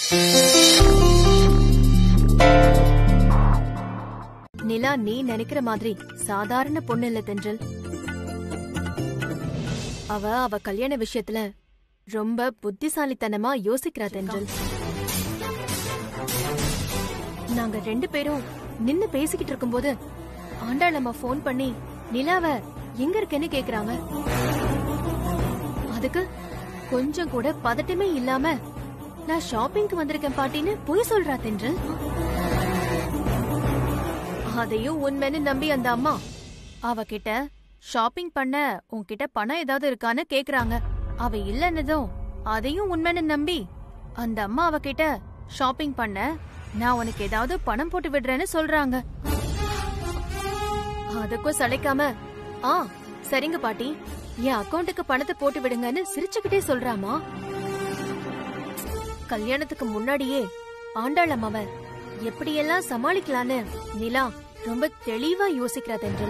நிலா நீ நினைக்கிற மாதிரி சாதாரண பொண்ணு இல்ல தென்றல் அவ அவ கல்யாண விஷயத்துல ரொம்ப புத்திசாலித்தனமா யோசிக்கிறா தென்றல் நாங்க ரெண்டு பேரும் நின்னு பேசிக்கிட்டு இருக்கும்போது ஆண்டாளம்மா ஃபோன் பண்ணி நிலாவ எங்க இருக்கேன்னு கேக்குறாங்க அதுக்கு கொஞ்சம் கூட பதட்டமே இல்லாம நான் ஷாப்பிங்க்கு வந்திருக்கேன் பாட்டின்னு பொய் சொல்றா தென்றல் அதையும் உண்மைன்னு நம்பி அந்த அம்மா அவகிட்ட ஷாப்பிங் பண்ண உன்கிட்ட பணம் ஏதாவது இருக்கான்னு கேக்குறாங்க அவ இல்லன்னதும் அதையும் உண்மைன்னு நம்பி அந்த அம்மா அவகிட்ட ஷாப்பிங் பண்ண நான் உனக்கு ஏதாவது பணம் போட்டு விடுறேன்னு சொல்றாங்க அதுக்கும் சளைக்காம ஆ சரிங்க பாட்டி என் அக்கவுண்ட்டுக்கு பணத்தை போட்டு விடுங்கன்னு சிரிச்சுக்கிட்டே சொல்றாமா கல்யாணத்துக்கு முன்னாடியே ஆண்டாள் அம்மாவ எப்படியெல்லாம் சமாளிக்கலான்னு நிலா ரொம்ப தெளிவா யோசிக்கிறா தென்றல்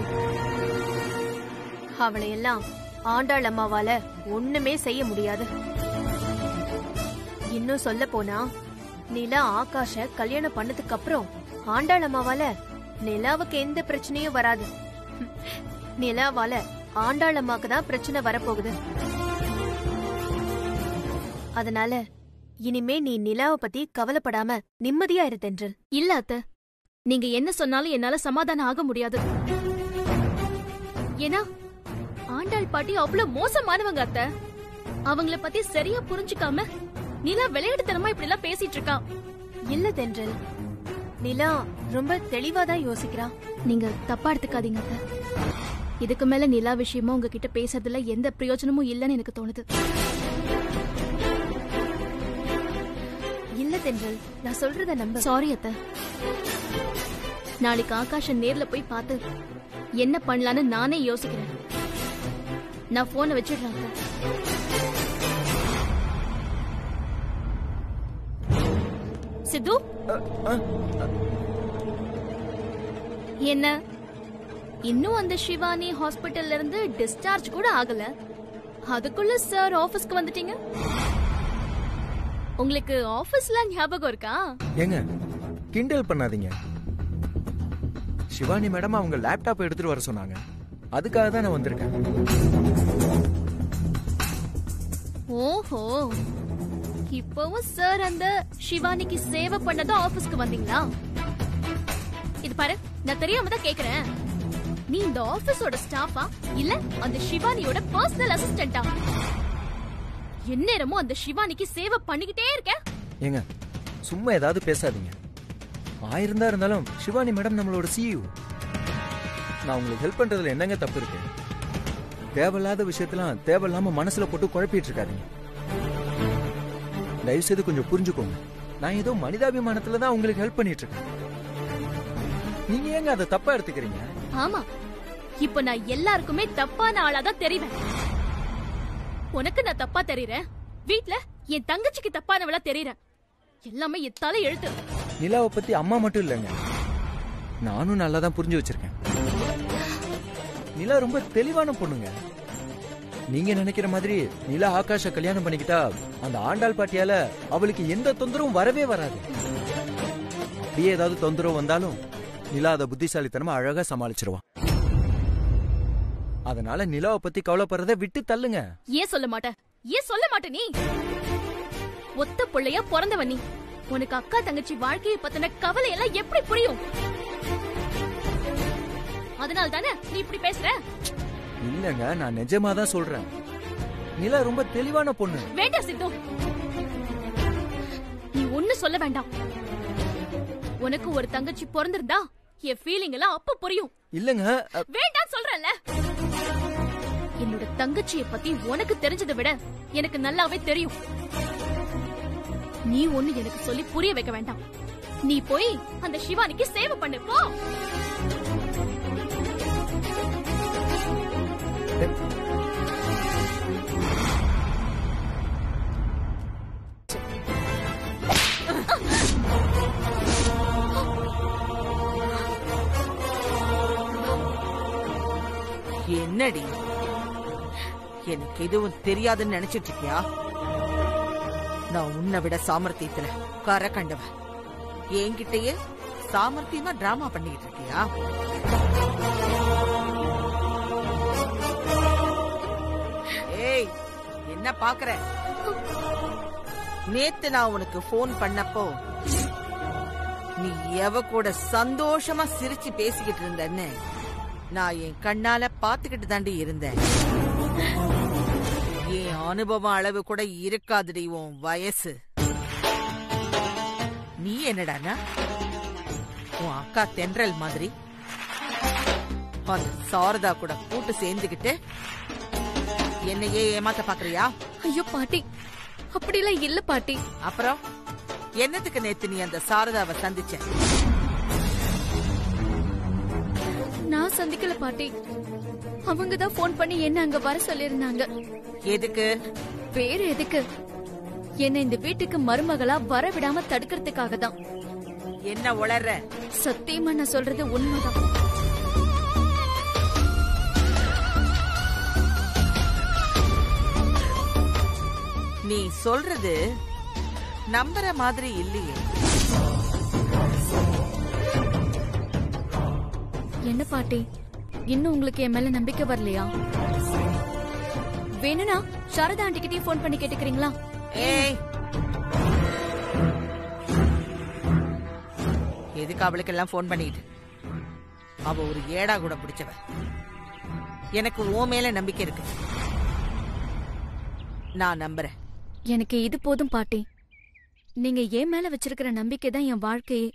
அவளை எல்லாம் ஆண்டாள் அம்மாவால ஒண்ணுமே செய்ய முடியாது இன்னும் சொல்ல போனா நிலா ஆகாஷ கல்யாணம் பண்ணதுக்கு அப்புறம் ஆண்டாள் அம்மாவால நிலாவுக்கு எந்த பிரச்சனையும் வராது நிலாவால ஆண்டாள் அம்மாக்கு தான் பிரச்சனை வரப்போகுது அதனால இனிமே நீ நிலாவை பத்தி கவலைப்படாம நிம்மதியா இரு தென்றல் இல்ல அத்த நீங்க என்ன சொன்னாலும் என்னால சமாதானம் ஆக முடியாது ஏன்னா ஆண்டாள் பாட்டி அவ்வளவு மோசமானவங்க அத்த அவங்கள பத்தி சரியா புரிஞ்சுக்காம நிலா விளையாட்டுத்தனமா இப்படி எல்லாம் பேசிட்டு இருக்கா இல்ல தென்றல் நிலா ரொம்ப தெளிவாதான் யோசிக்கிறா நீங்க தப்பா எடுத்துக்காதீங்க அத்த இதுக்கு மேல நிலா விஷயமா உங்ககிட்ட பேசுறதுல எந்த பிரயோஜனமும் இல்லைன்னு எனக்கு தோணுது இல்ல தென்றல் நான் சொல்றத நம்ப சாரி அத்த நாளைக்கு ஆகாஷ நேர்ல போய் பார்த்து என்ன பண்ணலான்னு நானே யோசிக்கிறேன் நான் போனை வச்சிடுறேன் அத்த. சித்து என்ன இன்னும் அந்த சிவானி ஹாஸ்பிடல்ல இருந்து டிஸ்சார்ஜ் கூட ஆகல அதுக்குள்ள சார் ஆபீஸ்க்கு வந்துட்டீங்க உங்களுக்கு ஆபீஸ்ல ஞாபகம் இருக்கா ஏங்க கிண்டல் பண்ணாதீங்க சிவானி மேடம் அவங்க லேப்டாப் எடுத்துட்டு வர சொன்னாங்க அதுக்காக தான் நான் வந்திருக்கேன் ஓஹோ இப்பவும் சார் அந்த சிவானிக்கு சேவை பண்ணதும் ஆபீஸ்க்கு வந்தீங்களா இது பாரு நான் தெரியாம தான் கேக்குறேன் நீ இந்த ஆபீஸோட ஸ்டாஃபா இல்ல அந்த சிவானியோட பர்சனல் அசிஸ்டண்டா எந்நேரமும் அந்த சிவானிக்கு சேவை பண்ணிக்கிட்டே இருக்க ஏங்க சும்மா ஏதாவது பேசாதீங்க ஆயிருந்தா இருந்தாலும் சிவானி மேடம் நம்மளோட சிஇஓ நான் உங்களுக்கு ஹெல்ப் பண்றதுல என்னங்க தப்பு இருக்கு தேவையில்லாத விஷயத்தெல்லாம் தேவையில்லாம மனசுல போட்டு குழப்பிட்டு இருக்காதீங்க தயவு செய்து கொஞ்சம் புரிஞ்சுக்கோங்க நான் ஏதோ மனிதாபிமானத்துல தான் உங்களுக்கு ஹெல்ப் பண்ணிட்டு இருக்கேன் நீங்க ஏங்க அதை தப்பா எடுத்துக்கிறீங்க ஆமா இப்ப நான் எல்லாருக்குமே தப்பான ஆளா தான் தெரிவேன் உனக்கு நான் தப்பா தெரியறேன் வீட்ல என் தங்கச்சிக்கு தப்பானவளா தெரியறேன் எல்லாமே என் தலை எழுத்து நிலாவை பத்தி அம்மா மட்டும் இல்லைங்க நானும் நல்லா தான் புரிஞ்சு வச்சிருக்கேன் நிலா ரொம்ப தெளிவான பொண்ணுங்க நீங்க நினைக்கிற மாதிரி நிலா ஆகாஷ கல்யாணம் பண்ணிக்கிட்டா அந்த ஆண்டாள் பாட்டியால அவளுக்கு எந்த தொந்தரவும் வரவே வராது அப்படியே ஏதாவது தொந்தரவு வந்தாலும் நிலா அதை புத்திசாலித்தனமா அழகா சமாளிச்சிருவா அதனால நிலாவை பத்தி கவலைப்படுறத விட்டு தள்ளுங்க ஏன் சொல்ல மாட்ட ஏன் சொல்ல மாட்ட நீ ஒத்த புள்ளையா பிறந்தவன் நீ உனக்கு அக்கா தங்கச்சி வாழ்க்கையை பத்தின கவலை எல்லாம் எப்படி புரியும் அதனால தானே நீ இப்படி பேசுற இல்லங்க நான் நிஜமா தான் சொல்றேன் நிலா ரொம்ப தெளிவான பொண்ணு வேண்டாம் சித்து நீ ஒண்ணு சொல்ல வேண்டாம் உனக்கு ஒரு தங்கச்சி பிறந்திருந்தா என் ஃபீலிங் எல்லாம் அப்ப புரியும் இல்லங்க அ, வேண்டாம் சொல்றேன்ல என்னோட தங்கச்சிய பத்தி உனக்கு தெரிஞ்சதை விட எனக்கு நல்லாவே தெரியும் நீ ஒண்ணு எனக்கு சொல்லி புரிய வைக்க வேண்டாம் நீ போய் அந்த சிவானிக்கு சேவை பண்ணு போ என்னடி எனக்கு எதுவும் தெரியாதுன்னு நினைச்சிட்டு இருக்கியா நான் உன்னை விட சாமர்த்தியத்துல கரை கண்டவ என்கிட்டயே சாமர்த்தியமா டிராமா பண்ணிக்கிட்டு இருக்கியா ஏய் என்ன பாக்குற நேத்து நான் உனக்கு ஃபோன் பண்ணப்போ நீ எவ கூட சந்தோஷமா சிரிச்சு பேசிக்கிட்டு இருந்தன்னு நான் என் கண்ணால பாத்துக்கிட்டு தாண்டி இருந்தேன் என் அனுபவம் அளவு கூட இருக்காதுடி உன் வயசு நீ என்னடானா உன் அக்கா தென்றல் மாதிரி அந்த சாரதா கூட கூட்டு சேர்ந்துகிட்டு என்னையே ஏமாத்த பாக்குறியா ஐயோ பாட்டி அப்படிலாம் இல்ல பாட்டி அப்புறம் என்னத்துக்கு நேத்து நீ அந்த சாரதாவை சந்திச்ச நான் சந்திக்கல பாட்டி அவங்க தான் ஃபோன் பண்ணி என்ன அங்க வர சொல்லிருந்தாங்க எதுக்கு வேற எதுக்கு என்ன இந்த வீட்டுக்கு மருமகளா வர விடாம தடுக்கிறதுக்காக தான் என்ன உளற சத்தியமா நான் சொல்றது உண்மைதான் நீ சொல்றது நம்புற மாதிரி இல்லையே என்ன பாட்டி இன்னும் உங்களுக்கு என் மேல நம்பிக்கை வரலையா வேணும்னா சாரதா ஆண்டிகிட்டயும் ஃபோன் பண்ணி கேட்டுக்கிறீங்களா ஏய் எதுக்கு அவளுக்கெல்லாம் ஃபோன் பண்ணிட்டு அவ ஒரு ஏடா கூட பிடிச்சவ எனக்கு உன் மேல நம்பிக்கை இருக்கு நான் நம்புறேன் எனக்கு இது போதும் பாட்டி நீங்க என் மேல வச்சிருக்கிற நம்பிக்கை தான் என் வாழ்க்கையே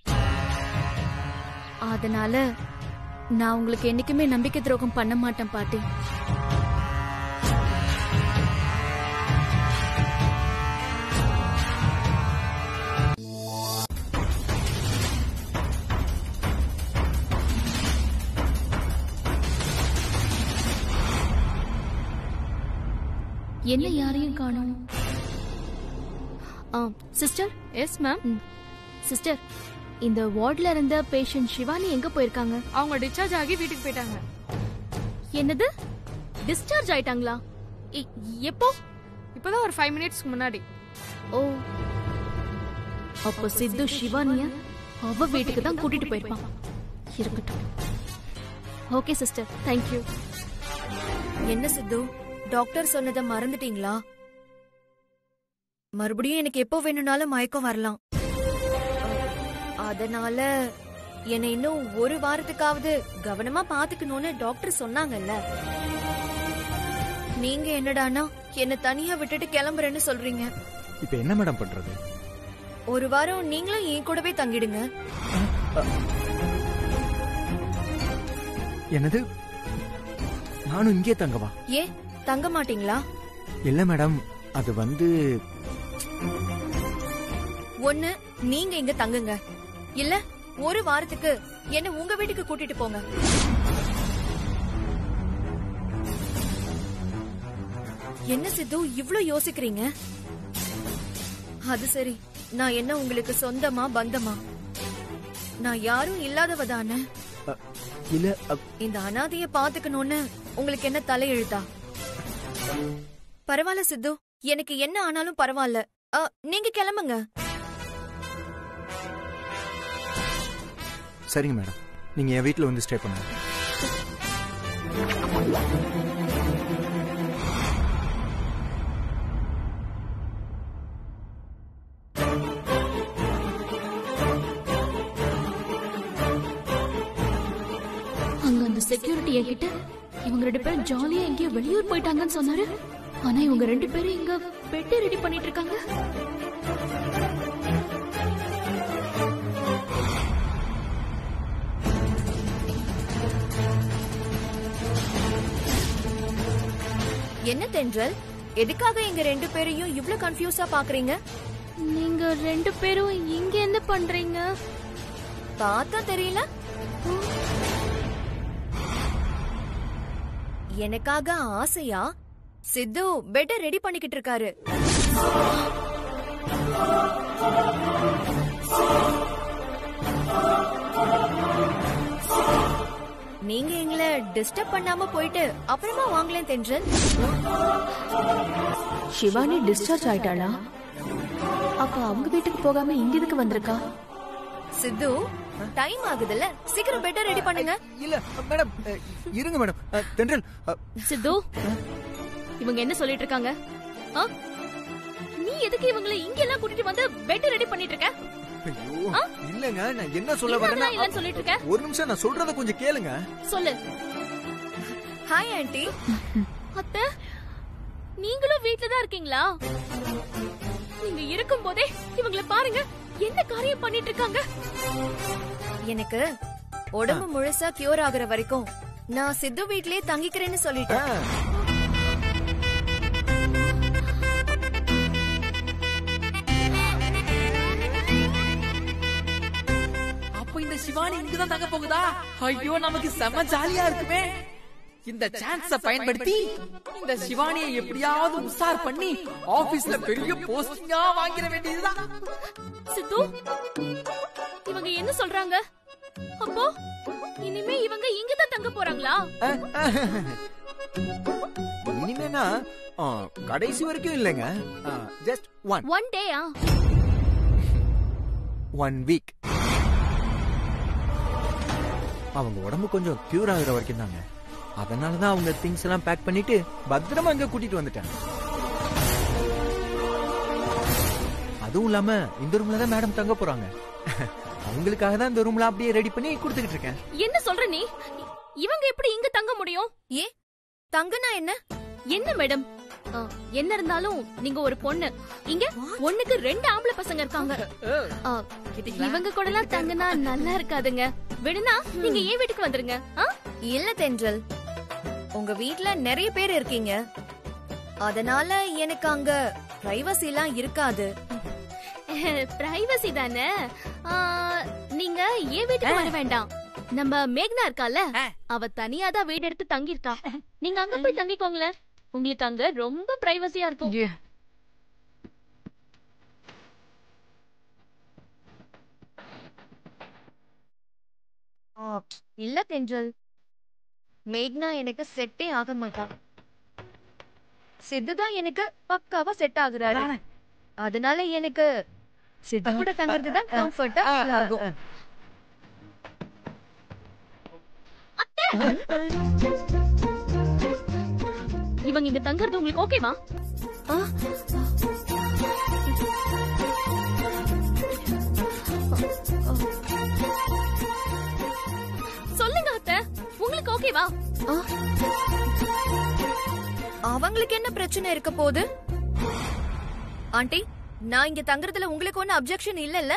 அதனால நான் உங்களுக்கு என்னைக்குமே நம்பிக்கை துரோகம் பண்ண மாட்டேன் பாட்டி என்ன யாரையும் காணோம் ஆ சிஸ்டர் எஸ் மேம் சிஸ்டர் இந்த வார்ட்ல இருந்த பேஷண்ட் சிவானி எங்க போயிருக்காங்க அவங்க டிஸ்சார்ஜ் ஆகி வீட்டுக்கு போயிட்டாங்க என்னது டிஸ்சார்ஜ் ஆயிட்டாங்களா இ- எப்போ இப்பதான் ஒரு ஃபைவ் மினிட்ஸ்க்கு முன்னாடி ஓ அப்போ சித்து சிவானிய அவ வீட்டுக்கு தான் கூட்டிட்டு போயிருப்பான் இருக்கட்டும் ஓகே சிஸ்டர் தேங்க்யூ என்ன சித்து டாக்டர் சொன்னதை மறந்துட்டீங்களா மறுபடியும் எனக்கு எப்போ வேணும்னாலும் மயக்கம் வரலாம் அதனால என்னை இன்னும் ஒரு வாரத்துக்காவது கவனமா பாத்துக்கணும்னு டாக்டர் சொன்னாங்கல்ல நீங்க என்னடானா என்ன தனியா விட்டுட்டு கிளம்புறேன்னு சொல்றீங்க இப்ப என்ன மேடம் பண்றது ஒரு வாரம் நீங்களும் என் கூடவே தங்கிடுங்க என்னது நானும் இங்கே தங்கவா ஏன் தங்க மாட்டீங்களா இல்ல மேடம் அது வந்து ஒண்ணு நீங்க இங்க தங்குங்க இல்ல ஒரு வாரத்துக்கு என்ன உங்க வீட்டுக்கு கூட்டிட்டு போங்க என்ன சித்து இவ்ளோ யோசிக்கிறீங்க அது சரி நான் என்ன உங்களுக்கு சொந்தமா பந்தமா நான் யாரும் இல்லாதவ தானே அ, இல்ல அ, இந்த அனாதைய பாத்துக்கணும்னு உங்களுக்கு என்ன தலையெழுத்தா பரவாயில்ல சித்து எனக்கு என்ன ஆனாலும் பரவாயில்ல அ, நீங்க கிளம்புங்க சரிங்க மேடம் நீங்க என் வீட்ல வந்து ஸ்டே பண்ணுங்க அங்க அந்த செக்யூரிட்டி என்கிட்ட இவங்க ரெண்டு பேரும் ஜாலியா எங்கேயோ வெளியூர் போயிட்டாங்கன்னு சொன்னாரு ஆனா இவங்க ரெண்டு பேரும் இங்க பெட்டி ரெடி பண்ணிட்டு இருக்காங்க என்ன தென்றல் எதுக்காக எங்க ரெண்டு பேரையும் இவ்ளோ கன்ஃபியூஸா பாக்குறீங்க நீங்க ரெண்டு பேரும் இங்க என்ன பண்றீங்க பார்த்தா தெரியல எனக்காக ஆசையா சித்து பெட்ட ரெடி பண்ணிக்கிட்டு இருக்காரு நீங்க எங்களை டிஸ்டர்ப் பண்ணாம போயிட்டு அப்புறமா வாங்கலேன் தென்றல் சிவானி டிஸ்சார்ஜ் ஆயிட்டாளா அப்ப அவங்க வீட்டுக்கு போகாம இங்க எதுக்கு வந்திருக்கா சித்து டைம் ஆகுதுல்ல சீக்கிரம் பெட்டர் ரெடி பண்ணுங்க இல்ல மேடம் அஹ், இருங்க மேடம் அஹ், தென்றல் அஹ், சித்து இவங்க என்ன சொல்லிட்டு இருக்காங்க ஆ? நீ எதுக்கு இவங்களை இங்க எல்லாம் கூட்டிட்டு வந்து பெட் ரெடி பண்ணிட்டு இருக்க ஐயோ இல்லங்க நான் என்ன சொல்ல வரேன்னா என்னதான் இல்லைன்னு சொல்லிட்டு இருக்க ஒரு நிமிஷம் நான் சொல்றத கொஞ்சம் கேளுங்க சொல்லு ஹாய் ஆண்டி அத்தை நீங்களும் வீட்ல தான் இருக்கீங்களா நீங்க இருக்கும் போதே இவங்களை பாருங்க என்ன காரியம் பண்ணிட்டு இருக்காங்க எனக்கு உடம்பு முழுசா கியூர் ஆகுற வரைக்கும் நான் சித்து வீட்லயே தங்கிக்கிறேன்னு சொல்லிட்டேன் ஆ, அப்ப இந்த சிவானி இங்கதான் தங்க போகுதா ஐயோ நமக்கு செம ஜாலியா இருக்குமே இந்த சான்ஸ பயன்படுத்தி இந்த சிவானியை எப்படியாவது உசார் பண்ணி ஆபீஸ்ல பெரிய போஸ்டிங்கா வாங்கிட வேண்டியதுதான் சித்து இவங்க என்ன சொல்றாங்க அப்போ இனிமே இவங்க இங்க தான் தங்க போறாங்களா இனிமேனா ஆ, கடைசி வரைக்கும் இல்லைங்க ஜஸ்ட் ஒன் ஒன் டேயா ஒன் வீக் அவங்க உடம்பு கொஞ்சம் கியூர் ஆகுற வரைக்கும் தாங்க அதனால தான் அவங்க திங்ஸ் எல்லாம் பேக் பண்ணிட்டு பத்திரமா இங்க கூட்டிட்டு வந்துட்டேன் அதுவும் இல்லாம இந்த ரூம்ல தான் மேடம் தங்க போறாங்க அவங்களுக்காக தான் இந்த ரூம்ல அப்படியே ரெடி பண்ணி கொடுத்துக்கிட்டு இருக்கேன் என்ன சொல்ற நீ இ- இவங்க எப்படி இங்க தங்க முடியும் ஏ தங்கனா என்ன என்ன மேடம் ஆ, என்ன இருந்தாலும் நீங்க ஒரு பொண்ணு இங்க ஒண்ணுக்கு ரெண்டு ஆம்பளை பசங்க இருக்காங்க ஆ, இவங்க கூட எல்லாம் தங்கினா நல்லா இருக்காதுங்க வேணும்னா நீங்க ஏன் வீட்டுக்கு வந்துருங்க ஆ? இல்ல தென்றல் உங்க வீட்ல நிறைய பேர் இருக்கீங்க அதனால எனக்கு அங்க பிரைவசி எல்லாம் இருக்காது பிரைவசி தானே ஆ, நீங்க ஏன் வீட்டுக்கு வர வேண்டாம் நம்ம மேக்னா இருக்கால அவ தனியா தான் வீடு எடுத்து தங்கி இருக்கா நீங்க அங்க போய் தங்கிக்கோங்களேன் உங்களுக்கு அங்க ரொம்ப பிரைவசியா இருக்கும் இல்ல தென்றல் மேக்னா எனக்கு செட்டே ஆக மாட்டா சித்து தான் எனக்கு பக்காவா செட் ஆகுறாரு அதனால எனக்கு சித்து கூட தங்குறது தான் கம்ஃபர்ட்டா ஆகும் இவங்க இங்க தங்குறது உங்களுக்கு ஓகேவா சொல்லுங்க அத்தை உங்களுக்கு ஓகேவா அவங்களுக்கு என்ன பிரச்சனை இருக்க போகுது ஆண்டி நான் இங்க தங்குறதுல உங்களுக்கு ஒன்னும் அப்செக்ஷன் இல்லல்ல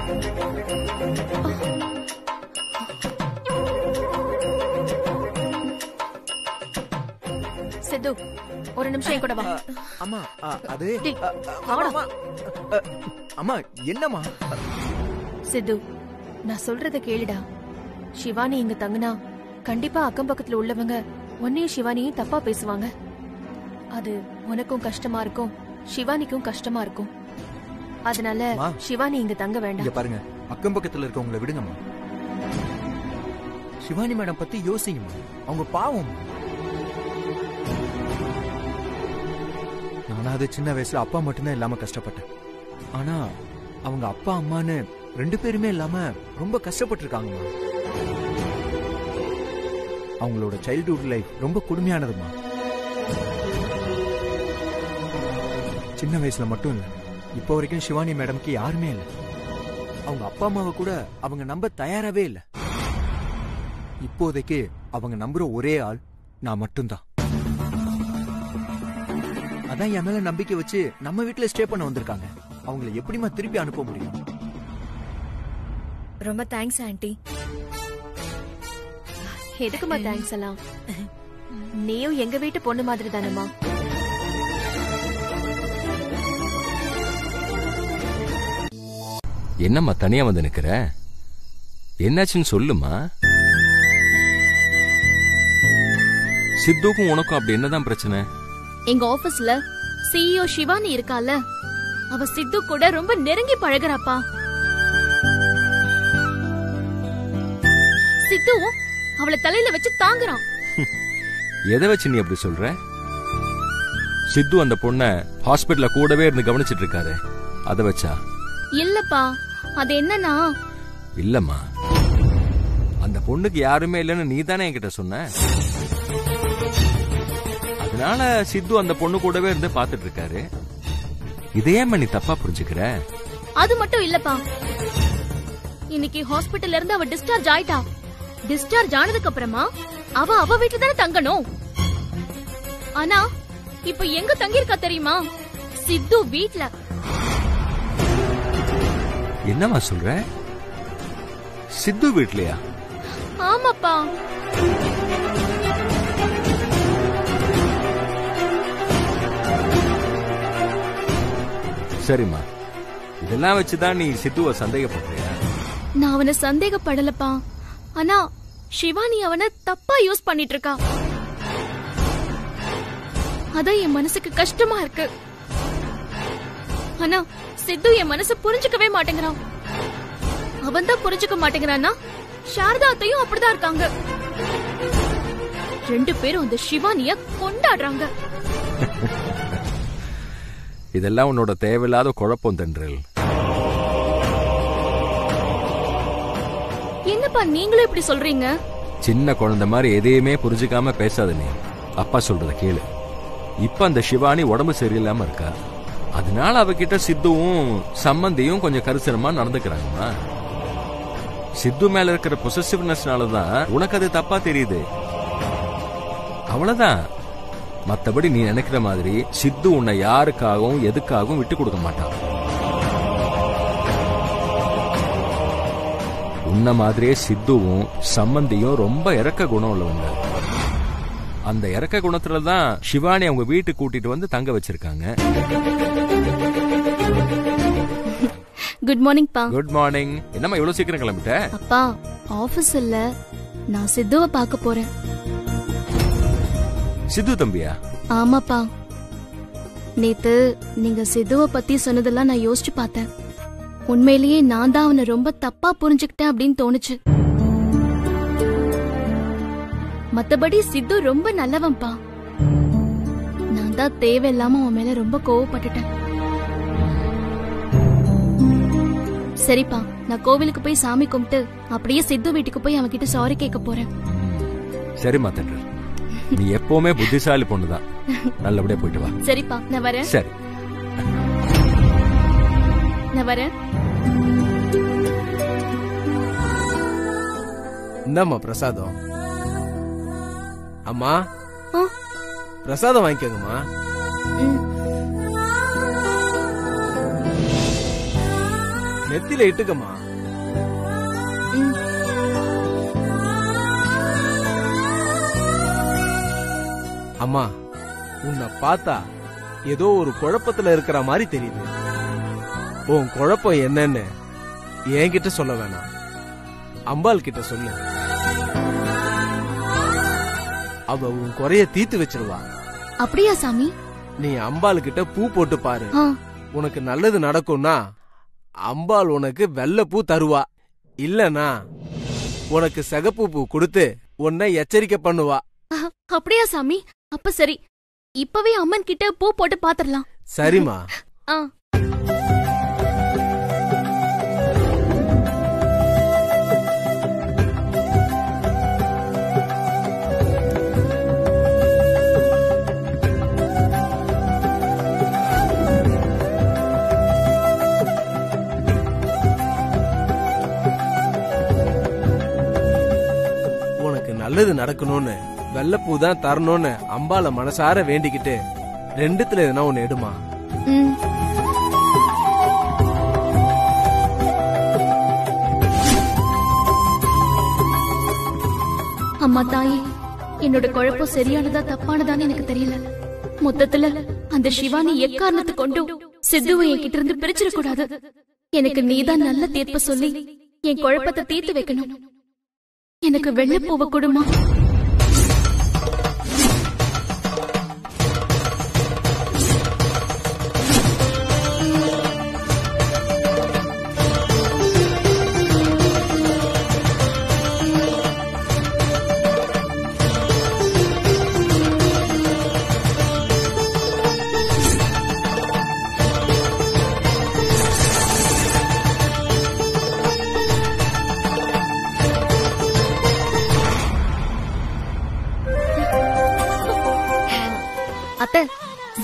சித்து ஒரு நிமிஷம் என் கூட வா அம்மா ஆ, அது டேய், அ, அ, அம்மா, அம்மா. அ, அம்மா என்னம்மா சித்து நான் சொல்றத கேளுடா சிவானி இங்க தங்குனா கண்டிப்பா அக்கம் பக்கத்துல உள்ளவங்க உன்னையும் சிவானியும் தப்பா பேசுவாங்க அது உனக்கும் கஷ்டமா இருக்கும் சிவானிக்கும் கஷ்டமா இருக்கும் அதனால அம்மா. சிவானி இங்க தங்க வேண்டாம் இங்க பாருங்க அக்கம் பக்கத்துல இருக்கவங்கள விடுங்கம்மா சிவானி மேடம் பத்தி யோசிங்கம்மா அவங்க பாவம் நானாவது சின்ன வயசுல அப்பா மட்டும்தான் இல்லாம கஷ்டப்பட்டேன் ஆனா அவங்க அப்பா அம்மான்னு ரெண்டு பேருமே இல்லாம ரொம்ப கஷ்டப்பட்டிருக்காங்கம்மா அவங்களோட சைல்ட்ஹுட் லைஃப் ரொம்ப கொடுமையானதுமா சின்ன வயசுல மட்டும் இல்ல இப்போ வரைக்கும் சிவானி மேடம்க்கு யாருமே இல்ல அவங்க அப்பா அம்மாவை கூட அவங்க நம்ப தயாராவே இல்ல இப்போதைக்கு அவங்க நம்புற ஒரே ஆள் நான் மட்டும்தான் அதான் என் மேல நம்பிக்கை வச்சு நம்ம வீட்ல ஸ்டே பண்ண வந்திருக்காங்க அவங்கள எப்படிம்மா திருப்பி அனுப்ப முடியும் ரொம்ப தேங்க்ஸ் ஆண்டி எதுக்குமா தேங்க்ஸ் எல்லாம் நீயும் எங்க வீட்டு பொண்ணு மாதிரி தானம்மா என்னம்மா தனியா வந்து நிக்கிற என்னாச்சுன்னு சொல்லுமா சித்துக்கும் உனக்கும் அப்படி என்னதான் பிரச்சனை எங்க ஆபீஸ்ல சிஇஓ சிவானி இருக்கால அவ சித்து கூட ரொம்ப நெருங்கி பழகுறாப்பா சித்துவும் அவளை தலையில வச்சு தாங்குறான் எதை வச்சு நீ அப்படி சொல்ற சித்து அந்த பொண்ண ஹாஸ்பிடல்ல கூடவே இருந்து கவனிச்சிட்டு இருக்காரு அதை வச்சா இல்லப்பா அது என்னன்னா இல்லம்மா அந்த பொண்ணுக்கு யாருமே இல்லைன்னு நீ தானே என்கிட்ட சொன்ன அதனால சித்து அந்த பொண்ணு கூடவே இருந்து பாத்துட்டு இருக்காரு இதையே நீ தப்பா புரிஞ்சுக்கிற அது மட்டும் இல்லப்பா இன்னைக்கு ஹாஸ்பிடல்ல இருந்து அவ டிஸ்சார்ஜ் ஆயிட்டா டிஸ்சார்ஜ் ஆனதுக்கு அப்புறமா அவ அவ வீட்டுல தானே தங்கணும் ஆனா இப்ப எங்க தங்கியிருக்கா தெரியுமா சித்து வீட்ல என்னம்மா சொல்ற சித்து வீட்லயா ஆமாப்பா சரிம்மா இதெல்லாம் வச்சுதான் நீ சித்துவ சந்தேகப்படுறியா நான் அவனை சந்தேகப்படலப்பா ஆனா சிவானி அவனை தப்பா யூஸ் பண்ணிட்டு இருக்கா அதான் என் மனசுக்கு கஷ்டமா இருக்கு ஆனா சித்து என் மனசு புரிஞ்சுக்கவே மாட்டேங்கிறான் அவன் தான் புரிஞ்சுக்க மாட்டேங்கிறான்னா சாரதா அத்தையும் அப்படிதான் இருக்காங்க ரெண்டு பேரும் அந்த சிவானிய கொண்டாடுறாங்க இதெல்லாம் உன்னோட தேவையில்லாத குழப்பம் தென்றல் என்னப்பா நீங்களும் இப்படி சொல்றீங்க சின்ன குழந்தை மாதிரி எதையுமே புரிஞ்சுக்காம பேசாத நீ அப்பா சொல்றத கேளு இப்ப அந்த சிவானி உடம்பு சரியில்லாம இருக்கா அதனால அவகிட்ட சித்துவும் சம்மந்தியும் கொஞ்சம் கரிசனமா நடந்துக்கிறாங்கம்மா சித்து மேல இருக்கிற பொசசிவ்னஸ்னால தான் உனக்கு அது தப்பா தெரியுது அவ்வளவுதான் மத்தபடி நீ நினைக்கிற மாதிரி சித்து உன்னை யாருக்காகவும் எதுக்காகவும் விட்டு கொடுக்க மாட்டான் உன்ன மாதிரியே சித்துவும் சம்மந்தியும் ரொம்ப இறக்க குணம் உள்ளவங்க அந்த இறக்க குணத்துல தான் சிவானி அவங்க வீட்டுக்கு கூட்டிட்டு வந்து தங்க வச்சிருக்காங்க குட் மார்னிங் பா குட் மார்னிங் என்னம்மா இவ்வளவு சீக்கிரம் கிளம்பிட்ட அப்பா ஆபீஸ் இல்ல நான் சித்துவ பார்க்க போறேன் சித்து தம்பியா ஆமாப்பா நேத்து நீங்க சித்துவ பத்தி சொன்னதெல்லாம் நான் யோசிச்சு பார்த்தேன் உண்மையிலேயே நான் தான் அவனை ரொம்ப தப்பா புரிஞ்சுக்கிட்டேன் அப்படின்னு தோணுச்சு மத்தபடி சித்து ரொம்ப நல்லவன்பா நான் தான் தேவையில்லாம அவன் மேல ரொம்ப கோவப்பட்டுட்டேன் சரிப்பா நான் கோவிலுக்கு போய் சாமி கும்பிட்டு அப்படியே சித்து வீட்டுக்கு போய் அவன் கிட்ட சாரி கேட்க போறேன் சரிம்மா தண்டர் நீ எப்பவுமே புத்திசாலி பொண்ணுதான் நல்லபடியா போயிட்டு வா சரிப்பா நான் வரேன் சரி நான் வரேன் இந்தாம்மா பிரசாதம் அம்மா ஆ? பிரசாதம் வாங்கிக்கோங்கம்மா ம். நெத்தில இட்டுக்கம்மா ம். அம்மா உன்னை பார்த்தா ஏதோ ஒரு குழப்பத்துல இருக்கிற மாதிரி தெரியுது உன் குழப்பம் என்னன்னு என்கிட்ட சொல்ல வேணாம் அம்பாள் கிட்ட சொல்லு அவ உன் குறைய தீர்த்து வச்சிருவா அப்படியா சாமி நீ அம்பாள் கிட்ட பூ போட்டு பாரு ஆ உனக்கு நல்லது நடக்கும்னா அம்பாள் உனக்கு வெள்ளை பூ தருவா இல்லனா உனக்கு சிகப்பு பூ கொடுத்து உன்னை எச்சரிக்கை பண்ணுவா அஹ், அப்படியா சாமி அப்ப சரி இப்பவே அம்மன் கிட்ட பூ போட்டு பாத்திரலாம் சரிம்மா ஆ உனக்கு நல்லது நடக்கணும்னு வெள்ளைப்பூ தான் தரணும்னு அம்பாள மனசார வேண்டிக்கிட்டு ரெண்டுத்துல எதுனா ஒன்னு எடுமா ம் அம்மா தாயே என்னோட குழப்பம் சரியானதா தப்பானதான்னு எனக்கு தெரியல மொத்தத்துல அந்த சிவானி எக்காரணத்து கொண்டும் சித்துவை என்கிட்ட இருந்து பிரிச்சிட கூடாது எனக்கு நீதான் நல்ல தீர்ப்பு சொல்லி என் குழப்பத்தை தீர்த்து வைக்கணும் எனக்கு வெள்ளப்பூவை கொடுமா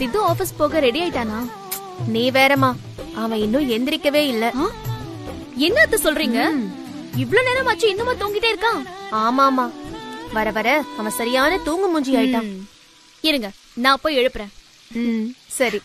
சித்து ஆபீஸ் போக ரெடி ஆயிட்டானா நீ வேறமா அவன் இன்னும் எந்திரிக்கவே இல்ல ஆ? என்ன அத்தை சொல்றீங்க இவ்ளோ நேரம் ஆச்சு இன்னுமா தூங்கிட்டே இருக்கான் ஆமாமா வர வர அவன் சரியான தூங்கு மூஞ்சி ஆயிட்டான் ம். இருங்க நான் போய் எழுப்புறேன் ம், சரி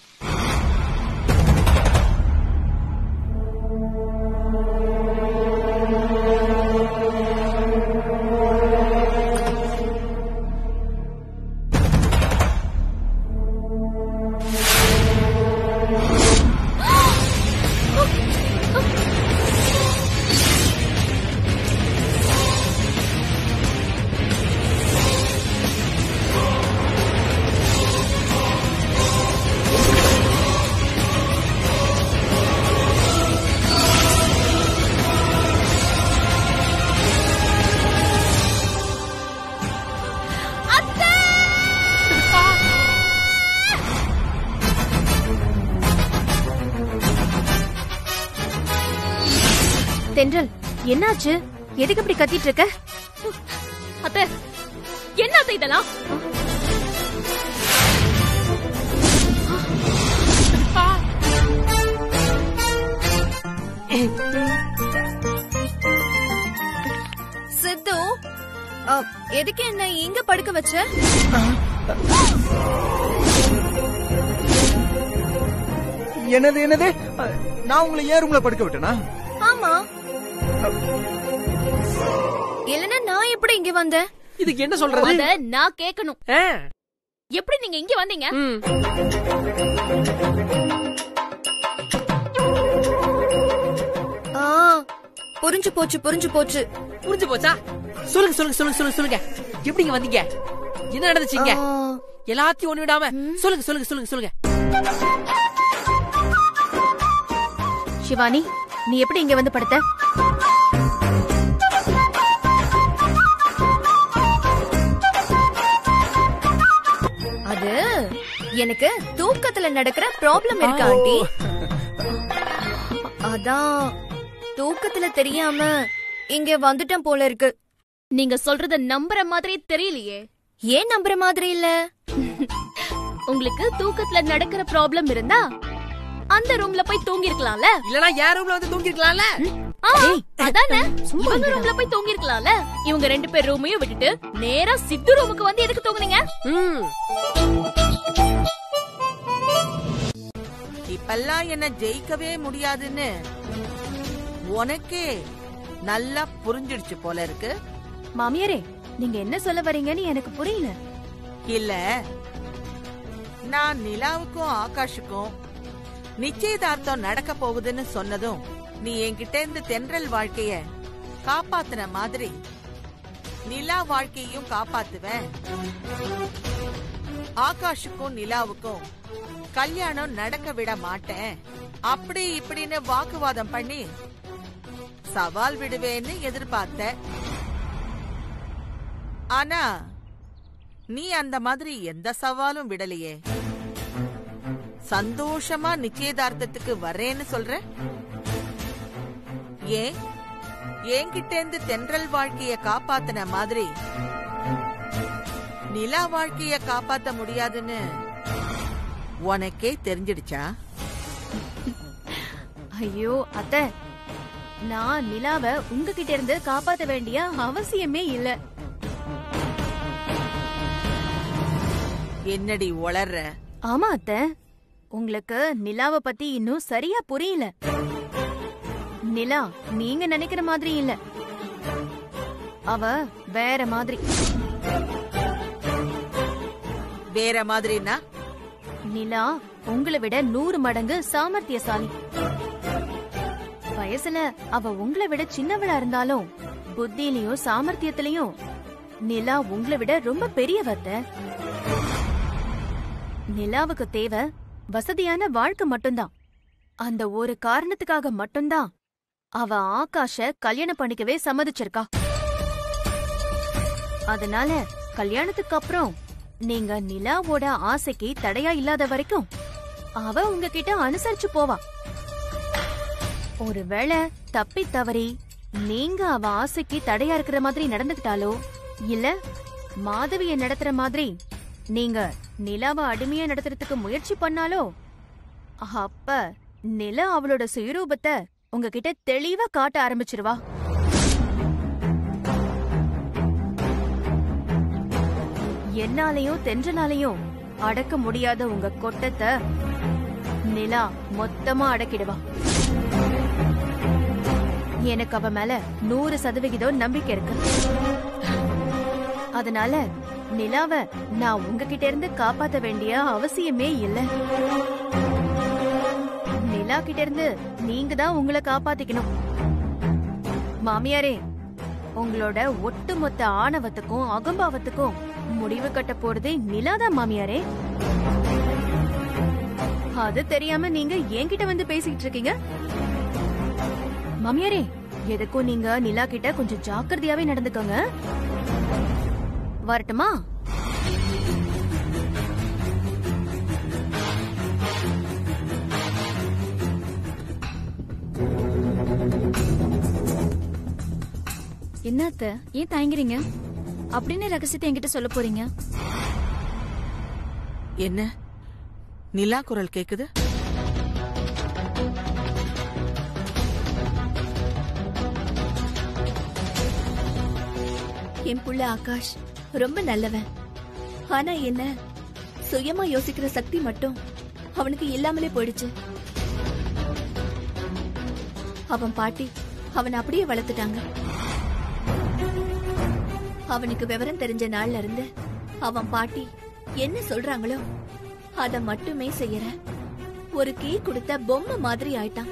தென்றல் என்னாச்சு எதுக்கு இப்படி கத்திட்டு இருக்க அத்தை என்ன அத்தை இதெல்லாம் சித்து அ, எதுக்கு என்ன இங்க படுக்க வச்ச என்னது என்னது அஹ், நான் உங்களை ஏன் ரூம்ல படுக்க விட்டேனா ஆமா இல்லனா நான் எப்படி இங்க வந்தேன் இதுக்கு என்ன சொல்றது அத நான் கேட்கணும் ஆ, எப்படி நீங்க இங்க வந்தீங்க ம். ஆ புரிஞ்சு போச்சு புரிஞ்சு போச்சு புரிஞ்சு போச்சா சொல்லுங்க சொல்லுங்க சொல்லுங்க சொல்லுங்க சொல்லுங்க எப்படி இங்க வந்தீங்க என்ன நடந்துச்சுங்க ஆ, எல்லாத்தையும் ஒண்ணு விடாம சொல்லுங்க சொல்லுங்க சொல்லுங்க சொல்லுங்க சிவானி நீ எப்படி இங்க வந்து படுத்த அது எனக்கு தூக்கத்துல நடக்கிற ப்ராப்ளம் இருக்கு ஆண்டி அதான் தூக்கத்துல தெரியாம இங்க வந்துட்டேன் போல இருக்கு நீங்க சொல்றத நம்புற மாதிரி தெரியலையே ஏன் நம்புற மாதிரி இல்ல உங்களுக்கு தூக்கத்துல நடக்கிற ப்ராப்ளம் இருந்தா அந்த ரூம்ல போய் தூங்கி இருக்கலாம்ல இல்லனா யார் ரூம்ல வந்து தூங்கி இருக்கலாம்ல அதானே இவங்க ரூம்ல போய் தூங்கி இருக்கலாம்ல இவங்க ரெண்டு பேர் ரூமையும் விட்டுட்டு நேரா சித்து ரூமுக்கு வந்து எதுக்கு தூங்குனீங்க ம். இப்பெல்லாம் என்ன ஜெயிக்கவே முடியாதுன்னு உனக்கே நல்லா புரிஞ்சிடுச்சு போல இருக்கு மாமியாரே நீங்க என்ன சொல்ல வரீங்கன்னு எனக்கு புரியல இல்ல நான் நிலாவுக்கும் ஆகாஷுக்கும் நிச்சயதார்த்தம் நடக்க போகுதுன்னு சொன்னதும் நீ என்கிட்ட இருந்து தென்றல் வாழ்க்கைய காப்பாத்துன மாதிரி நிலா வாழ்க்கையும் காப்பாத்துவேன் ஆகாஷுக்கும் நிலாவுக்கும் கல்யாணம் நடக்க விட மாட்டேன் அப்படி இப்படின்னு வாக்குவாதம் பண்ணி சவால் விடுவேன்னு எதிர்பார்த்த ஆனா நீ அந்த மாதிரி எந்த சவாலும் விடலையே சந்தோஷமா நிச்சயதார்த்தத்துக்கு வர்றேன்னு சொல்ற ஏன் என்கிட்ட இருந்து தென்றல் வாழ்க்கைய காப்பாத்தின மாதிரி நிலா வாழ்க்கைய காப்பாத்த முடியாதுன்னு உனக்கே தெரிஞ்சிடுச்சா ஐயோ அத்தை நான் நிலாவ உங்ககிட்ட இருந்து காப்பாத்த வேண்டிய அவசியமே இல்ல என்னடி உளர்ற ஆமா அத்தை உங்களுக்கு நிலாவ பத்தி இன்னும் சரியா புரியல நிலா நீங்க நினைக்கிற மாதிரி இல்ல அவ வேற மாதிரி வேற மாதிரினா நிலா உங்களை விட நூறு மடங்கு சாமர்த்தியசாலி வயசுல அவ உங்களை விட சின்னவளா இருந்தாலும் புத்தியிலயும் சாமர்த்தியத்திலயும் நிலா உங்களை விட ரொம்ப பெரியவத்த நிலாவுக்கு தேவை வசதியான வாழ்க்கை மட்டும்தான் அந்த ஒரு காரணத்துக்காக மட்டும்தான் அவ ஆகாஷ கல்யாணம் பண்ணிக்கவே சம்மதிச்சிருக்கா அதனால கல்யாணத்துக்கு அப்புறம் நீங்க நிலாவோட ஆசைக்கு தடையா இல்லாத வரைக்கும் அவ உங்ககிட்ட அனுசரிச்சு போவா ஒருவேளை தப்பி தவறி நீங்க அவ ஆசைக்கு தடையா இருக்கிற மாதிரி நடந்துக்கிட்டாலோ இல்ல மாதவிய நடத்துற மாதிரி நீங்க நிலாவை அடிமையா நடத்துறதுக்கு முயற்சி பண்ணாலோ அப்ப நிலா அவளோட சுயரூபத்தை உங்ககிட்ட தெளிவா காட்ட ஆரம்பிச்சிருவா என்னாலையும் தென்றலாலையும் அடக்க முடியாத உங்க கொட்டத்தை நிலா மொத்தமா அடக்கிடுவா எனக்கு அவ மேல நூறு சதவிகிதம் நம்பிக்கை இருக்கு அதனால நிலாவ நான் உங்ககிட்ட இருந்து காப்பாத்த வேண்டிய அவசியமே இல்ல நிலா கிட்ட இருந்து நீங்க தான் உங்களை காப்பாத்திக்கணும் மாமியாரே உங்களோட ஒட்டுமொத்த ஆணவத்துக்கும் அகம்பாவத்துக்கும் முடிவு கட்ட போறதே நிலாதான் மாமியாரே அது தெரியாம நீங்க என்கிட்ட வந்து பேசிக்கிட்டு இருக்கீங்க மாமியாரே எதுக்கும் நீங்க நிலா கிட்ட கொஞ்சம் ஜாக்கிரதையாவே நடந்துக்கோங்க வரட்டுமா என்னத்த ஏன் தயங்குறீங்க அப்படின்னு ரகசியத்தை என்கிட்ட சொல்ல போறீங்க என்ன நிலா குரல் கேக்குது என் புள்ள ஆகாஷ் ரொம்ப நல்லவன் ஆனா என்ன சுயமா யோசிக்கிற சக்தி மட்டும் அவனுக்கு இல்லாமலே போயிடுச்சு அவன் பாட்டி அவனை அப்படியே வளர்த்துட்டாங்க அவனுக்கு விவரம் தெரிஞ்ச நாள்ல இருந்து அவன் பாட்டி என்ன சொல்றாங்களோ அத மட்டுமே செய்யற ஒரு கீ கொடுத்த பொம்மை மாதிரி ஆயிட்டான்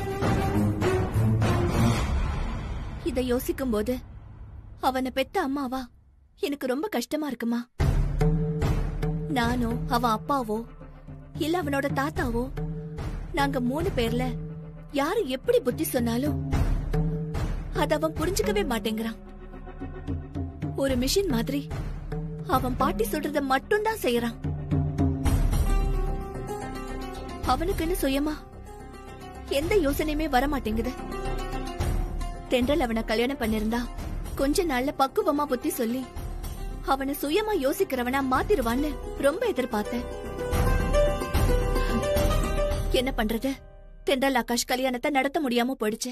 இத யோசிக்கும் போது அவனை பெத்த அம்மாவா எனக்கு ரொம்ப கஷ்டமா இருக்குமா நானோ அவன் அப்பாவோ இல்ல அவனோட தாத்தாவோ நாங்க மூணு பேர்ல யாரு எப்படி புத்தி சொன்னாலும் அத அவன் புரிஞ்சுக்கவே மாட்டேங்கிறான் ஒரு மிஷின் மாதிரி அவன் பாட்டி சொல்றத மட்டும்தான் செய்யறான் அவனுக்குன்னு சுயமா எந்த யோசனையுமே வர மாட்டேங்குது தென்றல் அவனை கல்யாணம் பண்ணிருந்தா கொஞ்ச நாள்ல பக்குவமா புத்தி சொல்லி அவனை சுயமா யோசிக்கிறவனா மாத்திருவான்னு ரொம்ப எதிர்பார்த்தேன் என்ன பண்றது தென்றல் ஆகாஷ் கல்யாணத்தை நடத்த முடியாம போயிடுச்சு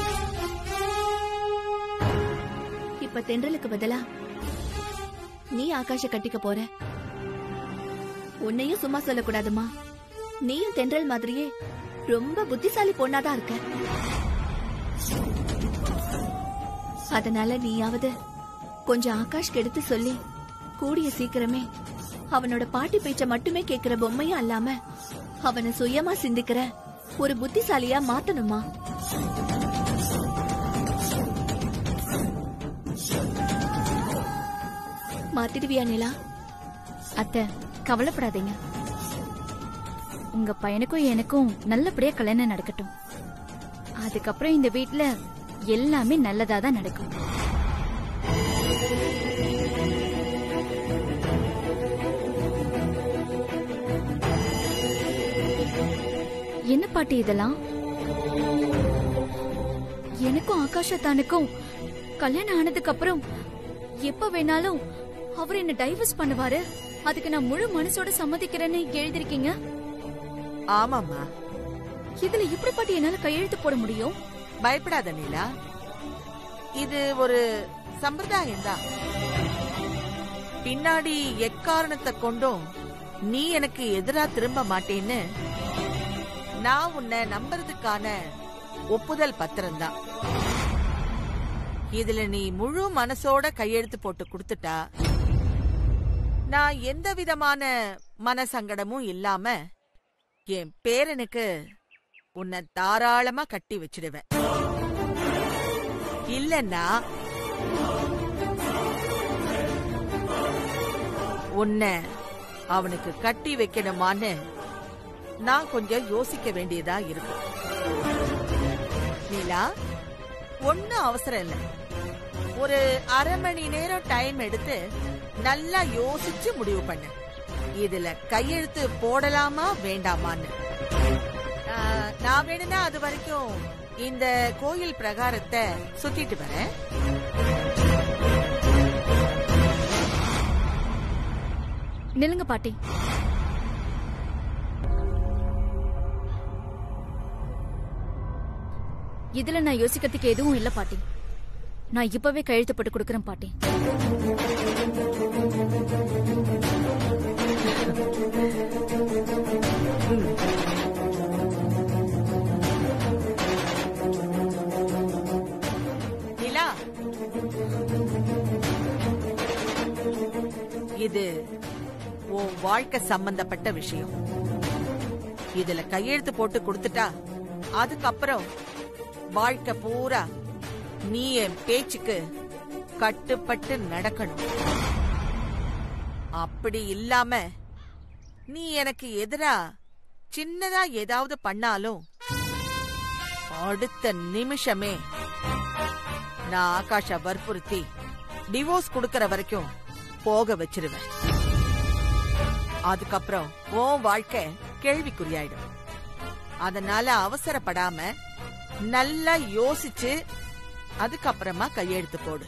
இப்ப தென்றலுக்கு பதிலா நீ ஆகாஷ கட்டிக்க போற உன்னையும் சும்மா சொல்லக்கூடாதுமா நீயும் தென்றல் மாதிரியே ரொம்ப புத்திசாலி பொண்ணாதான் இருக்க அதனால நீயாவது கொஞ்சம் ஆகாஷ்க்கு எடுத்து சொல்லி கூடிய சீக்கிரமே அவனோட பாட்டி பேச்ச மட்டுமே கேக்குற பொம்மையும் அல்லாம அவனை சுயமா சிந்திக்கிற ஒரு புத்திசாலியா மாத்தணுமா மாத்திடுவியா நிலா அத்தை கவலைப்படாதீங்க உங்க பையனுக்கும் எனக்கும் நல்லபடியா கல்யாணம் நடக்கட்டும் அதுக்கப்புறம் இந்த வீட்ல எல்லாமே நல்லதா தான் நடக்கும் என்ன பாட்டி இதெல்லாம் எனக்கும் ஆகாஷத்தானுக்கும் கல்யாணம் ஆனதுக்கு அப்புறம் எப்ப வேணாலும் அவர் என்ன டைவர்ஸ் பண்ணுவாரு அதுக்கு நான் முழு மனசோட சம்மதிக்கிறேன்னு எழுதிருக்கீங்க ஆமாம்மா இதுல எப்படி பாட்டி என்னால கையெழுத்து போட முடியும் பயப்படாத நீலா இது ஒரு சம்பிரதாயம் தான் பின்னாடி எக்காரணத்தை கொண்டும் நீ எனக்கு எதிரா திரும்ப மாட்டேன்னு நான் உன்னை நம்புறதுக்கான ஒப்புதல் பத்திரம் தான் இதுல நீ முழு மனசோட கையெழுத்து போட்டு கொடுத்துட்டா நான் எந்த விதமான மனசங்கடமும் இல்லாம என் பேரனுக்கு உன்னை தாராளமா கட்டி வச்சிடுவேன் இல்லன்னா உன்னை அவனுக்கு கட்டி வைக்கணுமான்னு நான் கொஞ்சம் யோசிக்க வேண்டியதா இருக்கும் நீலா ஒன்னும் அவசரம் இல்ல ஒரு அரை மணி நேரம் டைம் எடுத்து நல்லா யோசிச்சு முடிவு பண்ணு இதுல கையெழுத்து போடலாமா வேண்டாமான்னு ஆ, நான் வேணும்னா அது வரைக்கும் இந்த கோயில் பிரகாரத்தை சுத்திட்டு வரேன் நில்லுங்க பாட்டி இதுல நான் யோசிக்கிறதுக்கு எதுவும் இல்ல பாட்டி நான் இப்பவே கையெழுத்து போட்டு கொடுக்கறேன் பாட்டி நிலா இது உன் வாழ்க்கை சம்பந்தப்பட்ட விஷயம் இதுல கையெழுத்து போட்டு கொடுத்துட்டா அதுக்கப்புறம் வாழ்க்கை பூரா நீ என் பேச்சுக்கு கட்டுப்பட்டு நடக்கணும் அப்படி இல்லாம நீ எனக்கு எதிரா சின்னதா ஏதாவது பண்ணாலும் அடுத்த நிமிஷமே நான் ஆகாஷ வற்புறுத்தி டிவோர்ஸ் கொடுக்கற வரைக்கும் போக வச்சிருவேன் அதுக்கப்புறம் உன் வாழ்க்கை கேள்விக்குறியாயிடும் அதனால அவசரப்படாம நல்லா யோசிச்சு அதுக்கப்புறமா கையெழுத்து போடு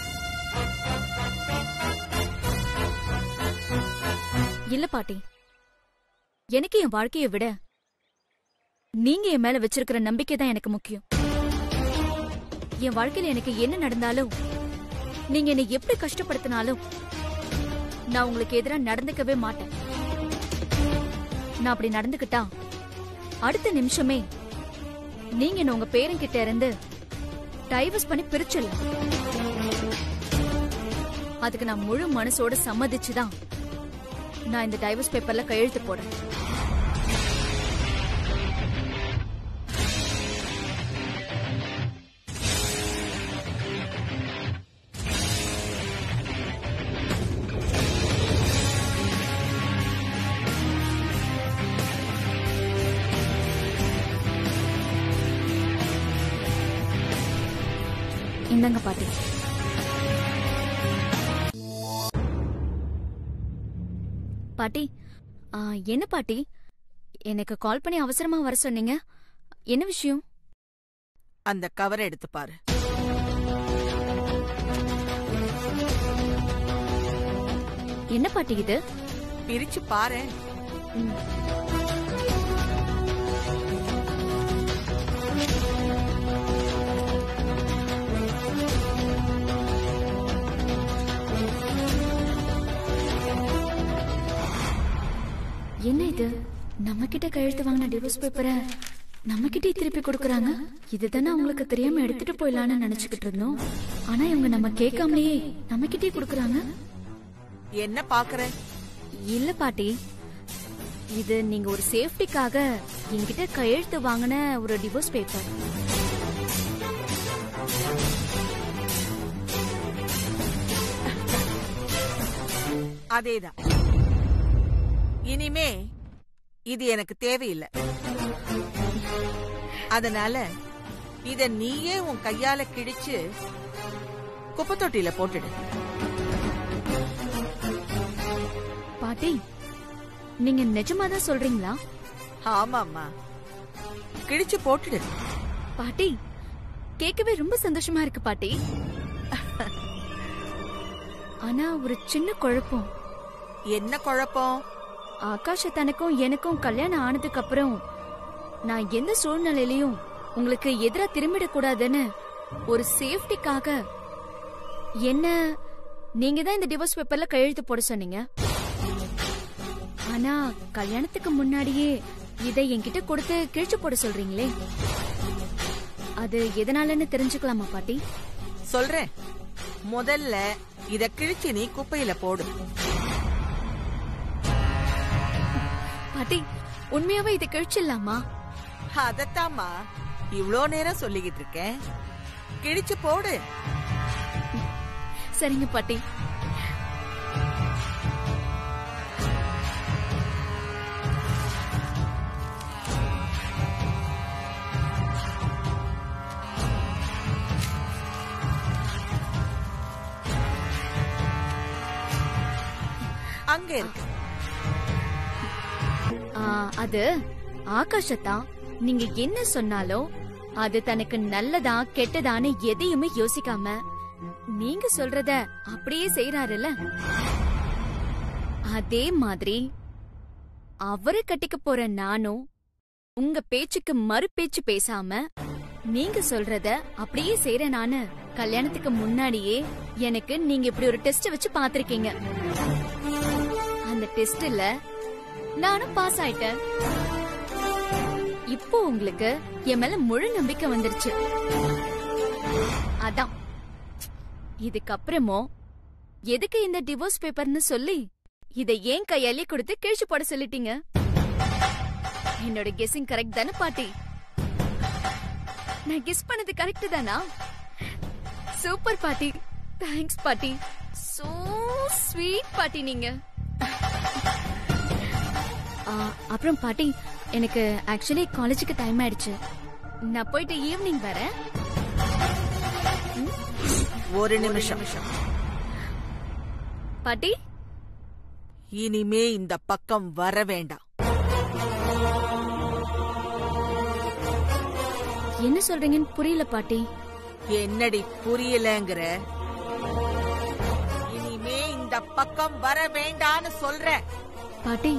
இல்ல பாட்டி எனக்கு என் வாழ்க்கையை விட நீங்க என் மேல வச்சிருக்கிற நம்பிக்கை தான் எனக்கு முக்கியம் என் வாழ்க்கையில எனக்கு என்ன நடந்தாலும் நீங்க என்னை எப்படி கஷ்டப்படுத்தினாலும் நான் உங்களுக்கு எதிராக நடந்துக்கவே மாட்டேன் நான் அப்படி நடந்துக்கிட்டா அடுத்த நிமிஷமே நீங்க என்ன உங்க பேரங்கிட்ட இருந்து டைவர்ஸ் பண்ணி பிரிச்சிடலாம் அதுக்கு நான் முழு மனசோட சம்மதிச்சுதான் நான் இந்த டைவர்ஸ் பேப்பர்ல கையெழுத்து போடுறேன் இந்தங்க பாட்டி பாட்டி ஆ, என்ன பாட்டி எனக்கு கால் பண்ணி அவசரமா வர சொன்னீங்க என்ன விஷயம் அந்த கவரை எடுத்து பாரு என்ன பாட்டி இது பிரிச்சு பாரு என்ன இது நம்ம கிட்ட கையெழுத்து வாங்கின டிவோர்ஸ் பேப்பரை நம்ம கிட்டே திருப்பி கொடுக்கறாங்க இதுதானே அவங்களுக்கு தெரியாம எடுத்துட்டு போயிடலாம்னு நினைச்சுக்கிட்டு இருந்தோம் ஆனா இவங்க நம்ம கேட்காமலேயே நம்ம கிட்டே கொடுக்கறாங்க என்ன பாக்குற இல்ல பாட்டி இது நீங்க ஒரு சேஃப்டிக்காக என்கிட்ட கையெழுத்து வாங்கின ஒரு டிவோர்ஸ் பேப்பர் அதேதான் இனிமே இது எனக்கு தேவையில்லை அதனால இத நீயே உன் கையால கிழிச்சு குப்பை தொட்டியில போட்டுடு பாட்டி நீங்க நிஜமாதான் சொல்றீங்களா ஆமாம்மா கிழிச்சு போட்டுடு பாட்டி கேட்கவே ரொம்ப சந்தோஷமா இருக்கு பாட்டி ஆனா ஒரு சின்ன குழப்பம் என்ன குழப்பம் ஆகாஷ தனக்கும் எனக்கும் கல்யாணம் ஆனதுக்கு அப்புறம் நான் எந்த சூழ்நிலையிலயும் உங்களுக்கு எதிரா திரும்பிடக் கூடாதுன்னு ஒரு சேஃப்டிக்காக என்ன நீங்க தான் இந்த டிவோர்ஸ் பேப்பர்ல கையெழுத்து போட சொன்னீங்க ஆனா கல்யாணத்துக்கு முன்னாடியே இதை என்கிட்ட கொடுத்து கிழிச்சு போட சொல்றீங்களே அது எதனாலன்னு தெரிஞ்சுக்கலாமா பாட்டி சொல்றேன் முதல்ல இத கிழிச்சு நீ குப்பையில போடு பாட்டி உண்மையாவே இதை கிழிச்சிடலாமா அதத்தாம்மா இவ்ளோ நேரம் சொல்லிக்கிட்டு இருக்கேன் கிழிச்சு போடு சரிங்க பாட்டி அங்க இருக்கு ஆ, அது ஆகாஷத்தான் நீங்க என்ன சொன்னாலும் அது தனக்கு நல்லதா கெட்டதான்னு எதையுமே யோசிக்காம நீங்க சொல்றத அப்படியே செய்யறாருல்ல அதே மாதிரி அவரை கட்டிக்க போற நானும் உங்க பேச்சுக்கு மறு பேச்சு பேசாம நீங்க சொல்றத அப்படியே செய்யறேன் நானு கல்யாணத்துக்கு முன்னாடியே எனக்கு நீங்க இப்படி ஒரு டெஸ்ட் வச்சு பாத்திருக்கீங்க அந்த டெஸ்ட்ல நானும் பாஸ் ஆயிட்டேன் இப்போ உங்களுக்கு என் மேல முழு நம்பிக்கை வந்துருச்சு அதான் இதுக்கப்புறமும் எதுக்கு இந்த டிவோர்ஸ் பேப்பர்னு சொல்லி இதை ஏன் கையாலே கொடுத்து கிழிச்சு போட சொல்லிட்டீங்க என்னோட கெஸ்ஸிங் கரெக்ட் தானே பாட்டி நான் கெஸ் பண்ணது கரெக்ட் தானா சூப்பர் பாட்டி தேங்க்ஸ் பாட்டி சோ ஸ்வீட் பாட்டி நீங்க ஆ, அப்புறம் பாட்டி எனக்கு ஆக்சுவலி காலேஜுக்கு டைம் ஆயிடுச்சு நான் போயிட்டு ஈவினிங் வரேன் ஒரு நிமிஷம் பாட்டி இனிமே இந்த பக்கம் வர வேண்டாம் என்ன சொல்றீங்கன்னு புரியல பாட்டி என்னடி புரியலங்கிற இனிமே இந்த பக்கம் வர வேண்டான்னு சொல்றேன் பாட்டி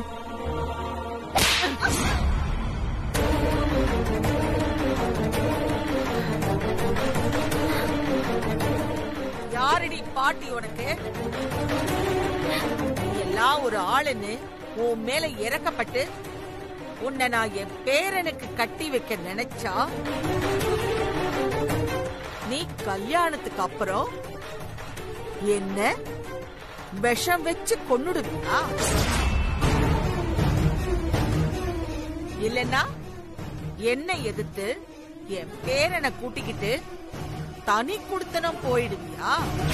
யாரடி பாட்டி உனக்கு நீ எல்லாம் ஒரு ஆளுன்னு உன் மேல இறக்கப்பட்டு உன்னை நான் என் பேரனுக்கு கட்டி வைக்க நினைச்சா நீ கல்யாணத்துக்கு அப்புறம் என்ன விஷம் வச்சு கொன்னுடுவியா இல்லனா என்ன எதிர்த்து என் பேரனை கூட்டிக்கிட்டு தனி குடுத்தனம் போயிடுவியா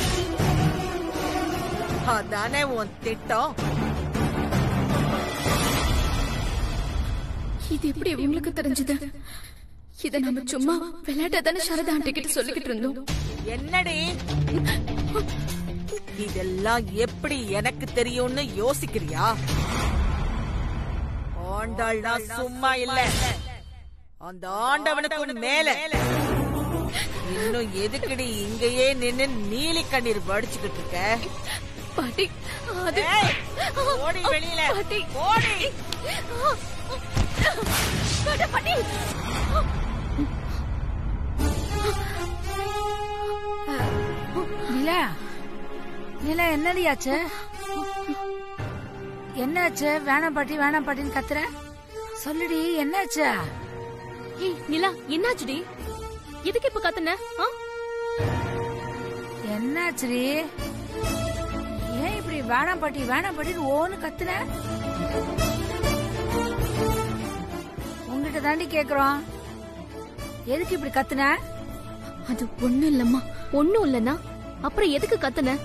அதானே உன் திட்டம் இது எப்படி உங்களுக்கு தெரிஞ்சது இத நம்ம சும்மா விளையாட்டா தானே சாரதா ஆண்டி கிட்ட சொல்லிக்கிட்டு இருந்தோம் என்னடி இதெல்லாம் எப்படி எனக்கு தெரியும்னு யோசிக்கிறியா ஆண்டாள்னா சும்மா இல்ல அந்த ஆண்டவனுக்கு மேல இன்னும் எதுக்குடி இங்கேயே நின்னு நீலி கண்ணீர் வடிச்சுக்கிட்டு இருக்க பாட்டி அது ஏய், ஓடி வெளியில பாட்டி. ஓடி பாட்டி, பாட்டி நிலா நிலா என்னடி ஆச்சு என்னாச்சு வேணாம் பாட்டி வேணாம் பாட்டின்னு கத்துற சொல்லுடி என்னாச்சு ஏய் நிலா என்னாச்சுடி எதுக்கு இப்ப கத்துன ஆ? என்னாச்சுடி ஏன் இப்படி வேணாம் பாட்டி வேணாம் பாட்டின்னு ஓன்னு கத்துன உங்ககிட்ட தாண்டி கேக்குறோம் எதுக்கு இப்படி கத்துன அது ஒண்ணும் இல்லம்மா ஒண்ணும் இல்லனா அப்புறம் எதுக்கு கத்துன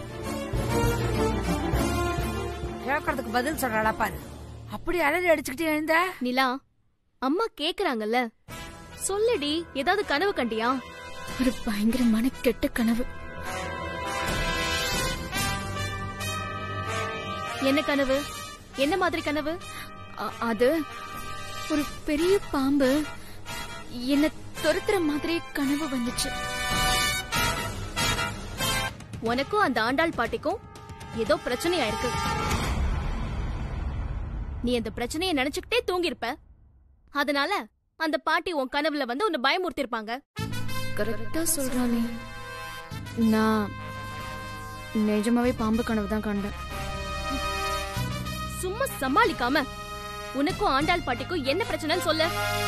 கேக்குறதுக்கு பதில் சொல்றாளா பாரு அப்படி அலறி அடிச்சுக்கிட்டே எழுந்த நிலா அம்மா கேக்குறாங்கல்ல சொல்லுடி ஏதாவது கனவு கண்டியா ஒரு பயங்கரமான கெட்ட கனவு என்ன கனவு என்ன மாதிரி கனவு அ- அது ஒரு பெரிய பாம்பு என்ன துரத்துற மாதிரி கனவு வந்துச்சு உனக்கும் அந்த ஆண்டாள் பாட்டிக்கும் ஏதோ பிரச்சனையா இருக்கு நீ அந்த பிரச்சனையை நினைச்சுக்கிட்டே தூங்கிருப்ப அதனால அந்த பாட்டி உன் கனவுல வந்து உன்னை பயமுறுத்திருப்பாங்க கரெக்டா சொல்றானே நான் நிஜமாவே பாம்பு கனவு தான் கண்டேன் சும்மா சமாளிக்காம உனக்கும் ஆண்டாள் பாட்டிக்கும் என்ன பிரச்சனைன்னு சொல்ல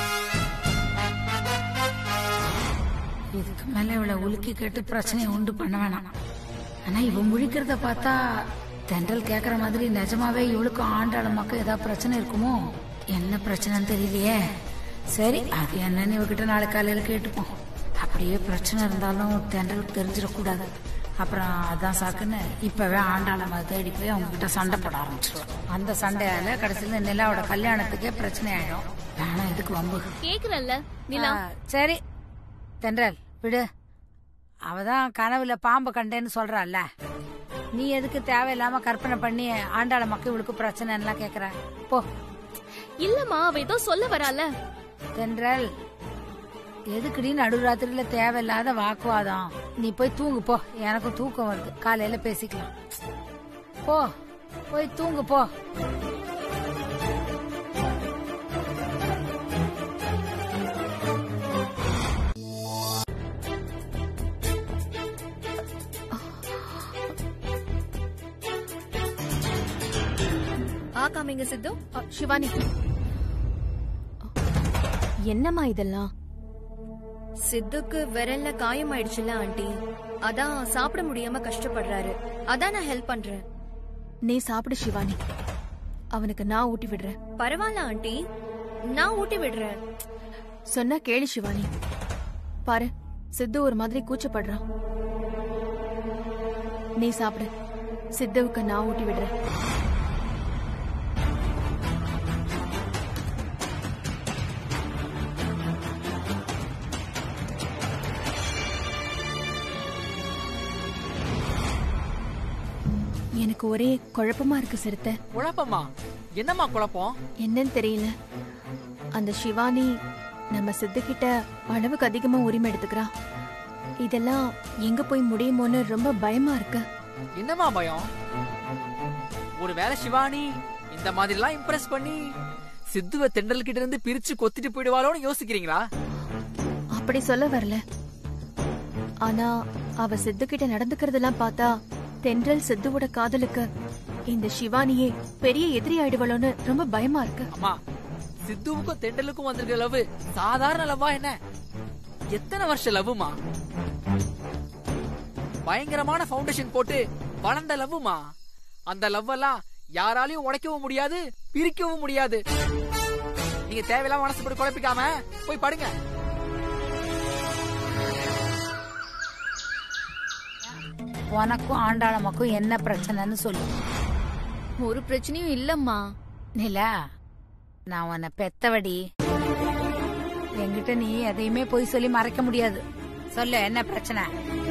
இதுக்கு மேல இவளை உலுக்கி கேட்டு பிரச்சனையை உண்டு பண்ண வேணாம் ஆனா இவன் முழிக்கிறத பார்த்தா தென்றல் கேக்குற மாதிரி நிஜமாவே இவளுக்கும் ஆண்டாள மக்கள் ஏதாவது பிரச்சனை இருக்குமோ என்ன பிரச்சனைன்னு தெரியலையே சரி அது என்னன்னு இவகிட்ட நாளை காலையில கேட்டுப்போம் அப்படியே பிரச்சனை இருந்தாலும் தென்றலுக்கு தெரிஞ்சிடக்கூடாது அப்புறம் அதான் சாக்குன்னு இப்பவே ஆண்டாள மாதிரி தேடி போய் அவங்க கிட்ட சண்டை போட ஆரம்பிச்சிருவோம் அந்த சண்டையால கடைசியில நிலாவோட கல்யாணத்துக்கே பிரச்சனை ஆயிடும் வேணாம் இதுக்கு வம்பு கேக்குறல்ல நிலா ஆ, சரி தென்றல் விடு அவதான் கனவுல பாம்பு கண்டேன்னு சொல்றாள்ல நீ எதுக்கு தேவையில்லாம கற்பனை பண்ணி ஆண்டாள மக்கள் இவளுக்கு பிரச்சனை எல்லாம் கேக்குற போ இல்லம்மா அவ ஏதோ சொல்ல வரால தென்றல் எதுக்குடி நடுராத்திரியில தேவையில்லாத வாக்குவாதம் நீ போய் தூங்கு போ எனக்கும் தூக்கம் வருது காலையில பேசிக்கலாம் போ போய் தூங்கு போ ஆ காமிங்க சித்து அ, சிவானி என்னம்மா இதெல்லாம் சித்துக்கு விரல்ல காயம் ஆயிடுச்சுல ஆண்டி அதான் சாப்பிட முடியாம கஷ்டப்படுறாரு அதான் நான் ஹெல்ப் பண்றேன் நீ சாப்பிடு சிவானி அவனுக்கு நான் ஊட்டி விடுறேன் பரவாயில்ல ஆண்டி நான் ஊட்டி விடுறேன் சொன்னா கேளு சிவானி பாரு சித்து ஒரு மாதிரி கூச்சப்படுறான் நீ சாப்பிடு சித்துவுக்கு நான் ஊட்டி விடுறேன் எனக்கு ஒரே குழப்பமா இருக்கு சிறுத்தை குழப்பமா என்னம்மா குழப்பம் என்னன்னு தெரியல அந்த சிவானி நம்ம சித்துக்கிட்ட அளவுக்கு அதிகமா உரிமை எடுத்துக்கிறா இதெல்லாம் எங்க போய் முடியுமோன்னு ரொம்ப பயமா இருக்கு என்னம்மா பயம் ஒருவேளை சிவானி இந்த மாதிரி எல்லாம் இம்ப்ரெஸ் பண்ணி சித்துவ தெண்டல் கிட்ட இருந்து பிரிச்சு கொத்திட்டு போயிடுவாளோன்னு யோசிக்கிறீங்களா அப்படி சொல்ல வரல ஆனா அவ சித்துக்கிட்ட நடந்துக்கிறதெல்லாம் பார்த்தா தென்றல் சித்துவோட காதலுக்கு இந்த சிவானியே பெரிய எதிரி ஆயிடுவளோன்னு ரொம்ப பயமா இருக்கு அம்மா சித்துவுக்கும் தெண்டலுக்கும் வந்திருக்க லவ் சாதாரண லவ்வா என்ன எத்தனை வருஷ லவ்வுமா பயங்கரமான ஃபவுண்டேஷன் போட்டு வளர்ந்த லவ்வுமா அந்த லவ் எல்லாம் யாராலையும் உடைக்கவும் முடியாது பிரிக்கவும் முடியாது நீங்க தேவையில்லாம மனசு போட்டு குழப்பிக்காம போய் படுங்க உனக்கும் ஆண்டாளம்மாக்கும் என்ன பிரச்சனைன்னு சொல்லு ஒரு பிரச்சனையும் இல்லம்மா நிலா நான் உன்னை பெத்தவடி என்கிட்ட நீ எதையுமே போய் சொல்லி மறைக்க முடியாது சொல்லு என்ன பிரச்சனை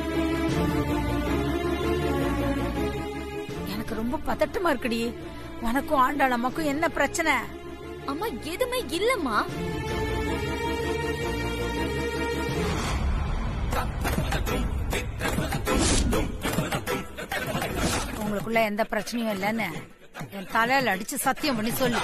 எனக்கு ரொம்ப பதட்டமா இருக்குடி உனக்கும் ஆண்டாளம்மாக்கும் என்ன பிரச்சனை அம்மா எதுவுமே இல்லம்மா உங்களுக்குள்ள எந்த பிரச்சனையும் இல்லைன்னு என் தலையில அடிச்சு சத்தியம் பண்ணி சொல்லு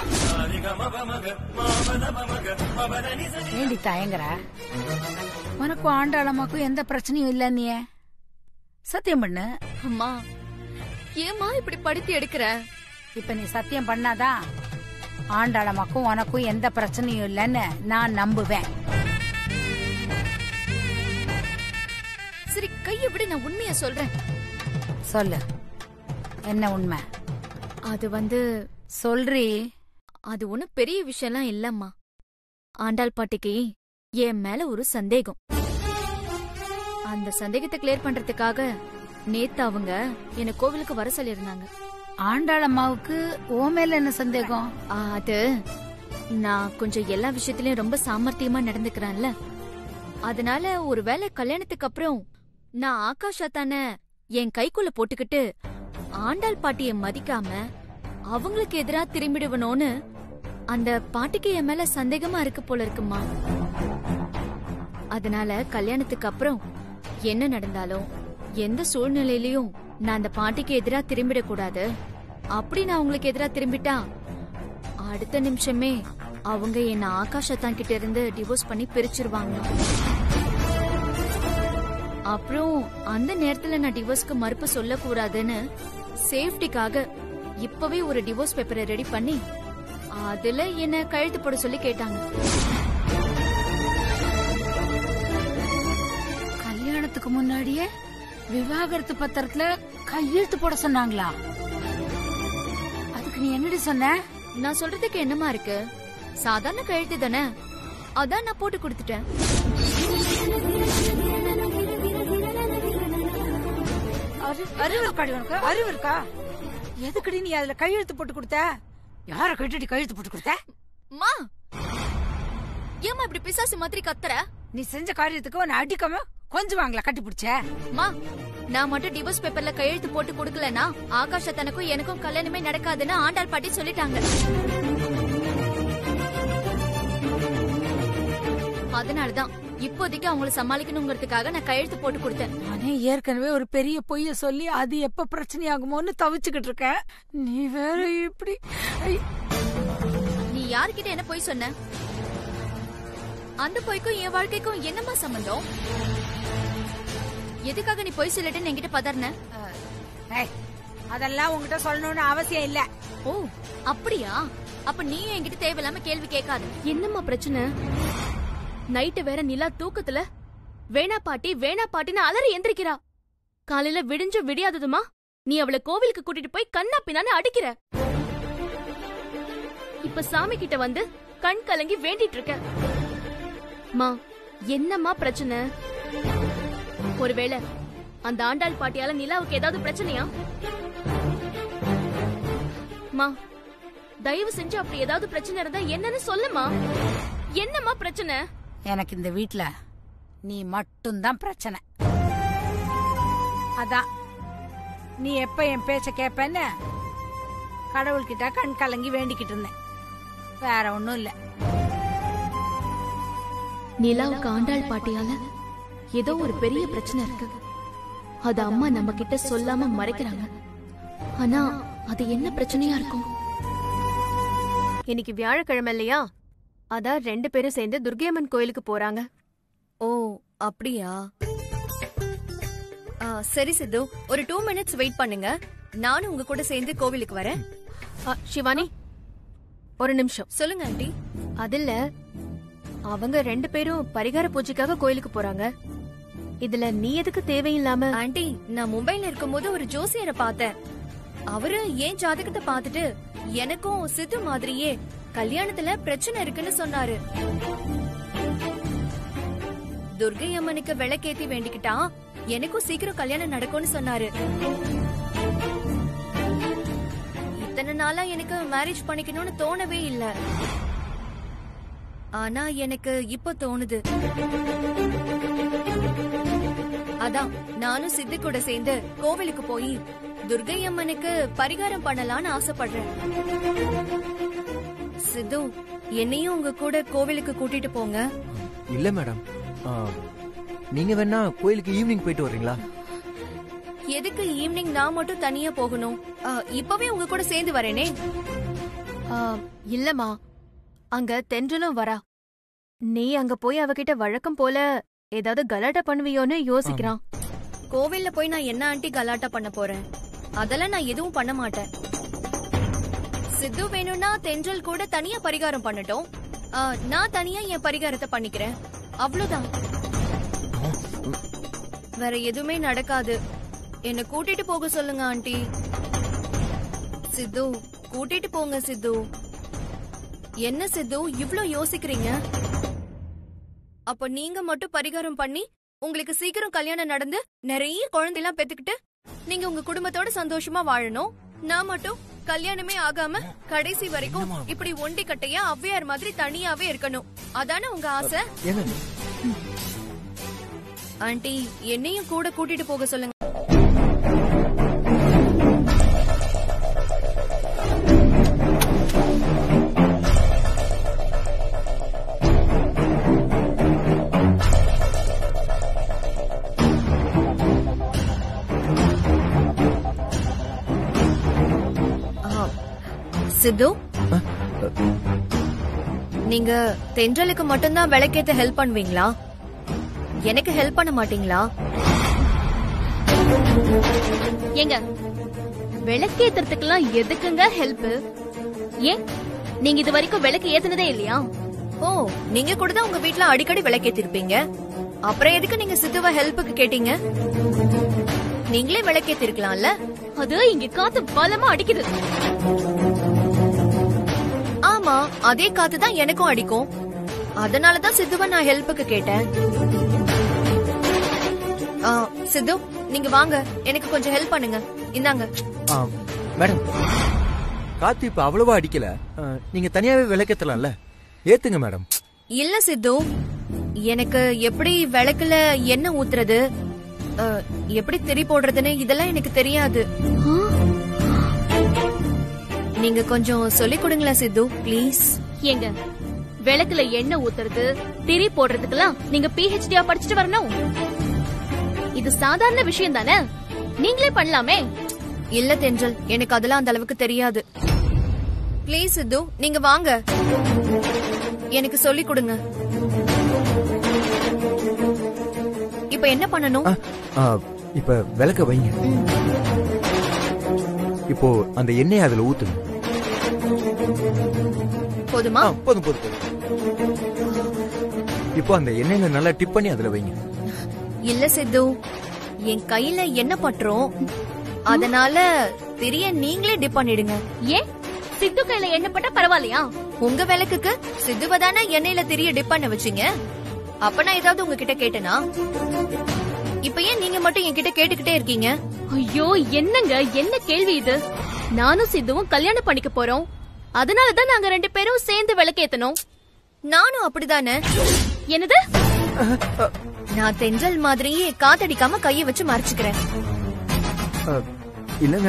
ஏண்டி தயங்குற உனக்கும் ஆண்டாளம்மாக்கும் எந்த பிரச்சனையும் இல்லைன்னியே சத்தியம் பண்ணு அம்மா ஏம்மா இப்படி படுத்தி எடுக்கிற இப்ப நீ சத்தியம் பண்ணாதான் ஆண்டாளம்மாக்கும் உனக்கும் எந்த பிரச்சனையும் இல்லைன்னு நான் நம்புவேன் சரி கையை விட நான் உண்மைய சொல்றேன் சொல்லு என்ன உண்மை அது வந்து சொல்றி அது ஒண்ணும் பெரிய விஷயம்லாம் இல்லம்மா ஆண்டாள் பாட்டிக்கு என் மேல ஒரு சந்தேகம் அந்த சந்தேகத்தை கிளியர் பண்றதுக்காக நேத்து அவங்க என்ன கோவிலுக்கு வர சொல்லியிருந்தாங்க ஆண்டாளம்மாவுக்கு ஓ மேல என்ன சந்தேகம் ஆ, அது நான் கொஞ்சம் எல்லா விஷயத்திலயும் ரொம்ப சாமர்த்தியமா நடந்துக்கிறேன்ல அதனால ஒருவேளை கல்யாணத்துக்கு அப்புறம் நான் ஆகாஷா தானே என் கைக்குள்ள போட்டுக்கிட்டு ஆண்டாள் பாட்டிய மதிக்காம அவங்களுக்கு எதிரா திரும்பிடுவனோன்னு அந்த பாட்டிக்கு என் மேல சந்தேகமா இருக்கு போல இருக்குமா அதனால கல்யாணத்துக்கு அப்புறம் என்ன நடந்தாலும் எந்த சூழ்நிலையிலயும் நான் அந்த பாட்டிக்கு எதிரா திரும்பிடக்கூடாது அப்படி நான் உங்களுக்கு எதிரா திரும்பிட்டா அடுத்த நிமிஷமே அவங்க என்ன ஆகாஷத்தான் கிட்ட இருந்து டிவோர்ஸ் பண்ணி பிரிச்சிருவாங்க அப்புறம் அந்த நேரத்துல நான் டிவோர்ஸ்க்கு மறுப்பு சொல்லக்கூடாதுன்னு சேஃப்டிக்காக இப்பவே ஒரு டிவோர்ஸ் பேப்பரை ரெடி பண்ணி அதுல என்ன கழுத்து போட சொல்லி கேட்டாங்க கல்யாணத்துக்கு முன்னாடியே விவாகரத்து பத்திரத்துல கையெழுத்து போட சொன்னாங்களா அதுக்கு நீ என்னடி சொன்ன நான் சொல்றதுக்கு என்னமா இருக்கு சாதாரண கழுத்து தானே அதான் நான் போட்டு கொடுத்துட்டேன் அறி- அறிவு இருக்காடி உனக்கு அறிவு இருக்கா எதுக்குடி நீ அதுல கையெழுத்து போட்டு கொடுத்த யார கட்டிட்டு கையெழுத்து போட்டு கொடுத்த மா ஏமா இப்படி பிசாசு மாதிரி கத்துற நீ செஞ்ச காரியத்துக்கு உன்னை அடிக்காம கொஞ்சம் வாங்கல கட்டி பிடிச்ச மா நான் மட்டும் டிவோர்ஸ் பேப்பர்ல கையெழுத்து போட்டு கொடுக்கலனா ஆகாஷ தனக்கும் எனக்கும் கல்யாணமே நடக்காதுன்னு ஆண்டாள் பாட்டி சொல்லிட்டாங்க அதனாலதான் இப்போதைக்கு அவங்கள சமாளிக்கணுங்கிறதுக்காக நான் கையெழுத்து போட்டு கொடுத்தேன் நானே ஏற்கனவே ஒரு பெரிய பொய்ய சொல்லி அது எப்ப பிரச்சனை ஆகுமோன்னு தவிச்சுக்கிட்டு இருக்கேன் நீ வேற இப்படி ஐ, நீ யார்கிட்ட என்ன போய் சொன்ன அந்த பொய்க்கும் என் வாழ்க்கைக்கும் என்னமா சம்பந்தம் எதுக்காக நீ பொய் சொல்லிட்டுன்னு என்கிட்ட பதறின ஏய், அதெல்லாம் உங்ககிட்ட சொல்லணும்னு அவசியம் இல்ல ஓ அப்படியா அப்ப நீ என்கிட்ட தேவையில்லாம கேள்வி கேட்காத என்னம்மா பிரச்சனை நைட்டு வேற நிலா தூக்கத்துல வேணா பாட்டி வேணா பாட்டின்னு அலறி எந்திரிக்கிறா காலையில விடிஞ்சும் விடியாததுமா நீ அவளை கோவிலுக்கு கூட்டிட்டு போய் கண்ணா பின்னான்னு அடிக்கிற இப்ப சாமி கிட்ட வந்து கண் கலங்கி வேண்டிட்டு இருக்க மா என்னம்மா பிரச்சனை ஒருவேளை அந்த ஆண்டாள் பாட்டியால நிலாவுக்கு ஏதாவது பிரச்சனையா மா தயவு செஞ்சு அப்படி ஏதாவது பிரச்சனை இருந்தா என்னன்னு சொல்லுமா என்னம்மா பிரச்சனை எனக்கு இந்த வீட்ல நீ மட்டும்தான் பிரச்சனை அதான் நீ எப்ப என் பேச்ச கேப்பேன்னு கடவுள்கிட்ட கண் கலங்கி வேண்டிக்கிட்டு இருந்தேன் வேற ஒண்ணும் இல்ல நிலாவுக்கு ஆண்டாள் பாட்டியால ஏதோ ஒரு பெரிய பிரச்சனை இருக்கு அது அம்மா நம்ம கிட்ட சொல்லாம மறைக்கிறாங்க ஆனா அது என்ன பிரச்சனையா இருக்கும் இன்னைக்கு வியாழக்கிழமை இல்லையா அதான் ரெண்டு பேரும் சேர்ந்து துர்கையம்மன் கோயிலுக்கு போறாங்க ஓ அப்படியா ஆ, சரி சித்து ஒரு டூ மினிட்ஸ் வெயிட் பண்ணுங்க நானும் உங்க கூட சேர்ந்து கோவிலுக்கு வரேன் அ, சிவானி ஒரு நிமிஷம் சொல்லுங்க ஆண்டி அதில்ல அவங்க ரெண்டு பேரும் பரிகார பூஜைக்காக கோயிலுக்கு போறாங்க இதுல நீ எதுக்கு தேவையில்லாம ஆண்டி நான் மும்பைல இருக்கும்போது ஒரு ஜோசியரை பார்த்தேன் அவரு ஏன் ஜாதகத்தை பார்த்துட்டு எனக்கும் சித்து மாதிரியே கல்யாணத்துல பிரச்சனை இருக்குன்னு சொன்னாரு துர்கை அம்மனுக்கு விளக்கேத்தி வேண்டிக்கிட்டா எனக்கும் சீக்கிரம் கல்யாணம் நடக்கும்னு சொன்னாரு இத்தனை நாளா எனக்கு மேரேஜ் பண்ணிக்கணும்னு தோணவே இல்ல ஆனா எனக்கு இப்ப தோணுது அதான் நானும் சித்து கூட சேர்ந்து கோவிலுக்கு போய் துர்கை அம்மனுக்கு பரிகாரம் பண்ணலாம்னு ஆசைப்படுறேன் சித்து என்னையும் உங்க கூட கோவிலுக்கு கூட்டிட்டு போங்க இல்ல மேடம் ஆ, நீங்க வேணா கோயிலுக்கு ஈவினிங் போயிட்டு வர்றீங்களா எதுக்கு ஈவினிங் நான் மட்டும் தனியா போகணும் ஆ, இப்பவே உங்க கூட சேர்ந்து வரேனே ஆ, இல்லம்மா அங்க தென்றலும் வரா நீ அங்க போய் அவகிட்ட வழக்கம் போல ஏதாவது கலாட்டா பண்ணுவியோன்னு யோசிக்கிறான் கோவில்ல போய் நான் என்ன ஆண்டி கலாட்டா பண்ண போறேன் அதெல்லாம் நான் எதுவும் பண்ண மாட்டேன் சித்து வேணும்னா தென்றல் கூட தனியா பரிகாரம் பண்ணட்டும் ஆ, நான் தனியா என் பரிகாரத்தை பண்ணிக்கிறேன் அவ்வளவுதான் வேற எதுவுமே நடக்காது என்ன கூட்டிட்டு போக சொல்லுங்க ஆண்டி சித்து கூட்டிட்டு போங்க சித்து என்ன சித்து இவ்ளோ யோசிக்கிறீங்க அப்ப நீங்க மட்டும் பரிகாரம் பண்ணி உங்களுக்கு சீக்கிரம் கல்யாணம் நடந்து நிறைய குழந்தைலாம் பெத்துக்கிட்டு நீங்க உங்க குடும்பத்தோட சந்தோஷமா வாழணும் நான் மட்டும் கல்யாணமே ஆகாம கடைசி வரைக்கும் இப்படி ஒண்டி கட்டையா ஔவையார் மாதிரி தனியாவே இருக்கணும் அதானே உங்க ஆசை என்ன ஆண்டி என்னையும் கூட கூட்டிட்டு போக சொல்லுங்க ஆ, சித்து நீங்க தென்றலுக்கு மட்டும்தான் விளக்கேத்த ஹெல்ப் பண்ணுவீங்களா எனக்கு ஹெல்ப் பண்ண மாட்டீங்களா ஏங்க விளக்கேத்துறதுக்கெல்லாம் எதுக்குங்க ஹெல்ப் ஏன் நீங்க இது வரைக்கும் விளக்கு ஏத்துனதே இல்லையா ஓ நீங்க கூட தான் உங்க வீட்ல அடிக்கடி விளக்கேத்திருப்பீங்க அப்புறம் எதுக்கு நீங்க சித்துவ ஹெல்ப்புக்கு கேட்டீங்க நீங்களே விளக்கேத்திருக்கலாம்ல அது இங்க காத்து பலமா அடிக்குது ஆமா அதே காத்து தான் எனக்கும் அடிக்கும் அதனாலதான் சித்துவ நான் ஹெல்ப்புக்கு கேட்டேன் ஆ, சித்து நீங்க வாங்க எனக்கு கொஞ்சம் ஹெல்ப் பண்ணுங்க இந்தாங்க ஆ, மேடம் காத்து இப்ப அவ்வளவா அடிக்கல ஆ, நீங்க தனியாவே விளக்கேத்தலாம்ல ஏத்துங்க மேடம் இல்ல சித்து எனக்கு எப்படி விளக்குல எண்ணெய் ஊத்துறது அ, எப்படி திரி போடுறதுன்னு இதெல்லாம் எனக்கு தெரியாது நீங்க கொஞ்சம் சொல்லிக் கொடுங்களேன் சித்து ப்ளீஸ் ஏங்க விளக்குல எண்ணெய் ஊத்துறது திரி போடுறதுக்கெல்லாம் நீங்க பிஹெச்டியா படிச்சுட்டு வரணும் இது சாதாரண விஷயம் தானே நீங்களே பண்ணலாமே இல்ல தென்றல் எனக்கு அதெல்லாம் அந்த அளவுக்கு தெரியாது ப்ளீஸ் சித்து நீங்க வாங்க எனக்கு சொல்லி கொடுங்க இப்ப என்ன பண்ணணும் ஆ, இப்ப விளக்க வைங்க இப்போ அந்த எண்ணெயை அதுல ஊத்துங்க போதுமா ஆ, போதும் போதும் போதும் இப்போ அந்த எண்ணெயில நல்லா டிப் பண்ணி அதுல வைங்க இல்ல சித்து என் கையில என்ன பட்டுரும் அதனால தெரிய நீங்களே டிப் பண்ணிடுங்க ஏன் சித்து கையில எண்ணெய் பட்டா பரவாயில்லையா உங்க விளக்குக்கு சித்துவ தானே எண்ணெயில தெரிய டிப் பண்ண வச்சீங்க அப்ப நான் ஏதாவது உங்ககிட்ட கேட்டேனா இப்ப ஏன் நீங்க மட்டும் என்கிட்ட கேட்டுக்கிட்டே இருக்கீங்க ஐயோ என்னங்க என்ன கேள்வி இது நானும் சித்துவும் கல்யாணம் பண்ணிக்க போறோம் அதனாலதான் நாங்க ரெண்டு பேரும் சேர்ந்து விளக்கேத்தணும் நானும் அப்படிதானே என்னது நான் தென்றல் மாதிரியே காத்தடிக்காம கைய வச்சு மறைச்சுக்கிறேன் ஆ, இல்லங்க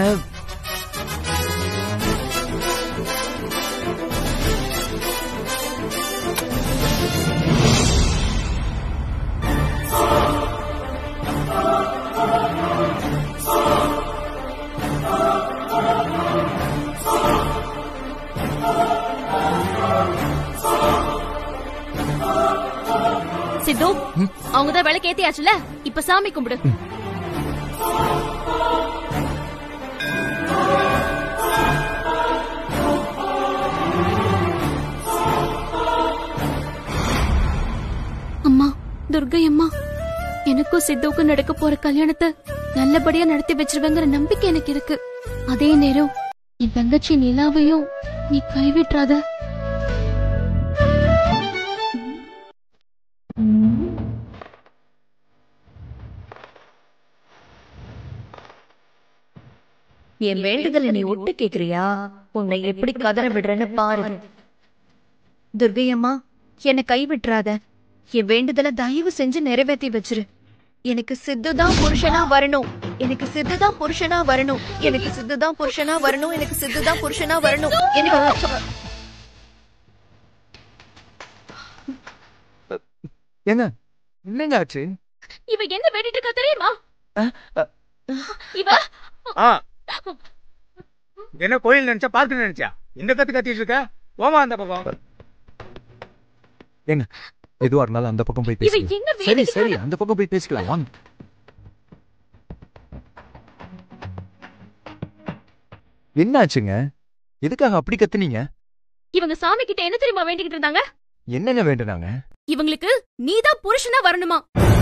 சித்து அவங்க தான் விளக்கு ஏத்தியாச்சுல இப்ப சாமி கும்பிடு அம்மா துர்கை அம்மா எனக்கும் சித்துவுக்கும் நடக்க போற கல்யாணத்தை நல்லபடியா நடத்தி வச்சிருவேங்கிற நம்பிக்கை எனக்கு இருக்கு அதே நேரம் என் தங்கச்சி நிலாவையும் நீ கைவிட்றாத என் வேண்டுதலை நீ ஒட்டு கேக்குறியா உன்னை எப்படி கதற விடுறேன்னு பாரு துர்கையம்மா என்னை கைவிட்டுறாத என் வேண்டுதலை தயவு செஞ்சு நிறைவேத்தி வச்சிரு எனக்கு சித்து தான் புருஷனா வரணும் எனக்கு சித்து தான் புருஷனா வரணும் எனக்கு சித்து தான் புருஷனா வரணும் எனக்கு சித்து தான் புருஷனா வரணும் எனக்கு ஏங்க என்னங்க ஆச்சு இவ என்ன வேண்டிட்டு இருக்கா தெரியுமா அ. இவ ஆ என்ன கோயில் நினைச்சா பார்த்து நினைச்சா இந்த கத்து கத்திட்டு இருக்க ஓமா அந்த பக்கம் ஏங்க எதுவா இருந்தாலும் அந்த பக்கம் போய் இவ பேசுங்க என்ன சரி வேண்டிட்டு சரி அந்த பக்கம் போய் பேசிக்கலாம் வாங்க என்னாச்சுங்க எதுக்காக அப்படி கத்துனீங்க இவங்க சாமி கிட்ட என்ன தெரியுமா வேண்டிக்கிட்டு இருந்தாங்க என்னங்க வேண்டுனாங்க இவங்களுக்கு நீதான் புருஷனா வரணுமா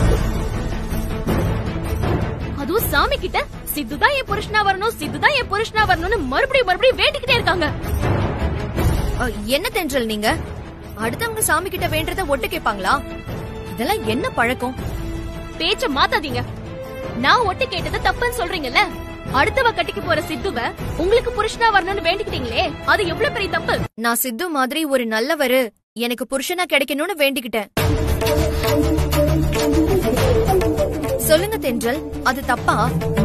அதுவும் சாமி கிட்ட சித்து தான் என் புருஷனா வரணும் சித்து தான் என் புருஷனா வரணும்னு மறுபடியும் மறுபடியும் வேண்டிக்கிட்டே இருக்காங்க அ, என்ன தென்றல் நீங்க அடுத்தவங்க சாமி கிட்ட வேண்டத ஒட்டு கேட்பாங்களா இதெல்லாம் என்ன பழக்கம் பேச்ச மாத்தாதீங்க நான் ஒட்டு கேட்டது தப்புன்னு சொல்றீங்கல்ல அடுத்தவ கட்டிக்கு போற சித்துவ உங்களுக்கு புருஷனா வரணும்னு வேண்டிக்கிட்டீங்களே அது எவ்வளவு பெரிய தப்பு நான் சித்து மாதிரி ஒரு நல்லவரு எனக்கு புருஷனா கிடைக்கணும்னு வேண்டிக்கிட்டேன் சொல்லுங்க தென்றல் அது தப்பா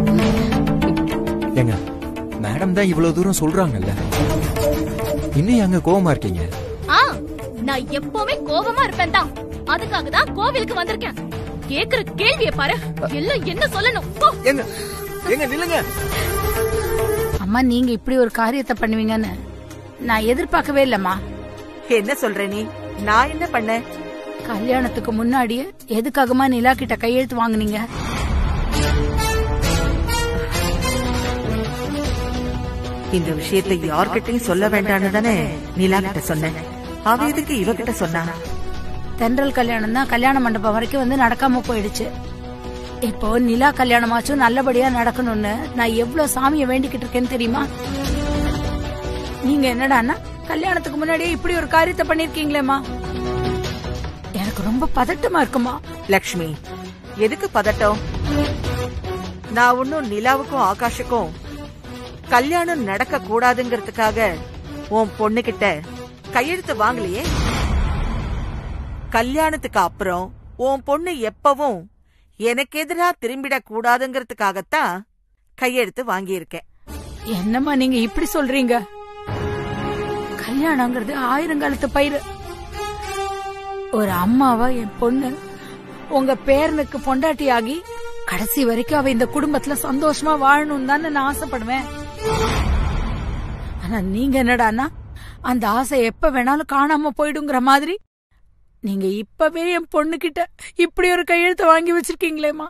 ஏங்க மேடம் தான் இவ்வளவு தூரம் சொல்றாங்கல்ல இன்னும் அங்க கோவமா இருக்கீங்க ஆ நான் எப்பவுமே கோபமா இருப்பேன் தான் அதுக்காக தான் கோவிலுக்கு வந்திருக்கேன் கேக்குற கேள்விய பாரு எல்லாம் என்ன சொல்லணும் போ. எங்க எங்க நில்லுங்க அம்மா நீங்க இப்படி ஒரு காரியத்தை பண்ணுவீங்கன்னு நான் எதிர்பார்க்கவே இல்லம்மா என்ன சொல்ற நீ நான் என்ன பண்ணேன் கல்யாணத்துக்கு முன்னாடியே எதுக்காகமா நிலா கிட்ட கையெழுத்து வாங்குனீங்க இந்த விஷயத்தை யார்கிட்டயும் சொல்ல வேண்டாம்னு தானே நிலா கிட்ட சொன்னேன் அவ எதுக்கு இவகிட்ட சொன்னா தென்றல் கல்யாணம் தான் கல்யாண மண்டபம் வரைக்கும் வந்து நடக்காம போயிடுச்சு இப்போ நிலா கல்யாணமாச்சும் நல்லபடியா நடக்கணும்னு நான் எவ்வளவு சாமியை வேண்டிக்கிட்டு இருக்கேன்னு தெரியுமா நீங்க என்னடான்னா கல்யாணத்துக்கு முன்னாடியே இப்படி ஒரு காரியத்தை பண்ணிருக்கீங்களேம்மா எனக்கு ரொம்ப பதட்டமா இருக்குமா லக்ஷ்மி எதுக்கு பதட்டம் நான் ஒன்னும் நிலாவுக்கும் ஆகாஷுக்கும் கல்யாணம் நடக்க கூடாதுங்கிறதுக்காக உன் பொண்ணுகிட்ட கையெழுத்து வாங்கலையே கல்யாணத்துக்கு அப்புறம் உன் பொண்ணு எப்பவும் எனக்கு எதிரா திரும்பிடக் கூடாதுங்கிறதுக்காகத்தான் கையெழுத்து வாங்கியிருக்கேன் என்னம்மா நீங்க இப்படி சொல்றீங்க கல்யாணங்கிறது ஆயிரங்காலத்து பயிர் ஒரு அம்மாவா என் பொண்ணு உங்க பேரனுக்கு பொண்டாட்டியாகி கடைசி வரைக்கும் அவ இந்த குடும்பத்துல சந்தோஷமா வாழணும் தானே நான் ஆசைப்படுவேன் ஆனா நீங்க என்னடான்னா அந்த ஆசை எப்ப வேணாலும் காணாம போயிடுங்கிற மாதிரி நீங்க இப்பவே என் பொண்ணுகிட்ட இப்படி ஒரு கையெழுத்து வாங்கி வச்சிருக்கீங்களேமா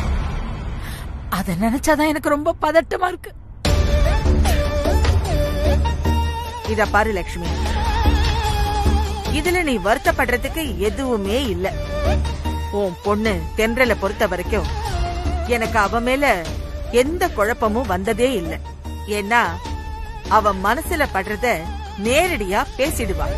அத நினைச்சாதான் எனக்கு ரொம்ப பதட்டமா இருக்கு இத பாரு லட்சுமி இதுல நீ வருத்தப்படுறதுக்கு எதுவுமே இல்ல உன் பொண்ணு தென்றல பொறுத்த வரைக்கும் எனக்கு அவ மேல எந்த குழப்பமும் வந்ததே இல்ல ஏன்னா அவ மனசுல படுறத நேரடியா பேசிடுவா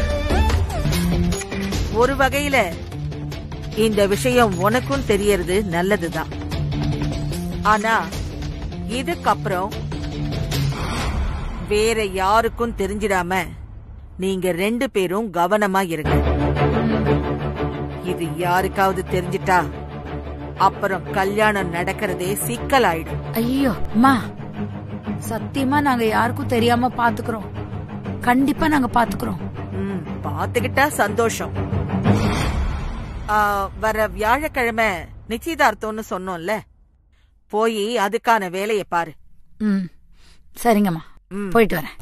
ஒரு வகையில இந்த விஷயம் உனக்கும் தெரியறது நல்லதுதான் ஆனா இதுக்கப்புறம் வேற யாருக்கும் தெரிஞ்சிடாம நீங்க ரெண்டு பேரும் கவனமா இருங்க இது யாருக்காவது தெரிஞ்சிட்டா அப்புறம் கல்யாணம் நடக்கிறதே சிக்கலாயிடும் ஐயோ அம்மா சத்தியமா நாங்க யாருக்கும் தெரியாம பாத்துக்கிறோம் கண்டிப்பா நாங்க பாத்துக்கிறோம் ம், பாத்துக்கிட்டா சந்தோஷம் ஆ, வர வியாழக்கிழமை நிச்சயதார்த்தம்னு சொன்னோம்ல போய் அதுக்கான வேலையை பாரு ம் சரிங்கம்மா ம். போயிட்டு வரேன்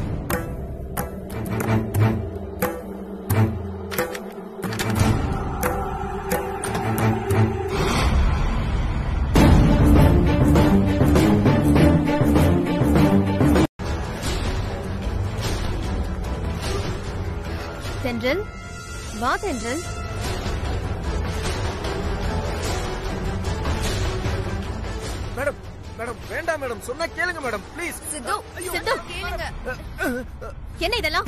தென்றல் வா தென்றல் மேடம் மேடம் வேண்டாம் மேடம் சொன்னா கேளுங்க மேடம் ப்ளீஸ் சித்து சித்து கேளுங்க என்ன இதெல்லாம்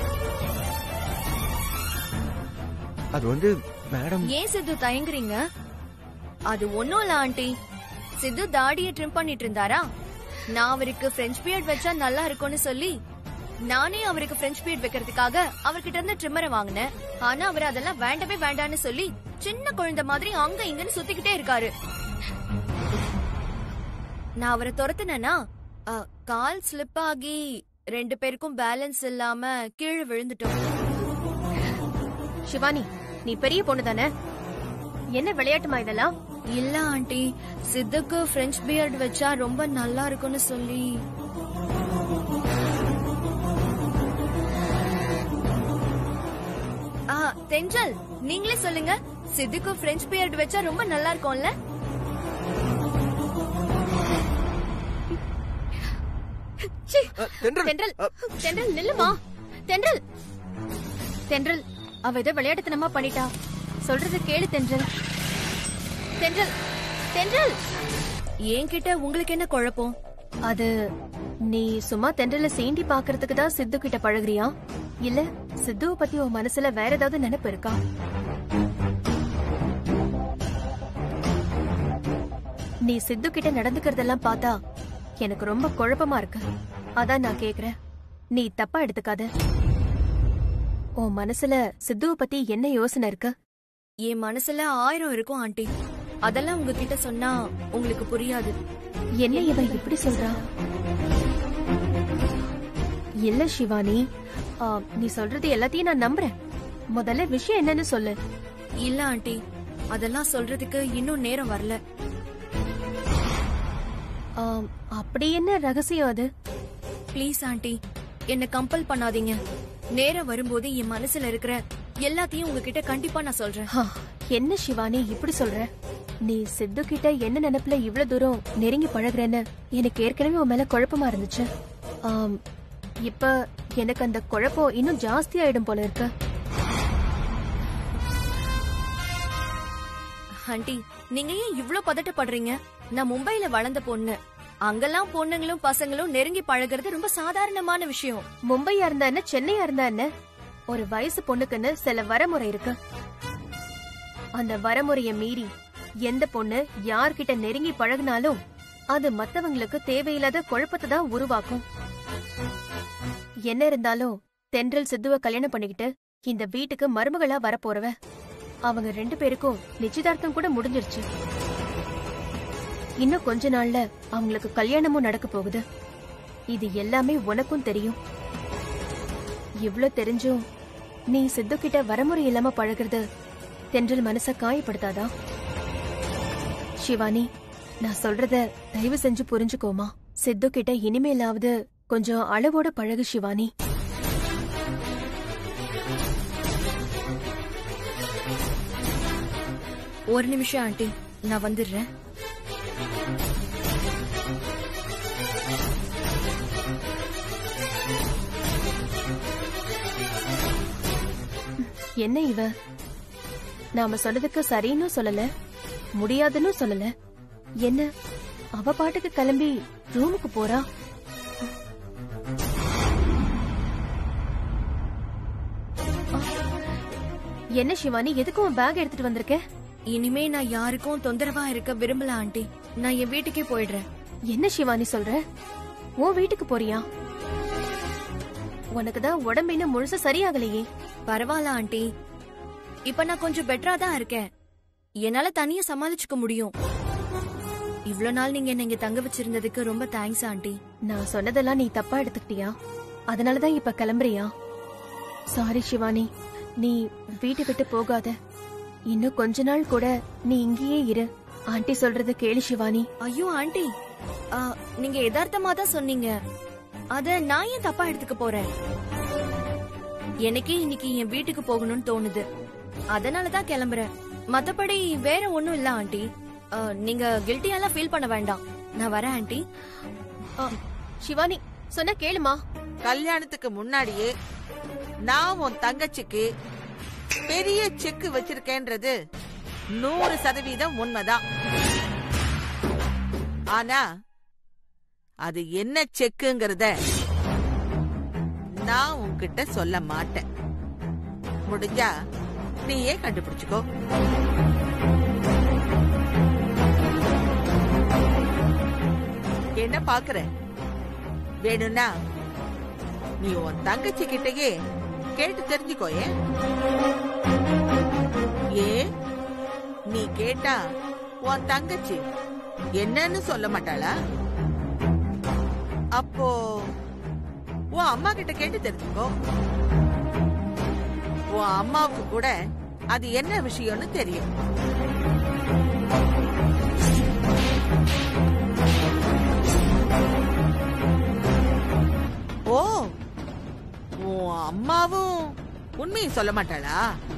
அது வந்து மேடம் ஏன் சித்து தயங்குறீங்க அது ஒண்ணும் இல்ல ஆண்டி சித்து தாடிய ட்ரிம் பண்ணிட்டு இருந்தாரா நான் அவருக்கு பிரெஞ்ச் பியர்ட் வச்சா நல்லா இருக்கும்னு சொல்லி நானே அவருக்கு பிரெஞ்ச் பியர்ட் வைக்கிறதுக்காக அவர்கிட்ட இருந்து ட்ரிம்மரை வாங்கினேன் ஆனா அவர் அதெல்லாம் வேண்டவே வேண்டான்னு சொல்லி சின்ன குழந்தை மாதிரி அங்க இங்கன்னு சுத்திக்கிட்டே இருக்காரு நான் அவரை துரத்துனேனா அ, கால் ஸ்லிப் ஆகி ரெண்டு பேருக்கும் பேலன்ஸ் இல்லாம கீழே விழுந்துட்டோம் சிவானி நீ பெரிய பொண்ணு தானே என்ன விளையாட்டுமா இதெல்லாம் இல்ல ஆண்டி சித்துக்கு பிரெஞ்ச் பியர்ட் வச்சா ரொம்ப நல்லா இருக்கும்னு சொல்லி ஆ தென்றல் நீங்களே சொல்லுங்க சித்துக்கு பிரெஞ்ச் பியர்ட் வச்சா ரொம்ப நல்லா இருக்கும்ல ச்சீ, தென்றல் தென்றல் தென்றல் நில்லுமா தென்றல் தென்றல் அவ ஏதோ விளையாட்டுத்தனமா பண்ணிட்டா சொல்றது கேளு தென்றல் தென்றல் தென்றல் என்கிட்ட உங்களுக்கு என்ன குழப்பம் அது நீ சும்மா தென்றல சீண்டி பாக்குறதுக்கு தான் சித்து கிட்ட பழகுறியா இல்ல சித்துவ பத்தி உன் மனசுல வேற ஏதாவது நினைப்பு இருக்கா நீ சித்து கிட்ட நடந்துக்கிறதெல்லாம் பார்த்தா எனக்கு ரொம்ப குழப்பமா இருக்கு அதான் நான் கேக்குறேன் நீ தப்பா எடுத்துக்காத உன் மனசுல சித்துவ பத்தி என்ன யோசனை இருக்கு என் மனசுல ஆயிரம் இருக்கும் ஆண்டி அதெல்லாம் உங்ககிட்ட சொன்னா உங்களுக்கு புரியாது என்ன இவன் இப்படி சொல்றா இல்ல சிவானி ஆ, நீ சொல்றது எல்லாத்தையும் நான் நம்புறேன் முதல்ல விஷயம் என்னன்னு சொல்லு இல்ல ஆண்டி அதெல்லாம் சொல்றதுக்கு இன்னும் நேரம் வரல ஆ, அப்படி என்ன ரகசியம் அது ப்ளீஸ் ஆண்டி என்ன கம்பல் பண்ணாதீங்க நேரம் வரும்போது என் மனசுல இருக்கிற எல்லாத்தையும் உங்ககிட்ட கண்டிப்பா நான் சொல்றேன் ஹா, என்ன சிவானி இப்படி சொல்ற நீ சித்து கிட்ட என்ன நினைப்புல இவ்வளவு தூரம் நெருங்கி பழகுறேன்னு எனக்கு ஏற்கனவே உன் மேல குழப்பமா இருந்துச்சு ஆம், இப்ப எனக்கு அந்த குழப்பம் இன்னும் ஜாஸ்தி ஆயிடும் போல இருக்கு ஆண்டி நீங்க ஏன் இவ்ளோ பதட்டப்படுறீங்க நான் மும்பைல வளர்ந்த பொண்ணு அங்கெல்லாம் பொண்ணுங்களும் பசங்களும் நெருங்கி பழகுறது ரொம்ப சாதாரணமான விஷயம் மும்பையா இருந்தா என்ன சென்னையா இருந்தா என்ன ஒரு வயசு பொண்ணுக்குன்னு சில வரமுறை இருக்கு அந்த வரமுறைய மீறி எந்த பொண்ணு யார்கிட்ட நெருங்கி பழகுனாலும் அது மத்தவங்களுக்கு தேவையில்லாத குழப்பத்தை தான் உருவாக்கும் என்ன இருந்தாலும் தென்றல் சித்துவ கல்யாணம் பண்ணிக்கிட்டு இந்த வீட்டுக்கு மருமகளா வரப்போறவ அவங்க ரெண்டு பேருக்கும் நிச்சயதார்த்தம் கூட முடிஞ்சிருச்சு இன்னும் கொஞ்ச நாள்ல அவங்களுக்கு கல்யாணமும் நடக்க போகுது இது எல்லாமே உனக்கும் தெரியும் இவ்ளோ தெரிஞ்சும் நீ சித்து கிட்ட வரமுறை இல்லாம பழகுறது தென்றல் மனச காயப்படுத்தாதா சிவானி நான் சொல்றத தயவு செஞ்சு புரிஞ்சுக்கோமா சித்து கிட்ட இனிமேலாவது கொஞ்சம் அளவோட பழகு சிவானி ஒரு நிமிஷம் ஆண்டி நான் வந்துடுறேன் என்ன இவ நாம சொன்னதுக்கு சரின்னு சொல்லல முடியாதுன்னு சொல்லல என்ன அவ பாட்டுக்கு கிளம்பி ரூமுக்கு போறா என்ன சிவானி எதுக்கு உன் பேக் எடுத்துட்டு வந்திருக்க இனிமே நான் யாருக்கும் தொந்தரவா இருக்க விரும்பல ஆண்டி நான் என் வீட்டுக்கே போயிடுறேன் என்ன சிவானி சொல்ற உன் வீட்டுக்கு போறியா உனக்கு தான் உடம்பு இன்னும் முழுசா சரியாகலையே பரவாயில்ல ஆண்டி இப்ப நான் கொஞ்சம் பெட்டரா தான் இருக்கேன் என்னால தனியா சமாளிச்சுக்க முடியும் இவ்ளோ நாள் நீங்க என்ன இங்க தங்க வச்சிருந்ததுக்கு ரொம்ப தேங்க்ஸ் ஆண்டி நான் சொன்னதெல்லாம் நீ தப்பா எடுத்துக்கிட்டியா அதனாலதான் இப்ப கிளம்புறியா சாரி சிவானி நீ வீட்டை விட்டு போகாத இன்னும் கொஞ்ச நாள் கூட நீ இங்கேயே இரு ஆண்டி சொல்றத கேளு சிவானி ஐயோ ஆண்டி ஆ, நீங்க யதார்த்தமா தான் சொன்னீங்க அத நான் ஏன் தப்பா எடுத்துக்க போறேன் எனக்கே இன்னைக்கு என் வீட்டுக்கு போகணும்னு தோணுது அதனால தான் கிளம்புறேன் மத்தபடி வேற ஒண்ணும் இல்ல ஆண்டி ஆ, நீங்க கில்ட்டியெல்லாம் ஃபீல் பண்ண வேண்டாம் நான் வரேன் ஆண்டி ஆ, சிவானி சொன்ன கேளுமா கல்யாணத்துக்கு முன்னாடியே நான் உன் தங்கச்சிக்கு பெரிய செக்கு வச்சிருக்கேன்றது நூறு சதவீதம் உண்மைதான் ஆனா அது என்ன செக்குங்கிறத நான் உன்கிட்ட சொல்ல மாட்டேன் முடிஞ்சா நீயே கண்டுபிடிச்சுக்கோ என்ன பாக்குற வேணும்னா நீ உன் தங்கச்சி கிட்டயே கேட்டு தெரிஞ்சுக்கோயே ஏ நீ கேட்டா உன் தங்கச்சி என்னன்னு சொல்ல மாட்டாளா அப்போ உன் அம்மா கிட்ட கேட்டு தெரிஞ்சுக்கோ உன் அம்மாவுக்கு கூட அது என்ன விஷயம்னு தெரியும் ஓ உன் அம்மாவும் உண்மையை சொல்ல மாட்டாளா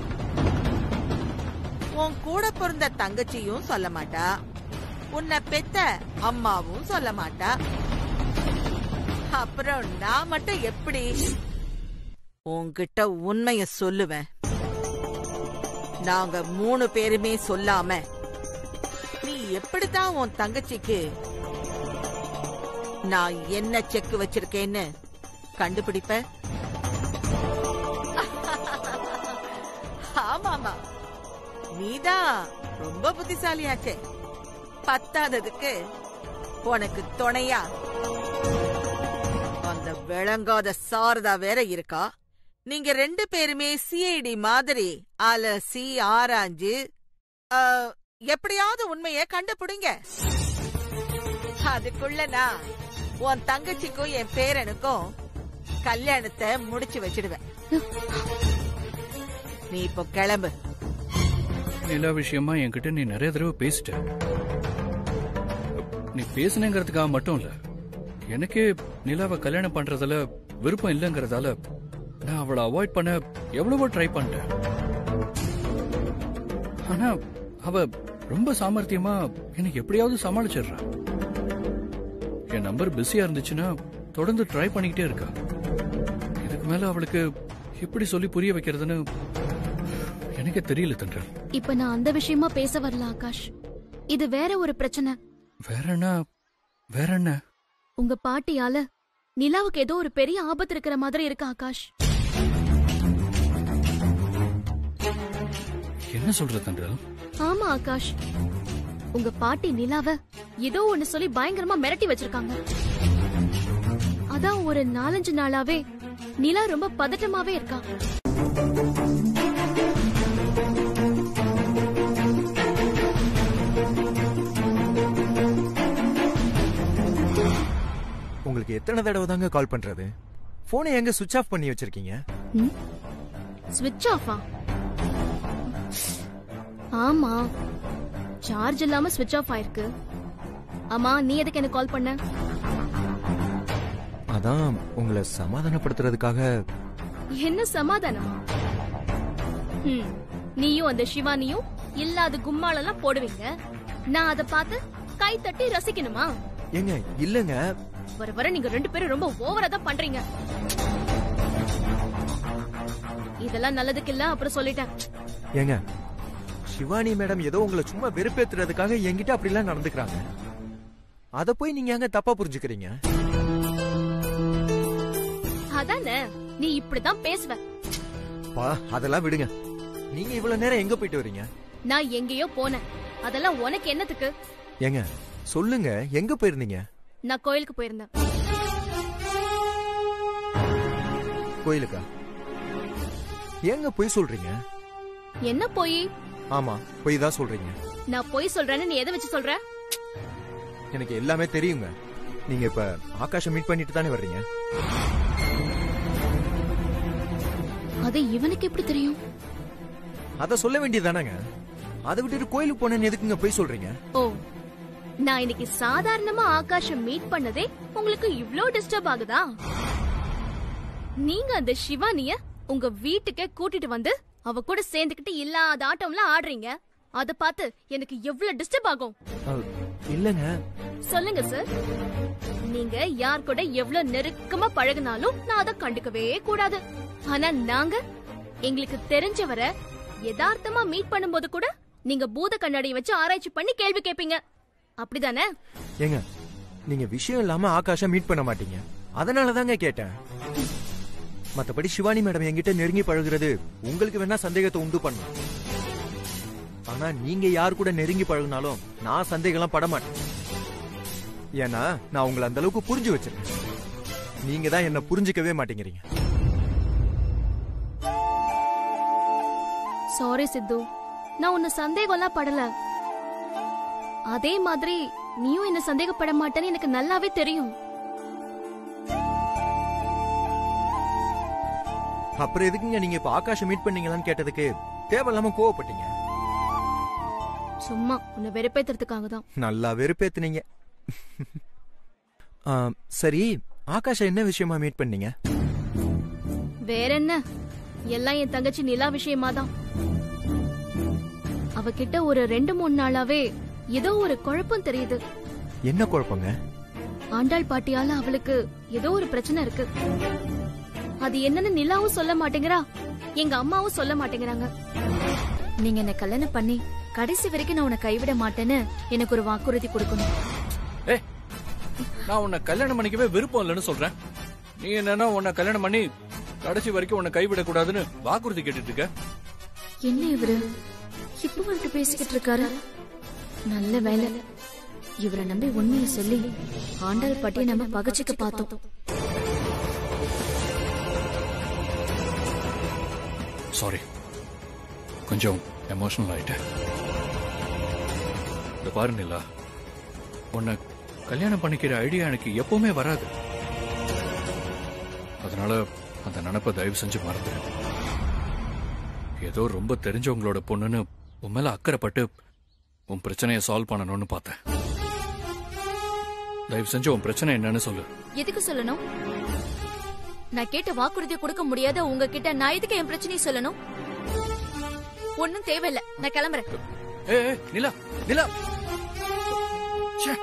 உன் கூட பிறந்த தங்கச்சியும் சொல்ல மாட்டா உன்னை பெத்த அம்மாவும் சொல்ல மாட்டா அப்புறம் நான் மட்டும் எப்படி உன்கிட்ட உண்மைய சொல்லுவேன் நாங்க மூணு பேருமே சொல்லாம நீ எப்படித்தான் உன் தங்கச்சிக்கு நான் என்ன செக் வச்சிருக்கேன்னு கண்டுபிடிப்ப ஆமாமா நீதான் ரொம்ப புத்திசாலியாச்சே பத்தாததுக்கு உனக்கு துணையா அந்த விளங்காத சாரதா வேற இருக்கா நீங்க ரெண்டு பேருமே சிஐடி மாதிரி அலசி ஆராய்ஞ்சு ஆ, எப்படியாவது உண்மைய கண்டுபிடிங்க அதுக்குள்ள நான் உன் தங்கச்சிக்கும் என் பேரனுக்கும் கல்யாணத்தை முடிச்சு வச்சிடுவேன் நீ இப்போ கிளம்பு நிலா விஷயமா என்கிட்ட நீ நிறைய தடவை பேசிட்ட நீ பேசுனேங்கிறதுக்காக மட்டும் இல்ல எனக்கே நிலாவை கல்யாணம் பண்றதுல விருப்பம் இல்லைங்கிறதால நான் அவளை அவாய்ட் பண்ண எவ்வளவோ ட்ரை பண்ணிட்டேன் ஆனா அவ ரொம்ப சாமர்த்தியமா எனக்கு எப்படியாவது சமாளிச்சிடுறா என் நம்பர் பிஸியா இருந்துச்சுன்னா தொடர்ந்து ட்ரை பண்ணிக்கிட்டே இருக்கா இதுக்கு மேல அவளுக்கு எப்படி சொல்லி புரிய வைக்கிறதுன்னு எனக்கே தெரியல தன்றல் இப்ப நான் அந்த விஷயமா பேச வரல ஆகாஷ் இது வேற ஒரு பிரச்சனை வேற என்ன வேற என்ன உங்க பாட்டியால நிலாவுக்கு ஏதோ ஒரு பெரிய ஆபத்து இருக்கிற மாதிரி இருக்கு ஆகாஷ் என்ன சொல்ற தன்றல் ஆமா ஆகாஷ் உங்க பாட்டி நிலாவ ஏதோ ஒண்ணு சொல்லி பயங்கரமா மிரட்டி வச்சிருக்காங்க அதான் ஒரு நாலஞ்சு நாளாவே நிலா ரொம்ப பதட்டமாவே இருக்கா உங்களுக்கு எத்தனை தடவை தாங்க கால் பண்றது போனை எங்க சுவிட்ச் ஆஃப் பண்ணி வச்சிருக்கீங்க ஸ்விட்ச் ஆஃபா ஆமா சார்ஜ் இல்லாம ஸ்விட்ச் ஆஃப் ஆயிருக்கு ஆமா நீ எதுக்கு எனக்கு கால் பண்ண அதான் உங்களை சமாதானப்படுத்துறதுக்காக என்ன சமாதானமா ஹம், நீயும் அந்த சிவானியும் இல்லாத கும்மாளெல்லாம் போடுவீங்க நான் அத பார்த்து கை தட்டி ரசிக்கணுமா ஏங்க இல்லங்க வர வர நீங்க ரெண்டு பேரும் ரொம்ப ஓவரா தான் பண்றீங்க இதெல்லாம் நல்லதுக்கு இல்ல அப்புறம் சொல்லிட்டேன் ஏங்க சிவானி மேடம் ஏதோ உங்களை சும்மா வெறுப்பேத்துறதுக்காக என்கிட்ட அப்படிலாம் நடந்துக்கிறாங்க அத போய் நீங்க எங்க தப்பா புரிஞ்சுக்கிறீங்க அதானே நீ இப்படிதான் பேசுவ பா அதெல்லாம் விடுங்க நீங்க இவ்வளவு நேரம் எங்க போயிட்டு வரீங்க நான் எங்கேயோ போனேன் அதெல்லாம் உனக்கு என்னத்துக்கு ஏங்க சொல்லுங்க எங்க போயிருந்தீங்க நான் கோயிலுக்கு போயிருந்தேன் கோயிலுக்கா ஏங்க போய் சொல்றீங்க என்ன போய் ஆமா போய் தான் சொல்றீங்க நான் போய் சொல்றேன்னு நீ எதை வச்சு சொல்ற எனக்கு எல்லாமே தெரியுங்க நீங்க இப்ப ஆகாஷம் மீட் பண்ணிட்டு தானே வர்றீங்க அது இவனுக்கு எப்படி தெரியும் அத சொல்ல வேண்டியதானங்க அதை விட்டுட்டு கோயிலுக்கு போனேன்னு எதுக்குங்க போய் சொல்றீங்க ஓ நான் இன்னைக்கு சாதாரணமா ஆகாஷம் மீட் பண்ணதே உங்களுக்கு இவ்ளோ டிஸ்டர்ப் ஆகுதா நீங்க அந்த சிவானிய உங்க வீட்டுக்கே கூட்டிட்டு வந்து அவ கூட சேர்ந்துக்கிட்டு இல்லாத ஆட்டம்லாம் ஆடுறீங்க அத பார்த்து எனக்கு எவ்வளவு டிஸ்டர்ப் ஆகும் அஹ், இல்லங்க சொல்லுங்க சார் நீங்க யார் கூட எவ்வளவு நெருக்கமா பழகுனாலும் நான் அதை கண்டுக்கவே கூடாது ஆனா நாங்க எங்களுக்கு தெரிஞ்சவரை யதார்த்தமா மீட் பண்ணும்போது கூட நீங்க பூத கண்ணாடியை வச்சு ஆராய்ச்சி பண்ணி கேள்வி கேட்பீங்க அப்படிதானே ஏங்க நீங்க விஷயம் இல்லாம ஆகாஷம் மீட் பண்ண மாட்டீங்க அதனால தாங்க கேட்டேன் மத்தபடி சிவானி மேடம் என்கிட்ட நெருங்கி பழகுறது உங்களுக்கு வேணா சந்தேகத்தை உண்டு பண்ணும் ஆனா நீங்க யார் கூட நெருங்கி பழகுனாலும் நான் சந்தேகம்லாம் பட மாட்டேன் ஏன்னா நான் உங்களை அந்த அளவுக்கு புரிஞ்சு வச்சிருக்கேன் நீங்க தான் என்ன புரிஞ்சுக்கவே மாட்டேங்கிறீங்க சாரி சித்து நான் உன்னை சந்தேகம்லாம் படல அதே மாதிரி நீயும் என்ன சந்தேகப்பட மாட்டேன்னு எனக்கு நல்லாவே தெரியும் அப்புறம் எதுக்குங்க நீங்க இப்ப ஆகாஷம் மீட் பண்ணீங்களான்னு கேட்டதுக்கு தேவையில்லாம கோவப்பட்டீங்க சும்மா உன்னை வெறுப்பேத்துறதுக்காக தான் நல்லா வெறுப்பேத்துனீங்க ஆ, சரி ஆகாஷ என்ன விஷயமா மீட் பண்ணீங்க வேற என்ன எல்லாம் என் தங்கச்சி நிலா விஷயமா தான் அவகிட்ட ஒரு ரெண்டு மூணு நாளாவே ஏதோ ஒரு குழப்பம் தெரியுது என்ன குழப்பங்க ஆண்டாள் பாட்டியால அவளுக்கு ஏதோ ஒரு பிரச்சனை இருக்கு அது என்னன்னு நிலாவும் சொல்ல மாட்டேங்கிறா எங்க அம்மாவும் சொல்ல மாட்டேங்கிறாங்க நீங்க என்ன கல்யாணம் பண்ணி கடைசி வரைக்கும் நான் உன்னை கைவிட மாட்டேன்னு எனக்கு ஒரு வாக்குறுதி கொடுக்கணும் ஏ நான் உன்னை கல்யாணம் பண்ணிக்கவே விருப்பம் இல்லைன்னு சொல்றேன் நீ என்னன்னா உன்னை கல்யாணம் பண்ணி கடைசி வரைக்கும் உன்னை கைவிடக் கூடாதுன்னு வாக்குறுதி கேட்டுட்டு இருக்க என்ன இவரு இப்ப வந்துட்டு பேசிக்கிட்டு இருக்காரு நல்ல வேலை இவரை நம்பி உண்மையை சொல்லி ஆண்டாள் பாட்டியை நம்ம பகச்சிக்க பார்த்தோம் சாரி கொஞ்சம் எமோஷனல் ஆயிட்டேன் இந்த பாரு நிலா உன்னை கல்யாணம் பண்ணிக்கிற ஐடியா எனக்கு எப்பவுமே வராது அதனால அந்த நினைப்பை தயவு செஞ்சு மறந்துடு ஏதோ ரொம்ப தெரிஞ்சவங்களோட பொண்ணுன்னு உன் மேல அக்கறைப்பட்டு உன் பிரச்சனையை சால்வ் பண்ணணும்னு பார்த்தேன் தயவு செஞ்சு உன் பிரச்சனை என்னன்னு சொல்லு எதுக்கு சொல்லணும் நான் கேட்ட வாக்குறுதி கொடுக்க முடியாத உங்ககிட்ட நான் எதுக்கு என் பிரச்சனையை சொல்லணும் ஒண்ணும் தேவையில்ல நான் கிளம்புறேன் ஏ நிலா நிலா ச்சே.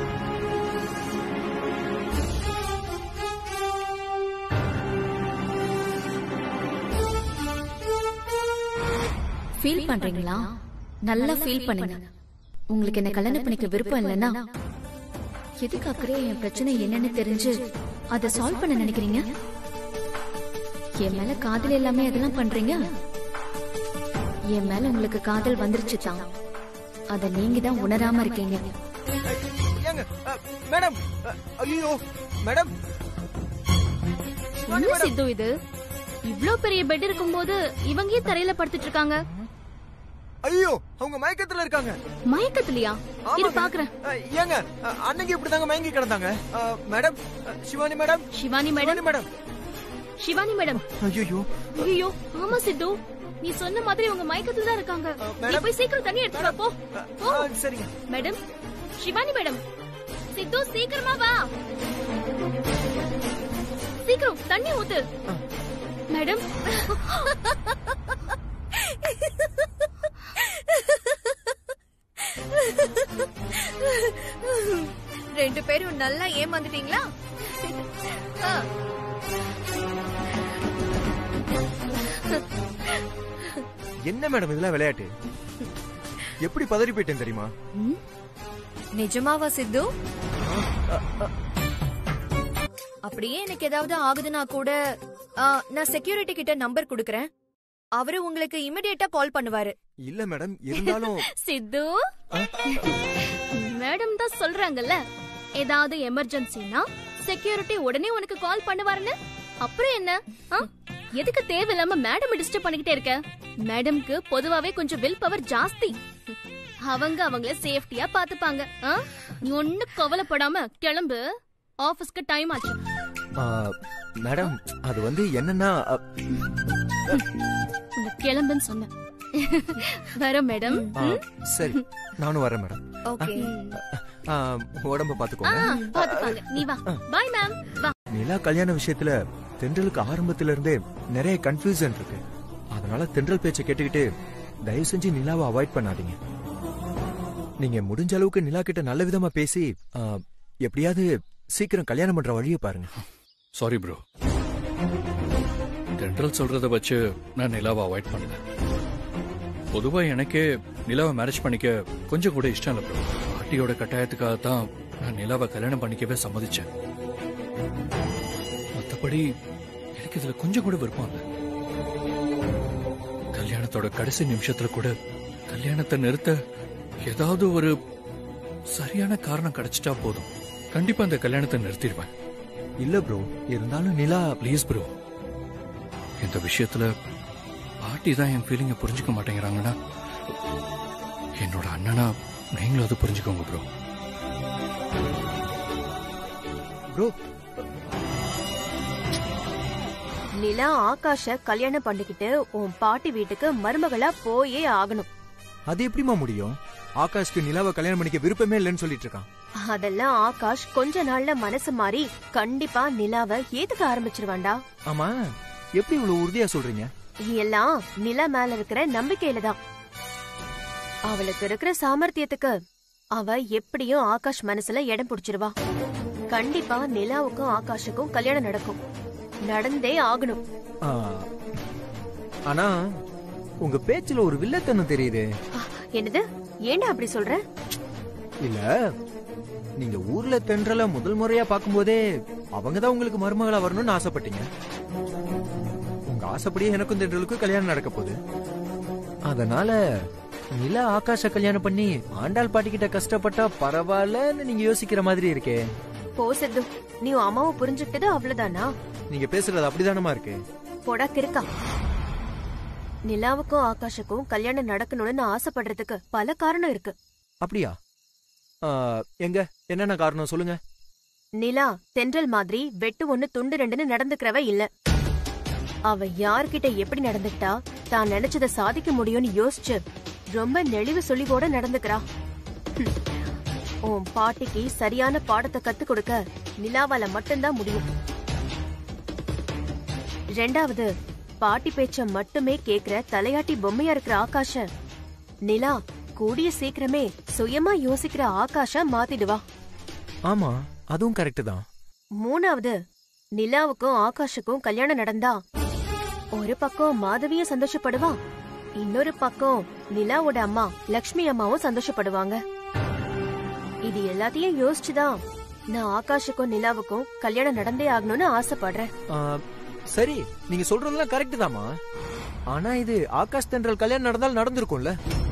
ஃபீல் பண்றீங்களா நல்லா ஃபீல் பண்ணுங்க உங்களுக்கு என்ன கல்யாணம் பண்ணிக்க விருப்பம் இல்லைன்னா எதுக்கு அக்கறையா என் பிரச்சனை என்னன்னு தெரிஞ்சு அதை சால்வ் பண்ண நினைக்கிறீங்க என் மேல காதல் எல்லாமே அதெல்லாம் பண்றீங்க என் மேல உங்களுக்கு காதல் வந்துருச்சு தான் அத நீங்க தான் உணராம இருக்கீங்க ஏங்க மேடம் ஐயோ மேடம் என்ன சித்து இது இவ்ளோ பெரிய பெட் இருக்கும்போது இவங்க ஏன் தரையில படுத்துட்டு இருக்காங்க ஐயோ அவங்க மயக்கத்துல இருக்காங்க மயக்கத்துலயா இது பாக்குறேன் அஹ், ஏங்க அஹ், அன்னைக்கு இப்படிதாங்க மயங்கி கிடந்தாங்க அஹ், மேடம் அஹ், Shivani madam Shivani madam madam Shivani madam ஐயோ ஐயோ ஆமா சித்து நீ சொன்ன மாதிரி உங்க மயக்கத்துல தான் இருக்காங்க நீ போய் சீக்கிரம் தண்ணி எடுத்து வா போ போ. சரிங்க மேடம் சிவானி மேடம் சித்து சீக்கிரமா வா சீக்கிரம் தண்ணி ஊத்து மேடம் ரெண்டு பேரும் நல்லா ஏமாந்துட்டீங்களா ஆ, என்ன மேடம் இதெல்லாம் விளையாட்டு எப்படி பதறி போயிட்டேன் தெரியுமா நிஜமாவா சித்து அப்படியே எனக்கு ஏதாவது ஆகுதுன்னா கூட ஆ, நான் செக்யூரிட்டி கிட்ட நம்பர் குடுக்கறேன் அவரு உங்களுக்கு இமிடியேட்டா கால் பண்ணுவாரு இல்ல மேடம் இருந்தாலும் சித்து மேடம் தான் சொல்றாங்கல்ல ஏதாவது எமர்ஜென்சினா செக்யூரிட்டி உடனே உனக்கு கால் பண்ணுவாருன்னு அப்புறம் என்ன ஆ? எதுக்கு தேவையில்லாம மேடம் டிஸ்டர்ப் பண்ணிக்கிட்டே இருக்க மேடம்க்கு பொதுவாவே கொஞ்சம் வில் பவர் ஜாஸ்தி அவங்க அவங்கள சேஃப்டியா பாத்துப்பாங்க ஆ? நீ ஒண்ணு கவலைப்படாம கிளம்பு ஆபீஸ்க்கு டைம் ஆச்சு ஆ, மேடம் அது வந்து என்னன்னா அ, உன்னை கிளம்புன்னு சொன்னேன் வர மேடம் ஆ, சரி நானும் வரேன் மேடம் ஓகே ஆ, உடம்ப ஆ, பாத்துக்கோங்க பாத்துப்பாங்க நீ வா பாய் மேம் வா நிலா கல்யாண விஷயத்துல தென்றலுக்கு ஆரம்பத்துல இருந்தே நிறைய கன்ஃபியூசன் இருக்கு அதனால தென்றல் பேச்சை கேட்டுக்கிட்டு தயவு செஞ்சு நிலாவை அவாய்ட் பண்ணாதீங்க நீங்க முடிஞ்ச அளவுக்கு நிலா கிட்ட நல்ல விதமா பேசி ஆ, எப்படியாவது சீக்கிரம் கல்யாணம் பண்ற வழியை பாருங்க சாரி ப்ரோ தென்றல் சொல்றத வச்சு நான் நிலாவை அவாய்ட் பண்ணல பொதுவா எனக்கே நிலாவை மேரேஜ் பண்ணிக்க கொஞ்சம் கூட இஷ்டம் இல்லை ப்ரோ பாட்டியோட கட்டாயத்துக்காக தான் நான் நிலாவை கல்யாணம் பண்ணிக்கவே சம்மதிச்சேன் மத்தபடி எனக்கு இதுல கொஞ்சம் கூட விருப்பம் இல்லை கல்யாணத்தோட கடைசி நிமிஷத்துல கூட கல்யாணத்தை நிறுத்த ஏதாவது ஒரு சரியான காரணம் கிடைச்சிட்டா போதும் கண்டிப்பா அந்த கல்யாணத்தை நிறுத்திடுவேன் இல்ல ப்ரோ இருந்தாலும் நிலா ப்ளீஸ் ப்ரோ இந்த விஷயத்துல பாட்டி தான் என் ஃபீலிங்கை புரிஞ்சுக்க மாட்டேங்கிறாங்கன்னா என்னோட அண்ணனா நீங்களும் அதை புரிஞ்சுக்கோங்க ப்ரோ ப்ரோ நிலா ஆகாஷ கல்யாணம் பண்ணிக்கிட்டு உன் பாட்டி வீட்டுக்கு மருமகளா போயே ஆகணும் அது எப்படிமா முடியும் ஆகாஷ்க்கு நிலாவை கல்யாணம் பண்ணிக்க விருப்பமே இல்லைன்னு சொல்லிட்டு இருக்கான் அதெல்லாம் ஆகாஷ் கொஞ்ச நாள்ல மனசு மாறி கண்டிப்பா நிலாவை ஏத்துக்க ஆரம்பிச்சிருவான்டா ஆமா எப்படி இவ்வளவு உறுதியா சொல்றீங்க எல்லாம் நிலா மேல இருக்கிற நம்பிக்கையில தான் அவளுக்கு இருக்கிற சாமர்த்தியத்துக்கு அவ எப்படியும் ஆகாஷ் மனசுல இடம் பிடிச்சிருவா கண்டிப்பா நிலாவுக்கும் ஆகாஷுக்கும் கல்யாணம் நடக்கும் நடந்தே ஆகணும் ஆ, ஆனா உங்க பேச்சுல ஒரு வில்லத்தனம் தெரியுது ஆ, என்னது ஏன்டா அப்படி சொல்ற இல்ல நீங்க ஊர்ல தென்றல முதல் முறையா பார்க்கும்போதே அவங்க தான் உங்களுக்கு மருமகளா வரணும்னு ஆசைப்பட்டீங்க உங்க ஆசைப்படியே எனக்கும் தென்றலுக்கும் கல்யாணம் நடக்க போகுது அதனால நிலா ஆகாஷ கல்யாணம் பண்ணி ஆண்டாள் பாட்டிக்கிட்ட கஷ்டப்பட்டா பரவாயில்லன்னு நீங்க யோசிக்கிற மாதிரி இருக்கே போ சித்து நீ உன் அம்மாவை புரிஞ்சுக்கிட்டது அவ்வளவுதானா நீங்க பேசுறது அப்படிதானமா இருக்கு போடா கிறுக்கா நிலாவுக்கும் ஆகாஷுக்கும் கல்யாணம் நடக்கணும்னு நான் ஆசைப்படுறதுக்கு பல காரணம் இருக்கு அப்படியா ஆ, எங்க என்னென்ன காரணம் சொல்லுங்க நிலா தென்றல் மாதிரி வெட்டு ஒண்ணு துண்டு ரெண்டுன்னு நடந்துக்கிறவ இல்ல அவ யார்கிட்ட எப்படி நடந்துக்கிட்டா தான் நினைச்சத சாதிக்க முடியும்னு யோசிச்சு ரொம்ப நெளிவு சொல்லிவோட நடந்துக்கிறா ஹம். உன் பாட்டிக்கு சரியான பாடத்தை கத்து கொடுக்க நிலாவால மட்டும்தான் முடியும் ரெண்டாவது பாட்டி பேச்ச மட்டுமே கேக்குற தலையாட்டி பொம்மையா இருக்கிற ஆகாஷ நிலா கூடிய சீக்கிரமே சுயமா யோசிக்கிற ஆகாஷ மாத்திடுவா ஆமா அதுவும் கரெக்ட் தான் மூணாவது நிலாவுக்கும் ஆகாஷுக்கும் கல்யாணம் நடந்தா ஒரு பக்கம் மாதவியும் சந்தோஷப்படுவா இன்னொரு பக்கம் நிலாவோட அம்மா லக்ஷ்மி அம்மாவும் சந்தோஷப்படுவாங்க இது எல்லாத்தையும் யோசிச்சுதான் நான் ஆகாஷுக்கும் நிலாவுக்கும் கல்யாணம் நடந்தே ஆகணும்னு ஆசைப்படுறேன் ஆ, சரி நீங்க சொல்றதெல்லாம் கரெக்ட் தாமா ஆனா இது ஆகாஷ் தென்றல் கல்யாணம் நடந்தால் நடந்திருக்கும்ல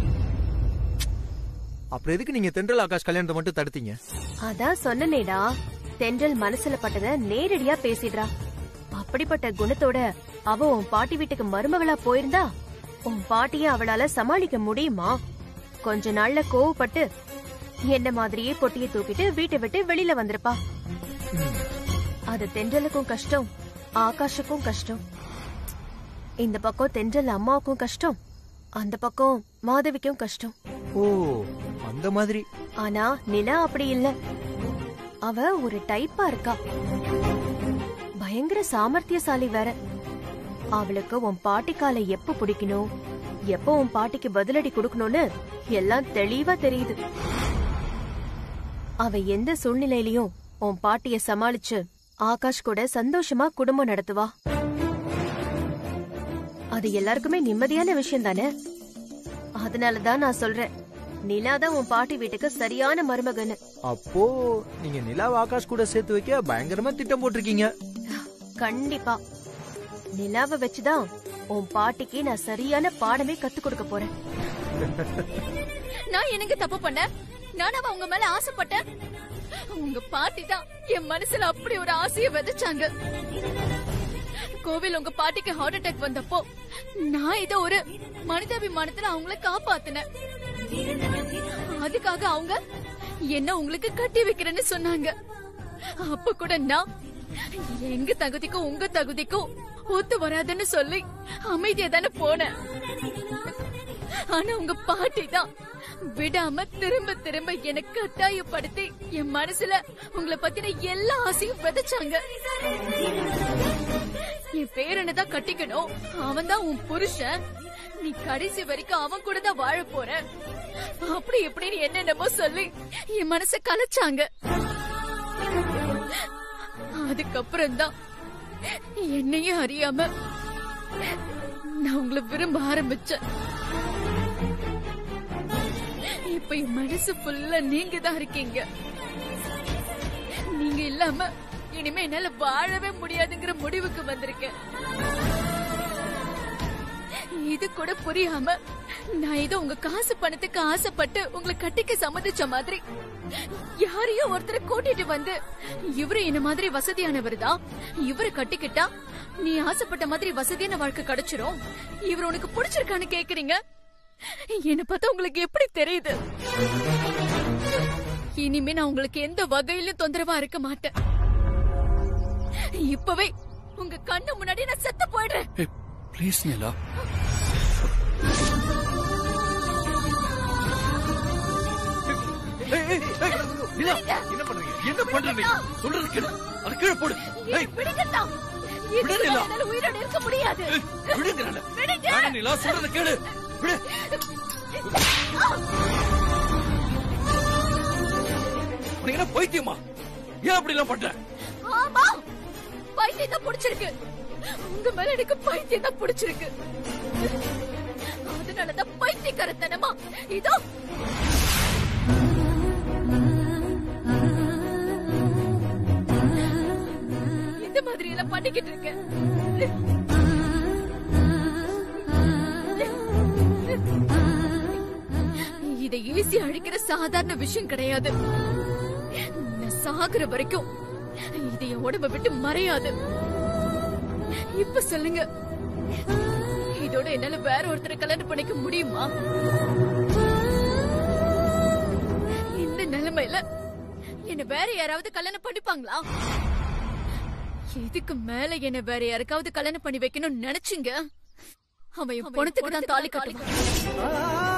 அப்புறம் எதுக்கு நீங்க தென்றல் ஆகாஷ் கல்யாணத்தை மட்டும் தடுத்தீங்க அதான் சொன்னனேடா தென்றல் மனசுல பட்டத நேரடியா பேசிடுறா அப்படிப்பட்ட குணத்தோட அவ உன் பாட்டி வீட்டுக்கு மருமகளா போயிருந்தா உன் பாட்டிய அவளால சமாளிக்க முடியுமா கொஞ்ச நாள்ல கோவப்பட்டு என்ன மாதிரியே பொட்டியை தூக்கிட்டு வீட்டை விட்டு வெளியில வந்திருப்பா அது தென்றலுக்கும் கஷ்டம் ஆகாஷுக்கும் கஷ்டம் இந்த பக்கம் தென்றல் அம்மாவுக்கும் கஷ்டம் அந்த பக்கம் மாதவிக்கும் கஷ்டம் ஓ அந்த மாதிரி ஆனா நிலா அப்படி இல்ல அவ ஒரு டைப்பா இருக்கா பயங்கர சாமர்த்தியசாலி வேற அவளுக்கு உன் பாட்டி காலை எப்ப பிடிக்கணும் எப்ப உன் பாட்டிக்கு பதிலடி கொடுக்கணும்னு எல்லாம் தெளிவா தெரியுது அவ எந்த சூழ்நிலையிலயும் உன் பாட்டிய சமாளிச்சு ஆகாஷ் கூட சந்தோஷமா குடும்பம் நடத்துவா அது எல்லாருக்குமே நிம்மதியான விஷயம் தானே அதனாலதான் நான் சொல்றேன் நிலாதான் உன் பாட்டி வீட்டுக்கு சரியான மருமகன்னு அப்போ நீங்க நிலாவை ஆகாஷ் கூட சேர்த்து வைக்க பயங்கரமா திட்டம் போட்டிருக்கீங்க கண்டிப்பா நிலாவை வச்சுதான் உன் பாட்டிக்கு நான் சரியான பாடமே கத்து கொடுக்க போறேன் நான் என்னங்க தப்பு பண்ணேன் நானும் அவங்க மேல ஆசைப்பட்டேன் உங்க பாட்டி தான் என் மனசுல அப்படி ஒரு ஆசைய விதைச்சாங்க கோவில் உங்க பாட்டிக்கு ஹார்ட் அட்டாக் வந்தப்போ நான் இத ஒரு மனிதாபிமானத்துல அவங்கள காப்பாத்தினேன் அதுக்காக அவங்க என்ன உங்களுக்கு கட்டி வைக்கிறேன்னு சொன்னாங்க அப்ப கூட நான் எங்க தகுதிக்கும் உங்க தகுதிக்கும் ஒத்து வராதுன்னு சொல்லி அமைதியா தானே போனேன் ஆனா உங்க பாட்டி தான் விடாம திரும்ப திரும்ப எனக்கு கட்டாயப்படுத்தி என் மனசுல உங்களை பத்தின எல்லா ஆசையும் விதைச்சாங்க என் பேரனை தான் கட்டிக்கணும் அவன் தான் உன் புருஷன் நீ கடைசி வரைக்கும் அவன் கூட தான் வாழ போற அப்படி இப்படின்னு என்னென்னமோ சொல்லி என் மனச கலைச்சாங்க அதுக்கப்புறம் தான் என்னையும் அறியாம நான் உங்களை விரும்ப ஆரம்பிச்சேன் இப்ப என் மனசு ஃபுல்லா நீங்க தான் இருக்கீங்க நீங்க இல்லாம இனிமே என்னால வாழவே முடியாதுங்கிற முடிவுக்கு வந்திருக்கேன் இது கூட புரியாம நான் ஏதோ உங்க காசு பணத்துக்கு ஆசைப்பட்டு உங்களை கட்டிக்க சம்மதிச்ச மாதிரி யாரையோ ஒருத்தரை கூட்டிட்டு வந்து இவரு என்ன மாதிரி வசதியானவர் தான் இவரை கட்டிக்கிட்டா நீ ஆசைப்பட்ட மாதிரி வசதியான வாழ்க்கை கிடைச்சிரும் இவர் உனக்கு பிடிச்சிருக்கான்னு கேக்குறீங்க என்ன பார்த்தா உங்களுக்கு எப்படி தெரியுது இனிமே நான் உங்களுக்கு எந்த வகையிலும் தொந்தரவா இருக்க மாட்டேன் இப்பவே உங்க கண்ணு முன்னாடி நான் செத்து போயிடுறேன் ப்ளீஸ் நிலா நிலா, என்ன பண்றீங்க என்ன பண்றீங்க சொல்றது கேளு அது கீழே போடு ஏய், விடுங்கண்ணா. விடு இதுக்கு நிலா. மேல என்னால உயிரோட இருக்க முடியாது விடுங்கறல விடுங்க. வேணாம் நிலா சொல்றது கேளு விடு உனக்கு என்ன பைத்தியமா ஏன் அப்படி எல்லாம் பண்ற ஆமா பைத்தியம் தான் பிடிச்சிருக்கு உங்க மேல எனக்கு பைத்தியம் தான் பிடிச்சிருக்கு அதனாலதான் பைத்தியக்காரத்தனமா இதோ இந்த மாதிரி எல்லாம் பண்ணிக்கிட்டு இருக்கேன் இதை ஈஸி அழிக்கிற சாதாரண விஷயம் கிடையாது நான் சாகுற வரைக்கும் இது என் உடம்ப விட்டு மறையாது இப்ப சொல்லுங்க இதோட என்னால வேற ஒருத்தரை கல்யாணம் பண்ணிக்க முடியுமா இந்த நிலைமையில என்ன வேற யாராவது கல்யாணம் பண்ணிப்பாங்களா இதுக்கு மேல என்ன வேற யாருக்காவது கல்யாணம் பண்ணி வைக்கணும்னு நினைச்சீங்க அவன் என் பணத்துக்கு தான் தாலி கட்டுவான்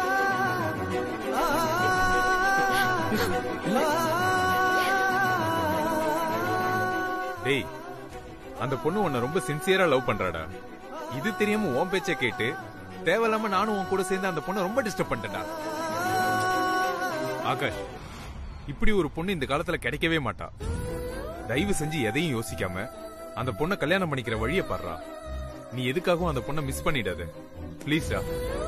டேய் அந்த பொண்ணு உன்னை ரொம்ப சின்சியரா லவ் பண்றாடா இது தெரியாம உன் பேச்ச கேட்டு தேவையில்லாம நானும் உன் கூட சேர்ந்து அந்த பொண்ணை ரொம்ப டிஸ்டர்ப் பண்ணிட்டேன்டா ஆகாஷ் இப்படி ஒரு பொண்ணு இந்த காலத்துல கிடைக்கவே மாட்டா தயவு செஞ்சு எதையும் யோசிக்காம அந்த பொண்ணை கல்யாணம் பண்ணிக்கிற வழியை பாடுறா நீ எதுக்காகவும் அந்த பொண்ணை மிஸ் பண்ணிடாத ப்ளீஸ்டா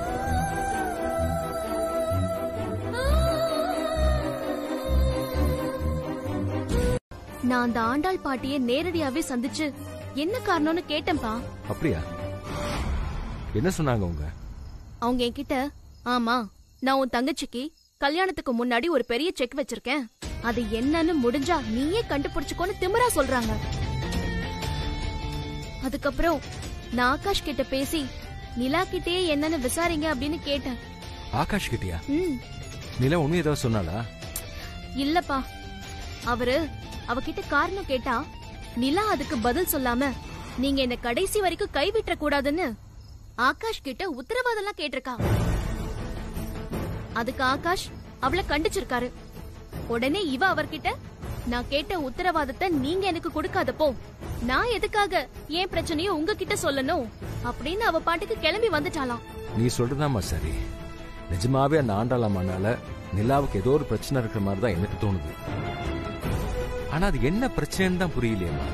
நான் அந்த ஆண்டாள் பாட்டியை நேரடியாவே சந்திச்சு என்ன காரணம்னு கேட்டேன்பா அப்படியா என்ன சொன்னாங்க உங்க அவங்க என்கிட்ட ஆமா நான் உன் தங்கச்சிக்கு கல்யாணத்துக்கு முன்னாடி ஒரு பெரிய செக் வச்சிருக்கேன் அது என்னன்னு முடிஞ்சா நீயே கண்டுபிடிச்சுக்கோன்னு திமிரா சொல்றாங்க அதுக்கப்புறம் நான் ஆகாஷ் கிட்ட பேசி நிலா கிட்டே என்னன்னு விசாரிங்க அப்படின்னு கேட்டேன் ஆகாஷ் கிட்டியா ம் நிலா உண்மை ஏதாவது சொன்னாளா இல்லப்பா அவரு அவகிட்ட காரணம் கேட்டா நிலா அதுக்கு பதில் சொல்லாம நீங்க என்ன கடைசி வரைக்கும் கைவிட்ட கூடாதுன்னு ஆகாஷ் கிட்ட உத்தரவாதம்லாம் கேட்டிருக்கா அதுக்கு ஆகாஷ் அவளை கண்டிச்சிருக்காரு உடனே இவ அவர்கிட்ட நான் கேட்ட உத்தரவாதத்தை நீங்க எனக்கு கொடுக்காதப்போ நான் எதுக்காக ஏன் பிரச்சனையை உங்ககிட்ட சொல்லணும் அப்படின்னு அவ பாட்டுக்கு கிளம்பி வந்துட்டாளாம் நீ சொல்றதாம்மா சரி நிஜமாவே அந்த ஆண்டாளம்மானால நிலாவுக்கு ஏதோ ஒரு பிரச்சனை இருக்கிற மாதிரி தான் எனக்கு தோணுது ஆனா அது என்ன பிரச்சனைன்னு தான் புரியலையேம்மா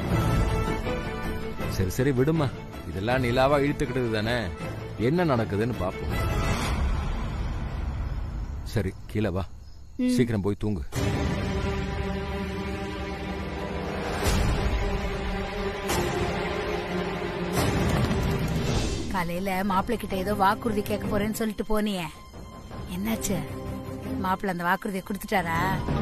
சரி சரி விடுமா இதெல்லாம் நிலாவா இழுத்துக்கிட்டது தானே என்ன நடக்குதுன்னு பாப்போம் சரி கீழே வா ம். சீக்கிரம் போய் தூங்கு காலையில மாப்பிள்ளை கிட்ட ஏதோ வாக்குறுதி கேட்க போறேன்னு சொல்லிட்டு போனியே என்னாச்சு மாப்பிள்ளை அந்த வாக்குறுதியை கொடுத்துட்டாரா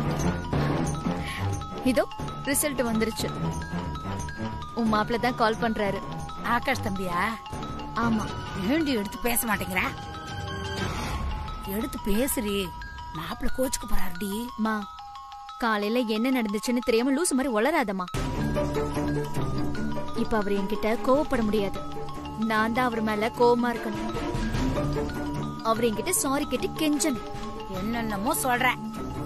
இதோ ரிசல்ட் வந்துருச்சு உன் மாப்பிள்ள தான் கால் பண்றாரு ஆகாஷ் தம்பியா ஆமா ஏண்டி எடுத்து பேச மாட்டேங்கிற எடுத்து பேசுறி மாப்பிள்ளை கோச்சுக்கு போறாருடி மா காலையில என்ன நடந்துச்சுன்னு தெரியாம லூசு மாதிரி வளராதம்மா இப்ப அவர் என்கிட்ட கோவப்பட முடியாது நான் தான் அவர் மேல கோவமா இருக்கணும் அவர் என்கிட்ட சாரி கேட்டு கெஞ்சணும் என்னென்னமோ சொல்றேன்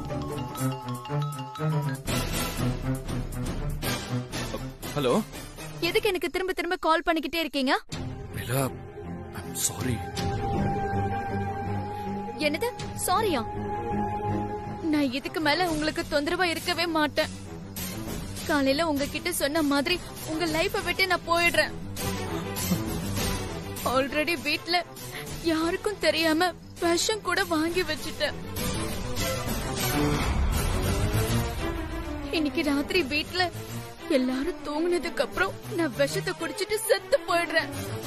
ஹலோ எதுக்கு எனக்கு திரும்ப திரும்ப கால் பண்ணிக்கிட்டே இருக்கீங்க நிலா சாரி என்னது சாரியா நான் இதுக்கு மேல உங்களுக்கு தொந்தரவா இருக்கவே மாட்டேன் காலையில உங்ககிட்ட சொன்ன மாதிரி உங்க லைஃப விட்டு நான் போயிடுறேன் ஆல்ரெடி வீட்ல யாருக்கும் தெரியாம விஷம் கூட வாங்கி வச்சுட்டேன் இன்னைக்கு ராத்திரி வீட்ல எல்லாரும் தூங்குனதுக்கு அப்புறம் நான் விஷத்தை குடிச்சிட்டு செத்து போயிடுறேன்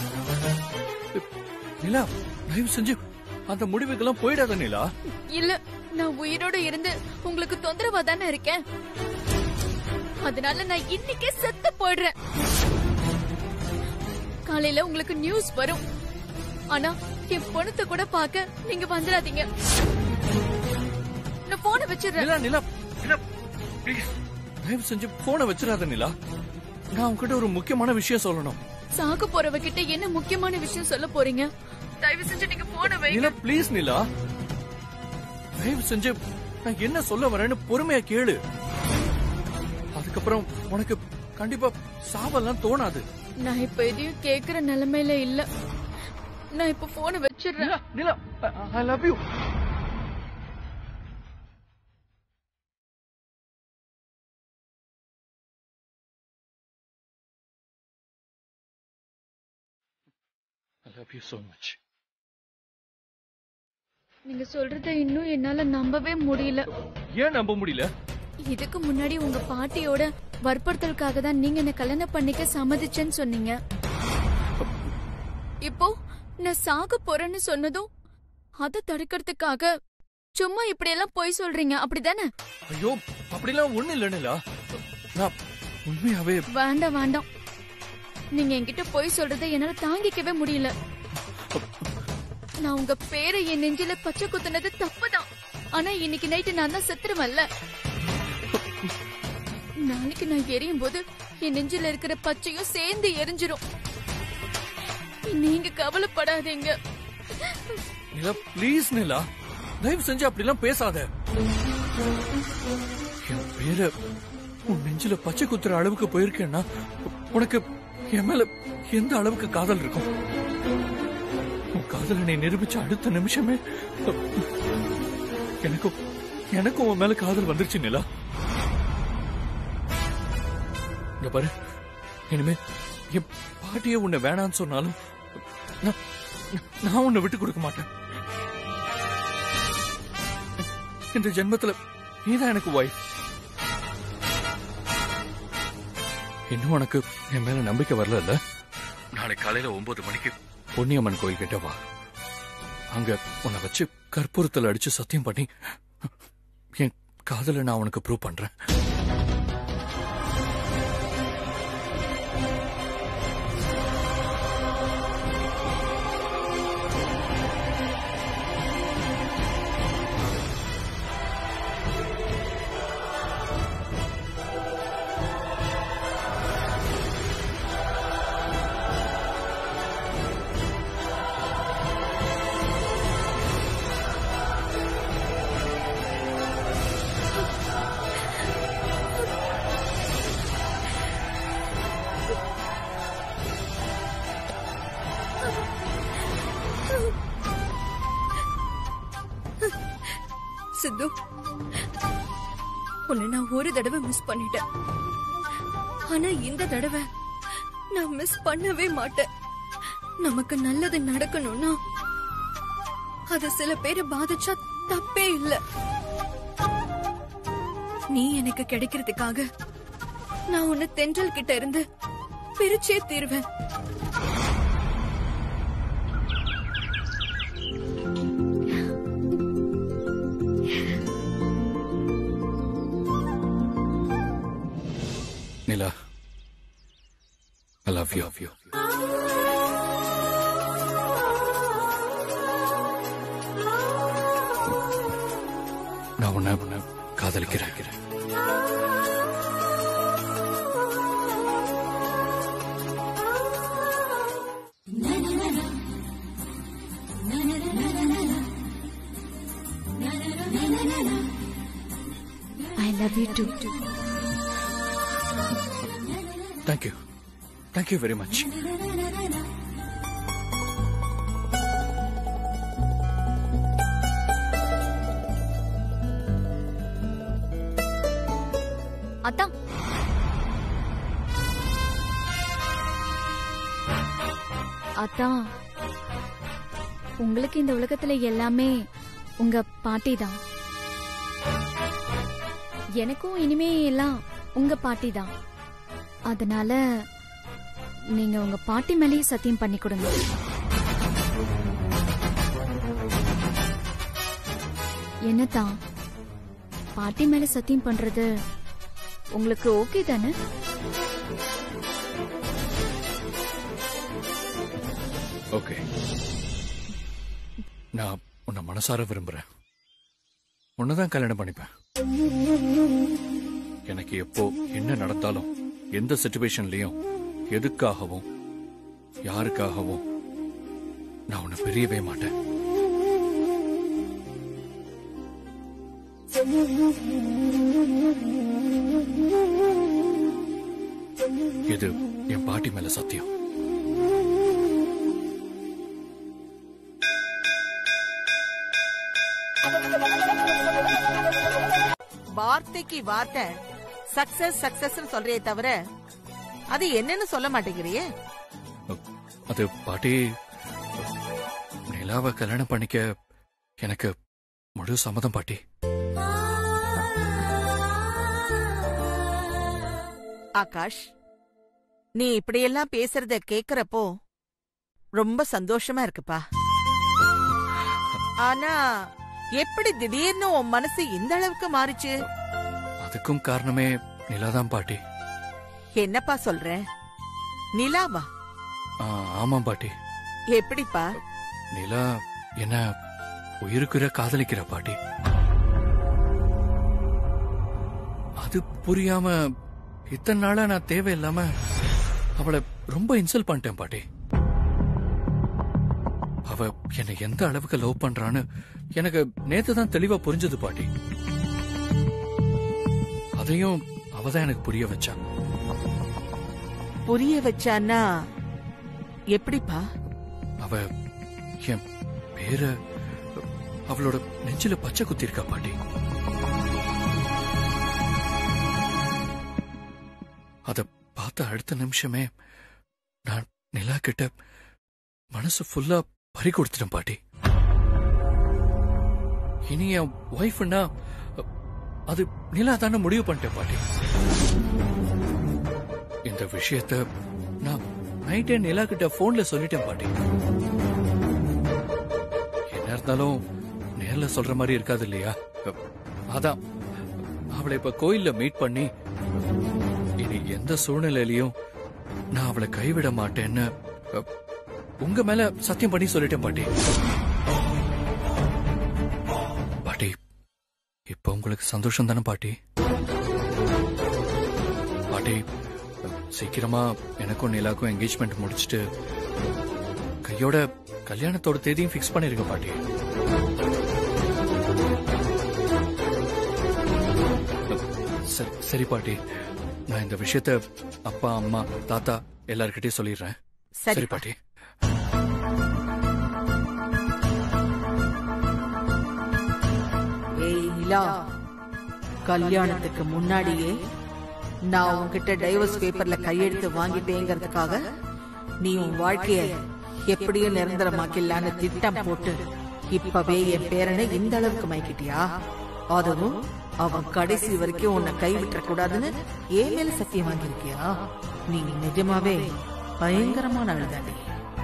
நிலா தயவு செஞ்சு அந்த முடிவுக்கெல்லாம் போயிடாத நிலா இல்ல நான் உயிரோட இருந்து உங்களுக்கு தொந்தரவா தானே இருக்கேன் அதனால நான் இன்னைக்கே செத்து போயிடுறேன் காலையில உங்களுக்கு நியூஸ் வரும் ஆனா என் பொண்ணத்தை கூட பார்க்க நீங்க வந்துடாதீங்க நான் போன வச்சிடுறேன் நிலா நிலா நிலா ப்ளீஸ் தயவு செஞ்சு போனை வச்சிடாத நிலா நான் உன்கிட்ட ஒரு முக்கியமான விஷயம் சொல்லணும் சாக போறவ கிட்ட என்ன முக்கியமான விஷயம் சொல்ல போறீங்க தயவு செஞ்சு நீங்க போன வைங்க நிலா ப்ளீஸ் நிலா தயவு செஞ்சு நான் என்ன சொல்ல வரேன்னு பொறுமையா கேளு அதுக்கப்புறம் உனக்கு கண்டிப்பா சாவெல்லாம் தோணாது நான் இப்ப எதையும் கேக்குற நிலைமையில இல்ல நான் இப்ப போன வச்சிடுறேன் Nila I love you I love you so much நீங்க சொல்றத இன்னும் என்னால நம்பவே முடியல ஏன் நம்ப முடியல இதுக்கு முன்னாடி உங்க பாட்டியோட வற்புறுத்தலுக்காக தான் நீங்க என்ன கல்யாணம் பண்ணிக்க சம்மதிச்சேன்னு சொன்னீங்க இப்போ நான் சாக போறேன்னு சொன்னதும் அதை தடுக்கிறதுக்காக சும்மா இப்படி எல்லாம் பொய் சொல்றீங்க அப்படிதானே ஐயோ அப்படிலாம் ஒண்ணு இல்ல நிலா நான் உண்மையாவே வேண்டாம் வேண்டாம் நீங்க என்கிட்ட பொய் சொல்றதை என்னால தாங்கிக்கவே முடியல நான் உங்க பேரை என் நெஞ்சில பச்சை குத்துனது தப்புதான் ஆனா இன்னைக்கு நைட்டு நான் தான் செத்துருவல்ல நாளைக்கு நான் எரியும் போது என் நெஞ்சில இருக்கிற பச்சையும் சேர்ந்து எரிஞ்சிரும் நீங்க கவலைப்படாதீங்க நிலா ப்ளீஸ் நிலா தயவு செஞ்சு அப்படிலாம் பேசாத என் பேர உன் நெஞ்சில பச்சை குத்துற அளவுக்கு போயிருக்கேன்னா உனக்கு என் மேல எந்த அளவுக்கு காதல் இருக்கும் உன் காதலை நீ நிரூபிச்ச அடுத்த நிமிஷமே எனக்கும் எனக்கும் உன் மேல காதல் வந்துருச்சு நிலா இங்க பாரு இனிமே என் பாட்டியே உன்னை வேணான்னு சொன்னாலும் நான் நான் உன்னை விட்டு கொடுக்க மாட்டேன் இந்த ஜென்மத்துல நீதான் எனக்கு ஒய்ஃப் இன்னும் உனக்கு என் மேல நம்பிக்கை வரல இல்ல நாளை காலையில ஒன்பது மணிக்கு பொன்னியம்மன் கோயில் கிட்ட வா அங்க உன்னை வச்சு கற்பூரத்துல அடிச்சு சத்தியம் பண்ணி என் காதலை நான் உனக்கு ப்ரூவ் பண்றேன் சித்து உன்னை நான் ஒரு தடவை மிஸ் பண்ணிட்டேன் ஆனா இந்த தடவை நான் மிஸ் பண்ணவே மாட்டேன் நமக்கு நல்லது நடக்கணும்னா அது சில பேரை பாதிச்சா தப்பே இல்ல நீ எனக்கு கிடைக்கிறதுக்காக நான் உன்னை தென்றல் கிட்ட இருந்து பிரிச்சே தீருவேன் Nila I love you love you நான் உன்னை உன்னை காதலிக்கிறேன் I love you too thank you thank you very much அதான் அதான் உங்களுக்கு இந்த உலகத்துல எல்லாமே உங்க பாட்டி தான் எனக்கும் இனிமே எல்லாம் உங்க பாட்டி தான் அதனால நீங்க உங்க பாட்டி மேலேயே சத்தியம் பண்ணி கொடுங்க என்னதான் பாட்டி மேல சத்தியம் பண்றது உங்களுக்கு ஓகே தானே ஓகே நான் உன்னை மனசார விரும்புறேன் உன்னதான் கல்யாணம் பண்ணிப்பேன் எனக்கு எப்போ என்ன நடந்தாலும் எந்த சுச்சுவேஷன்லயும் எதுக்காகவும் யாருக்காகவும் நான் உன்னை பிரியவே மாட்டேன் இது என் பாட்டி மேல சத்தியம் வார்த்தைக்கு வார்த்தை சக்சஸ் சக்சஸ் சொல்றியே தவிர அது என்னன்னு சொல்ல மாட்டேங்கிறியே அது பாட்டி நிலாவை கல்யாணம் பண்ணிக்க எனக்கு முழு சம்மதம் பாட்டி ஆகாஷ் நீ இப்படியெல்லாம் பேசுறத கேக்குறப்போ ரொம்ப சந்தோஷமா இருக்குப்பா ஆனா எப்படி திடீர்னு உன் மனசு இந்த அளவுக்கு மாறுச்சு அதுக்கும் காரணமே நிலாதான் பாட்டி என்னப்பா சொல்ற நிலாவா ஆ, ஆமாம் பாட்டி எப்படிப்பா நிலா என்ன உயிருக்குற காதலிக்கிற பாட்டி அது புரியாம இத்தனை நாளா நான் தேவையில்லாம அவளை ரொம்ப இன்சல்ட் பண்ணிட்டேன் பாட்டி அவ என்னை எந்த அளவுக்கு லவ் பண்றான்னு எனக்கு நேத்து தான் தெளிவா புரிஞ்சது பாட்டி அதையும் அவதான் எனக்கு புரிய வச்சா புரிய வச்சான்னா எப்படிப்பா அவ என் பேர அவளோட நெஞ்சில பச்சை குத்திருக்கா பாட்டி அத பார்த்த அடுத்த நிமிஷமே நான் நிலா கிட்ட மனசு ஃபுல்லா பறி கொடுத்துட்டேன் பாட்டி இனி என் ஒய்ஃப்னா அது நிலா தானே முடிவு பண்ணிட்டேன் பாட்டி இந்த விஷயத்த நான் நைட்டே நிலா கிட்ட போன்ல சொல்லிட்டேன் பாட்டி என்ன இருந்தாலும் நேர்ல சொல்ற மாதிரி இருக்காது இல்லையா அதான் அவளை இப்ப கோயில்ல மீட் பண்ணி இனி எந்த சூழ்நிலையிலயும் நான் அவளை கைவிட மாட்டேன்னு அ, உங்க மேல சத்தியம் பண்ணி சொல்லிட்டேன் பாட்டி பாட்டி இப்ப உங்களுக்கு சந்தோஷம் தானே பாட்டி பாட்டி சீக்கிரமா எனக்கும் நிலாக்கும் என்கேஜ்மெண்ட் முடிச்சிட்டு கையோட கல்யாணத்தோட தேதியும் ஃபிக்ஸ் பண்ணிருக்க பாட்டி சரி சரி பாட்டி நான் இந்த விஷயத்த அப்பா அம்மா தாத்தா எல்லார்கிட்டயும் சொல்லிடுறேன் சரி. சரி பாட்டி ஏய் நிலா கல்யாணத்துக்கு முன்னாடியே நான் உன்கிட்ட டைவர்ஸ் பேப்பர்ல கையெழுத்து வாங்கிட்டேங்கிறதுக்காக நீ உன் வாழ்க்கைய எப்படியும் நிரந்தரமாக்கலான்னு திட்டம் போட்டு இப்பவே என் பேரனை இந்த அளவுக்கு மயக்கிட்டியா அதுவும் அவன் கடைசி வரைக்கும் உன்னை கைவிட்ட கூடாதுன்னு ஏன் மேல சத்தியம் வாங்கியிருக்கியா நீ நிஜமாவே பயங்கரமான அழுதாடி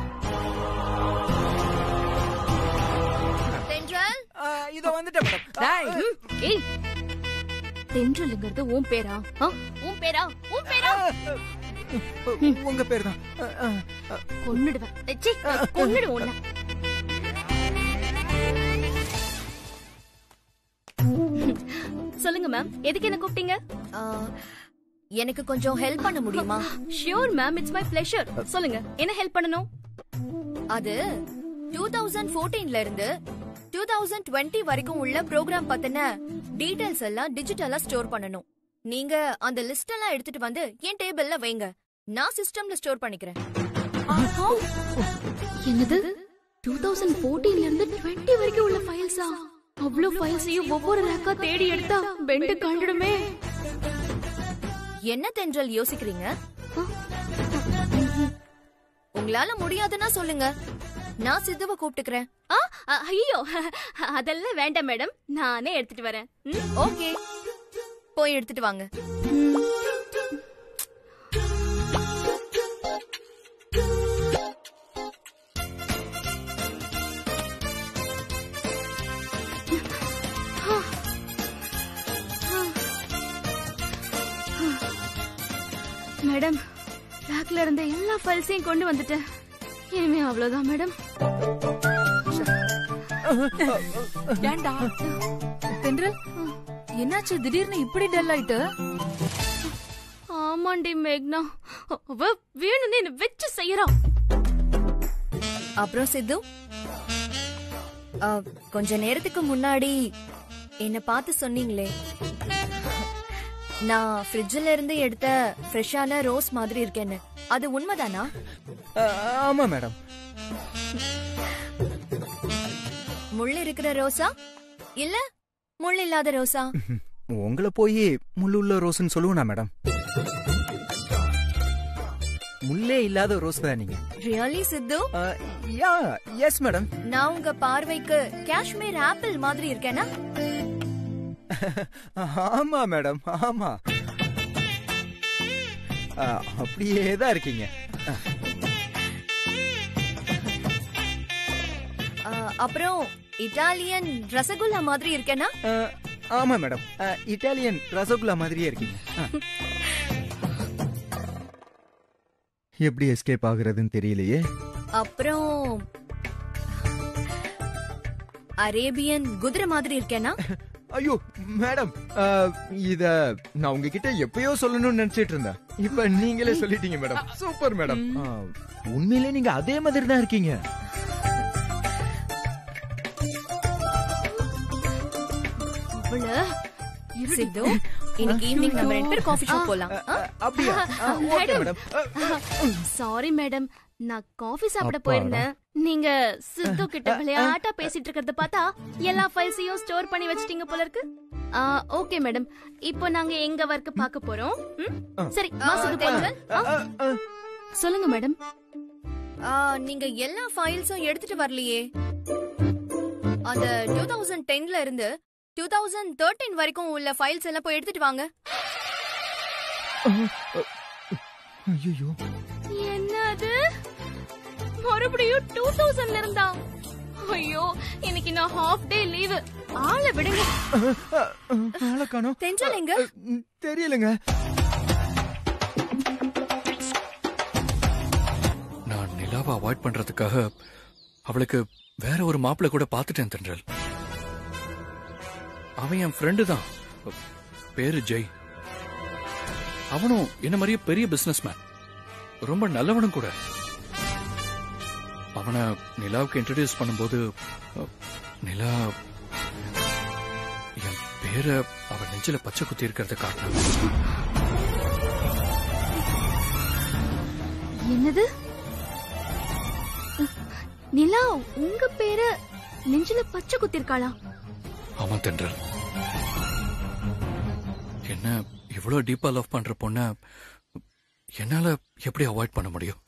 தென்றல் இத வந்துட்டேன் மேடம் டேய், ஏய் தென்றலுங்கிறது உன் பேரா ஆ? உன் பேரா உன் பேரா உங்க பேர் தான் கொன்னுடுவேன் ச்சீ, கொன்னுடுவேன் உன்னை. சொல்லுங்க மேம் எதுக்கு என்ன கூப்பிட்டீங்க ஆ, எனக்கு கொஞ்சம் ஹெல்ப் பண்ண முடியுமா sure ma'am it's my pleasure சொல்லுங்க என்ன ஹெல்ப் பண்ணணும் அது டூ தௌசண்ட் ஃபோர்டீன்ல இருந்து டூ தௌசண்ட் டுவெண்ட்டி வரைக்கும் உள்ள ப்ரோக்ராம் பத்தின டீடைல்ஸ் எல்லாம் டிஜிட்டலா ஸ்டோர் பண்ணணும் நீங்க அந்த லிஸ்ட் எல்லாம் எடுத்துட்டு வந்து என் டேபிள்ல வைங்க நான் சிஸ்டம்ல ஸ்டோர் பண்ணிக்கிறேன் என்னது டூ தௌசண்ட் போர்டீன்ல இருந்து டுவெண்ட்டி வரைக்கும் உள்ள ஃபைல்ஸா அவ்வளவு ஃபைல்ஸையும் ஒவ்வொரு ரேக்கா தேடி எடுத்தா பெண்டு கண்டுடுமே என்ன தென்றல் யோசிக்கிறீங்க உங்களால முடியாதுன்னா சொல்லுங்க நான் சித்துவ கூப்பிட்டுக்கிறேன் ஆ, அ, ஐயோ அதெல்லாம் வேண்டாம் மேடம் நானே எடுத்துட்டு வரேன் ம்? ஓகே போய் எடுத்துட்டு வாங்க மேடம் ரேக்ல இருந்த எல்லா ஃபைல்ஸையும் கொண்டு வந்துட்டேன் இனிமே அவ்வளவுதான் மேடம் ஏண்டா தென்றல் என்னாச்சு திடீர்னு இப்படி டல் ஆயிட்டு ஆமாண்டி மேக்னா அவ வேணும்னு என்ன வச்சு செய்யறான் அப்புறம் சித்து ஆ, கொஞ்ச நேரத்துக்கு முன்னாடி என்ன பார்த்து சொன்னீங்களே நான் ஃப்ரிட்ஜ்ல இருந்து எடுத்த ஃப்ரெஷ்ஷான ரோஸ் மாதிரி இருக்கேன்னு அது உண்மைதானா ஆமா மேடம் முள் இருக்கிற ரோசா இல்ல முள் இல்லாத ரோசா உங்களை போய் முள்ளுள்ள ரோஸ்னு சொல்லுவேனா மேடம் முள்ளே இல்லாத ரோஸ் தான் நீங்க really Sidhu yeah yes madam நான் உங்க பார்வைக்கு காஷ்மீர் ஆப்பிள் மாதிரி இருக்கேனா ஆமா மேடம் ஆமா ஆ, அப்படியே தான் இருக்கீங்க ஆ, அப்புறம் இட்டாலியன் ரசகுல்லா மாதிரி இருக்கேனா ஆ, ஆமா மேடம் ஆ, இட்டாலியன் ரசகுல்லா மாதிரியே இருக்கீங்க ஆ. எப்படி எஸ்கேப் ஆகுறதுன்னு தெரியலையே அப்புறம் அரேபியன் குதிரை மாதிரி இருக்கேனா ஐயோ மேடம் ஆ, இத நான் உங்ககிட்ட எப்பயோ சொல்லணும்னு நினைச்சிட்டு இருந்தேன் இப்ப நீங்களே சொல்லிட்டீங்க மேடம் சூப்பர் மேடம் ஆ, உண்மையிலே நீங்க அதே மாதிரி தான் இருக்கீங்க அவள சித்து இன்னைக்கு ஈவினிங் நம்ம ரெண்டு பேரும் காஃபி ஷாப் போலாம் ஆ? அப்படியா ஆ, ஓகே மேடம் சாரி மேடம் நான் காஃபி சாப்பிட அப்பாடா. போயிருந்தேன் நீங்க சித்து கிட்ட விளையாட்டா பேசிட்டு இருக்கிறத பார்த்தா எல்லா ஃபைல்ஸையும் ஸ்டோர் பண்ணி வச்சிட்டீங்க போல இருக்கு ஓகே மேடம் இப்போ நாங்க எங்க ஒர்க் பார்க்க போறோம் ம்? சரி வா சித்து போலாம். ஆ? சொல்லுங்க மேடம் ஆ, நீங்க எல்லா ஃபைல்ஸும் எடுத்துட்டு வரலையே அந்த டூ தௌசண்ட் டென்ல இருந்து டூ தௌசண்ட் தேர்ட்டின் வரைக்கும் உள்ள ஃபைல்ஸ் எல்லாம் போய் எடுத்துட்டு வாங்க ஐயோ என்னது மறுபடியும் டூ தௌசண்ட்ல இருந்தா ஐயோ இன்னைக்கு நான் ஹாஃப் டே லீவு ஆளை விடுங்க ஆளை காணோம் தென்றல் எங்க ம், தெரியலங்க நான் நிலாவை அவாய்ட் பண்றதுக்காக அவளுக்கு வேற ஒரு மாப்பிள்ளை கூட பார்த்துட்டேன் தென்றல் அவன் என் ஃப்ரெண்டு தான் பேரு ஜெய் அவனும் என்ன மாதிரியே பெரிய பிசினஸ் மேன் ரொம்ப நல்லவனும் கூட அவனை நிலாவுக்கு இன்ட்ரடியூஸ் பண்ணும்போது அ, நிலா என் பேரை அவன் நெஞ்சில பச்சை குத்தி இருக்கிறத காட்டினான் என்னது நிலா உங்க பேரு நெஞ்சில பச்சை குத்திருக்காளா ஆமா தென்றல் என்ன இவ்வளவு டீப்பா லவ் பண்ற பொண்ண என்னால எப்படி அவாய்ட் பண்ண முடியும்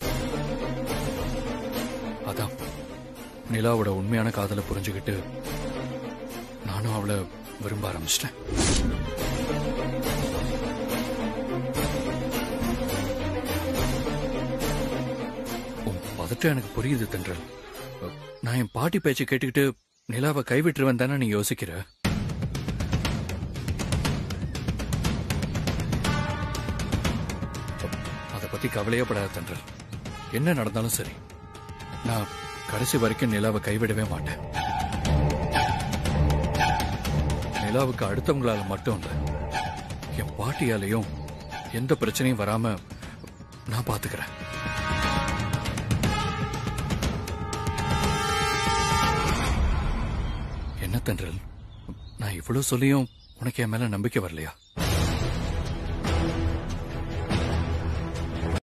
அதான் நிலாவோட உண்மையான காதலை புரிஞ்சுக்கிட்டு நானும் அவளை விரும்ப ஆரம்பிச்சிட்டேன் உன் பதட்டம் எனக்கு புரியுது தென்றல் நான் என் பாட்டி பேச்சை கேட்டுக்கிட்டு நிலாவை கைவிட்டுருவேன் தானே நீ யோசிக்கிற அதை பத்தி கவலையே படாத தென்றல் என்ன நடந்தாலும் சரி நான் கடைசி வரைக்கும் நிலாவை கைவிடவே மாட்டேன் நிலாவுக்கு அடுத்தவங்களால மட்டும் இல்ல என் பாட்டியாலையும் எந்த பிரச்சனையும் வராம நான் பாத்துக்கிறேன் என்ன தென்றல் நான் இவ்வளவு சொல்லியும் உனக்கு என் மேல நம்பிக்கை வரலையா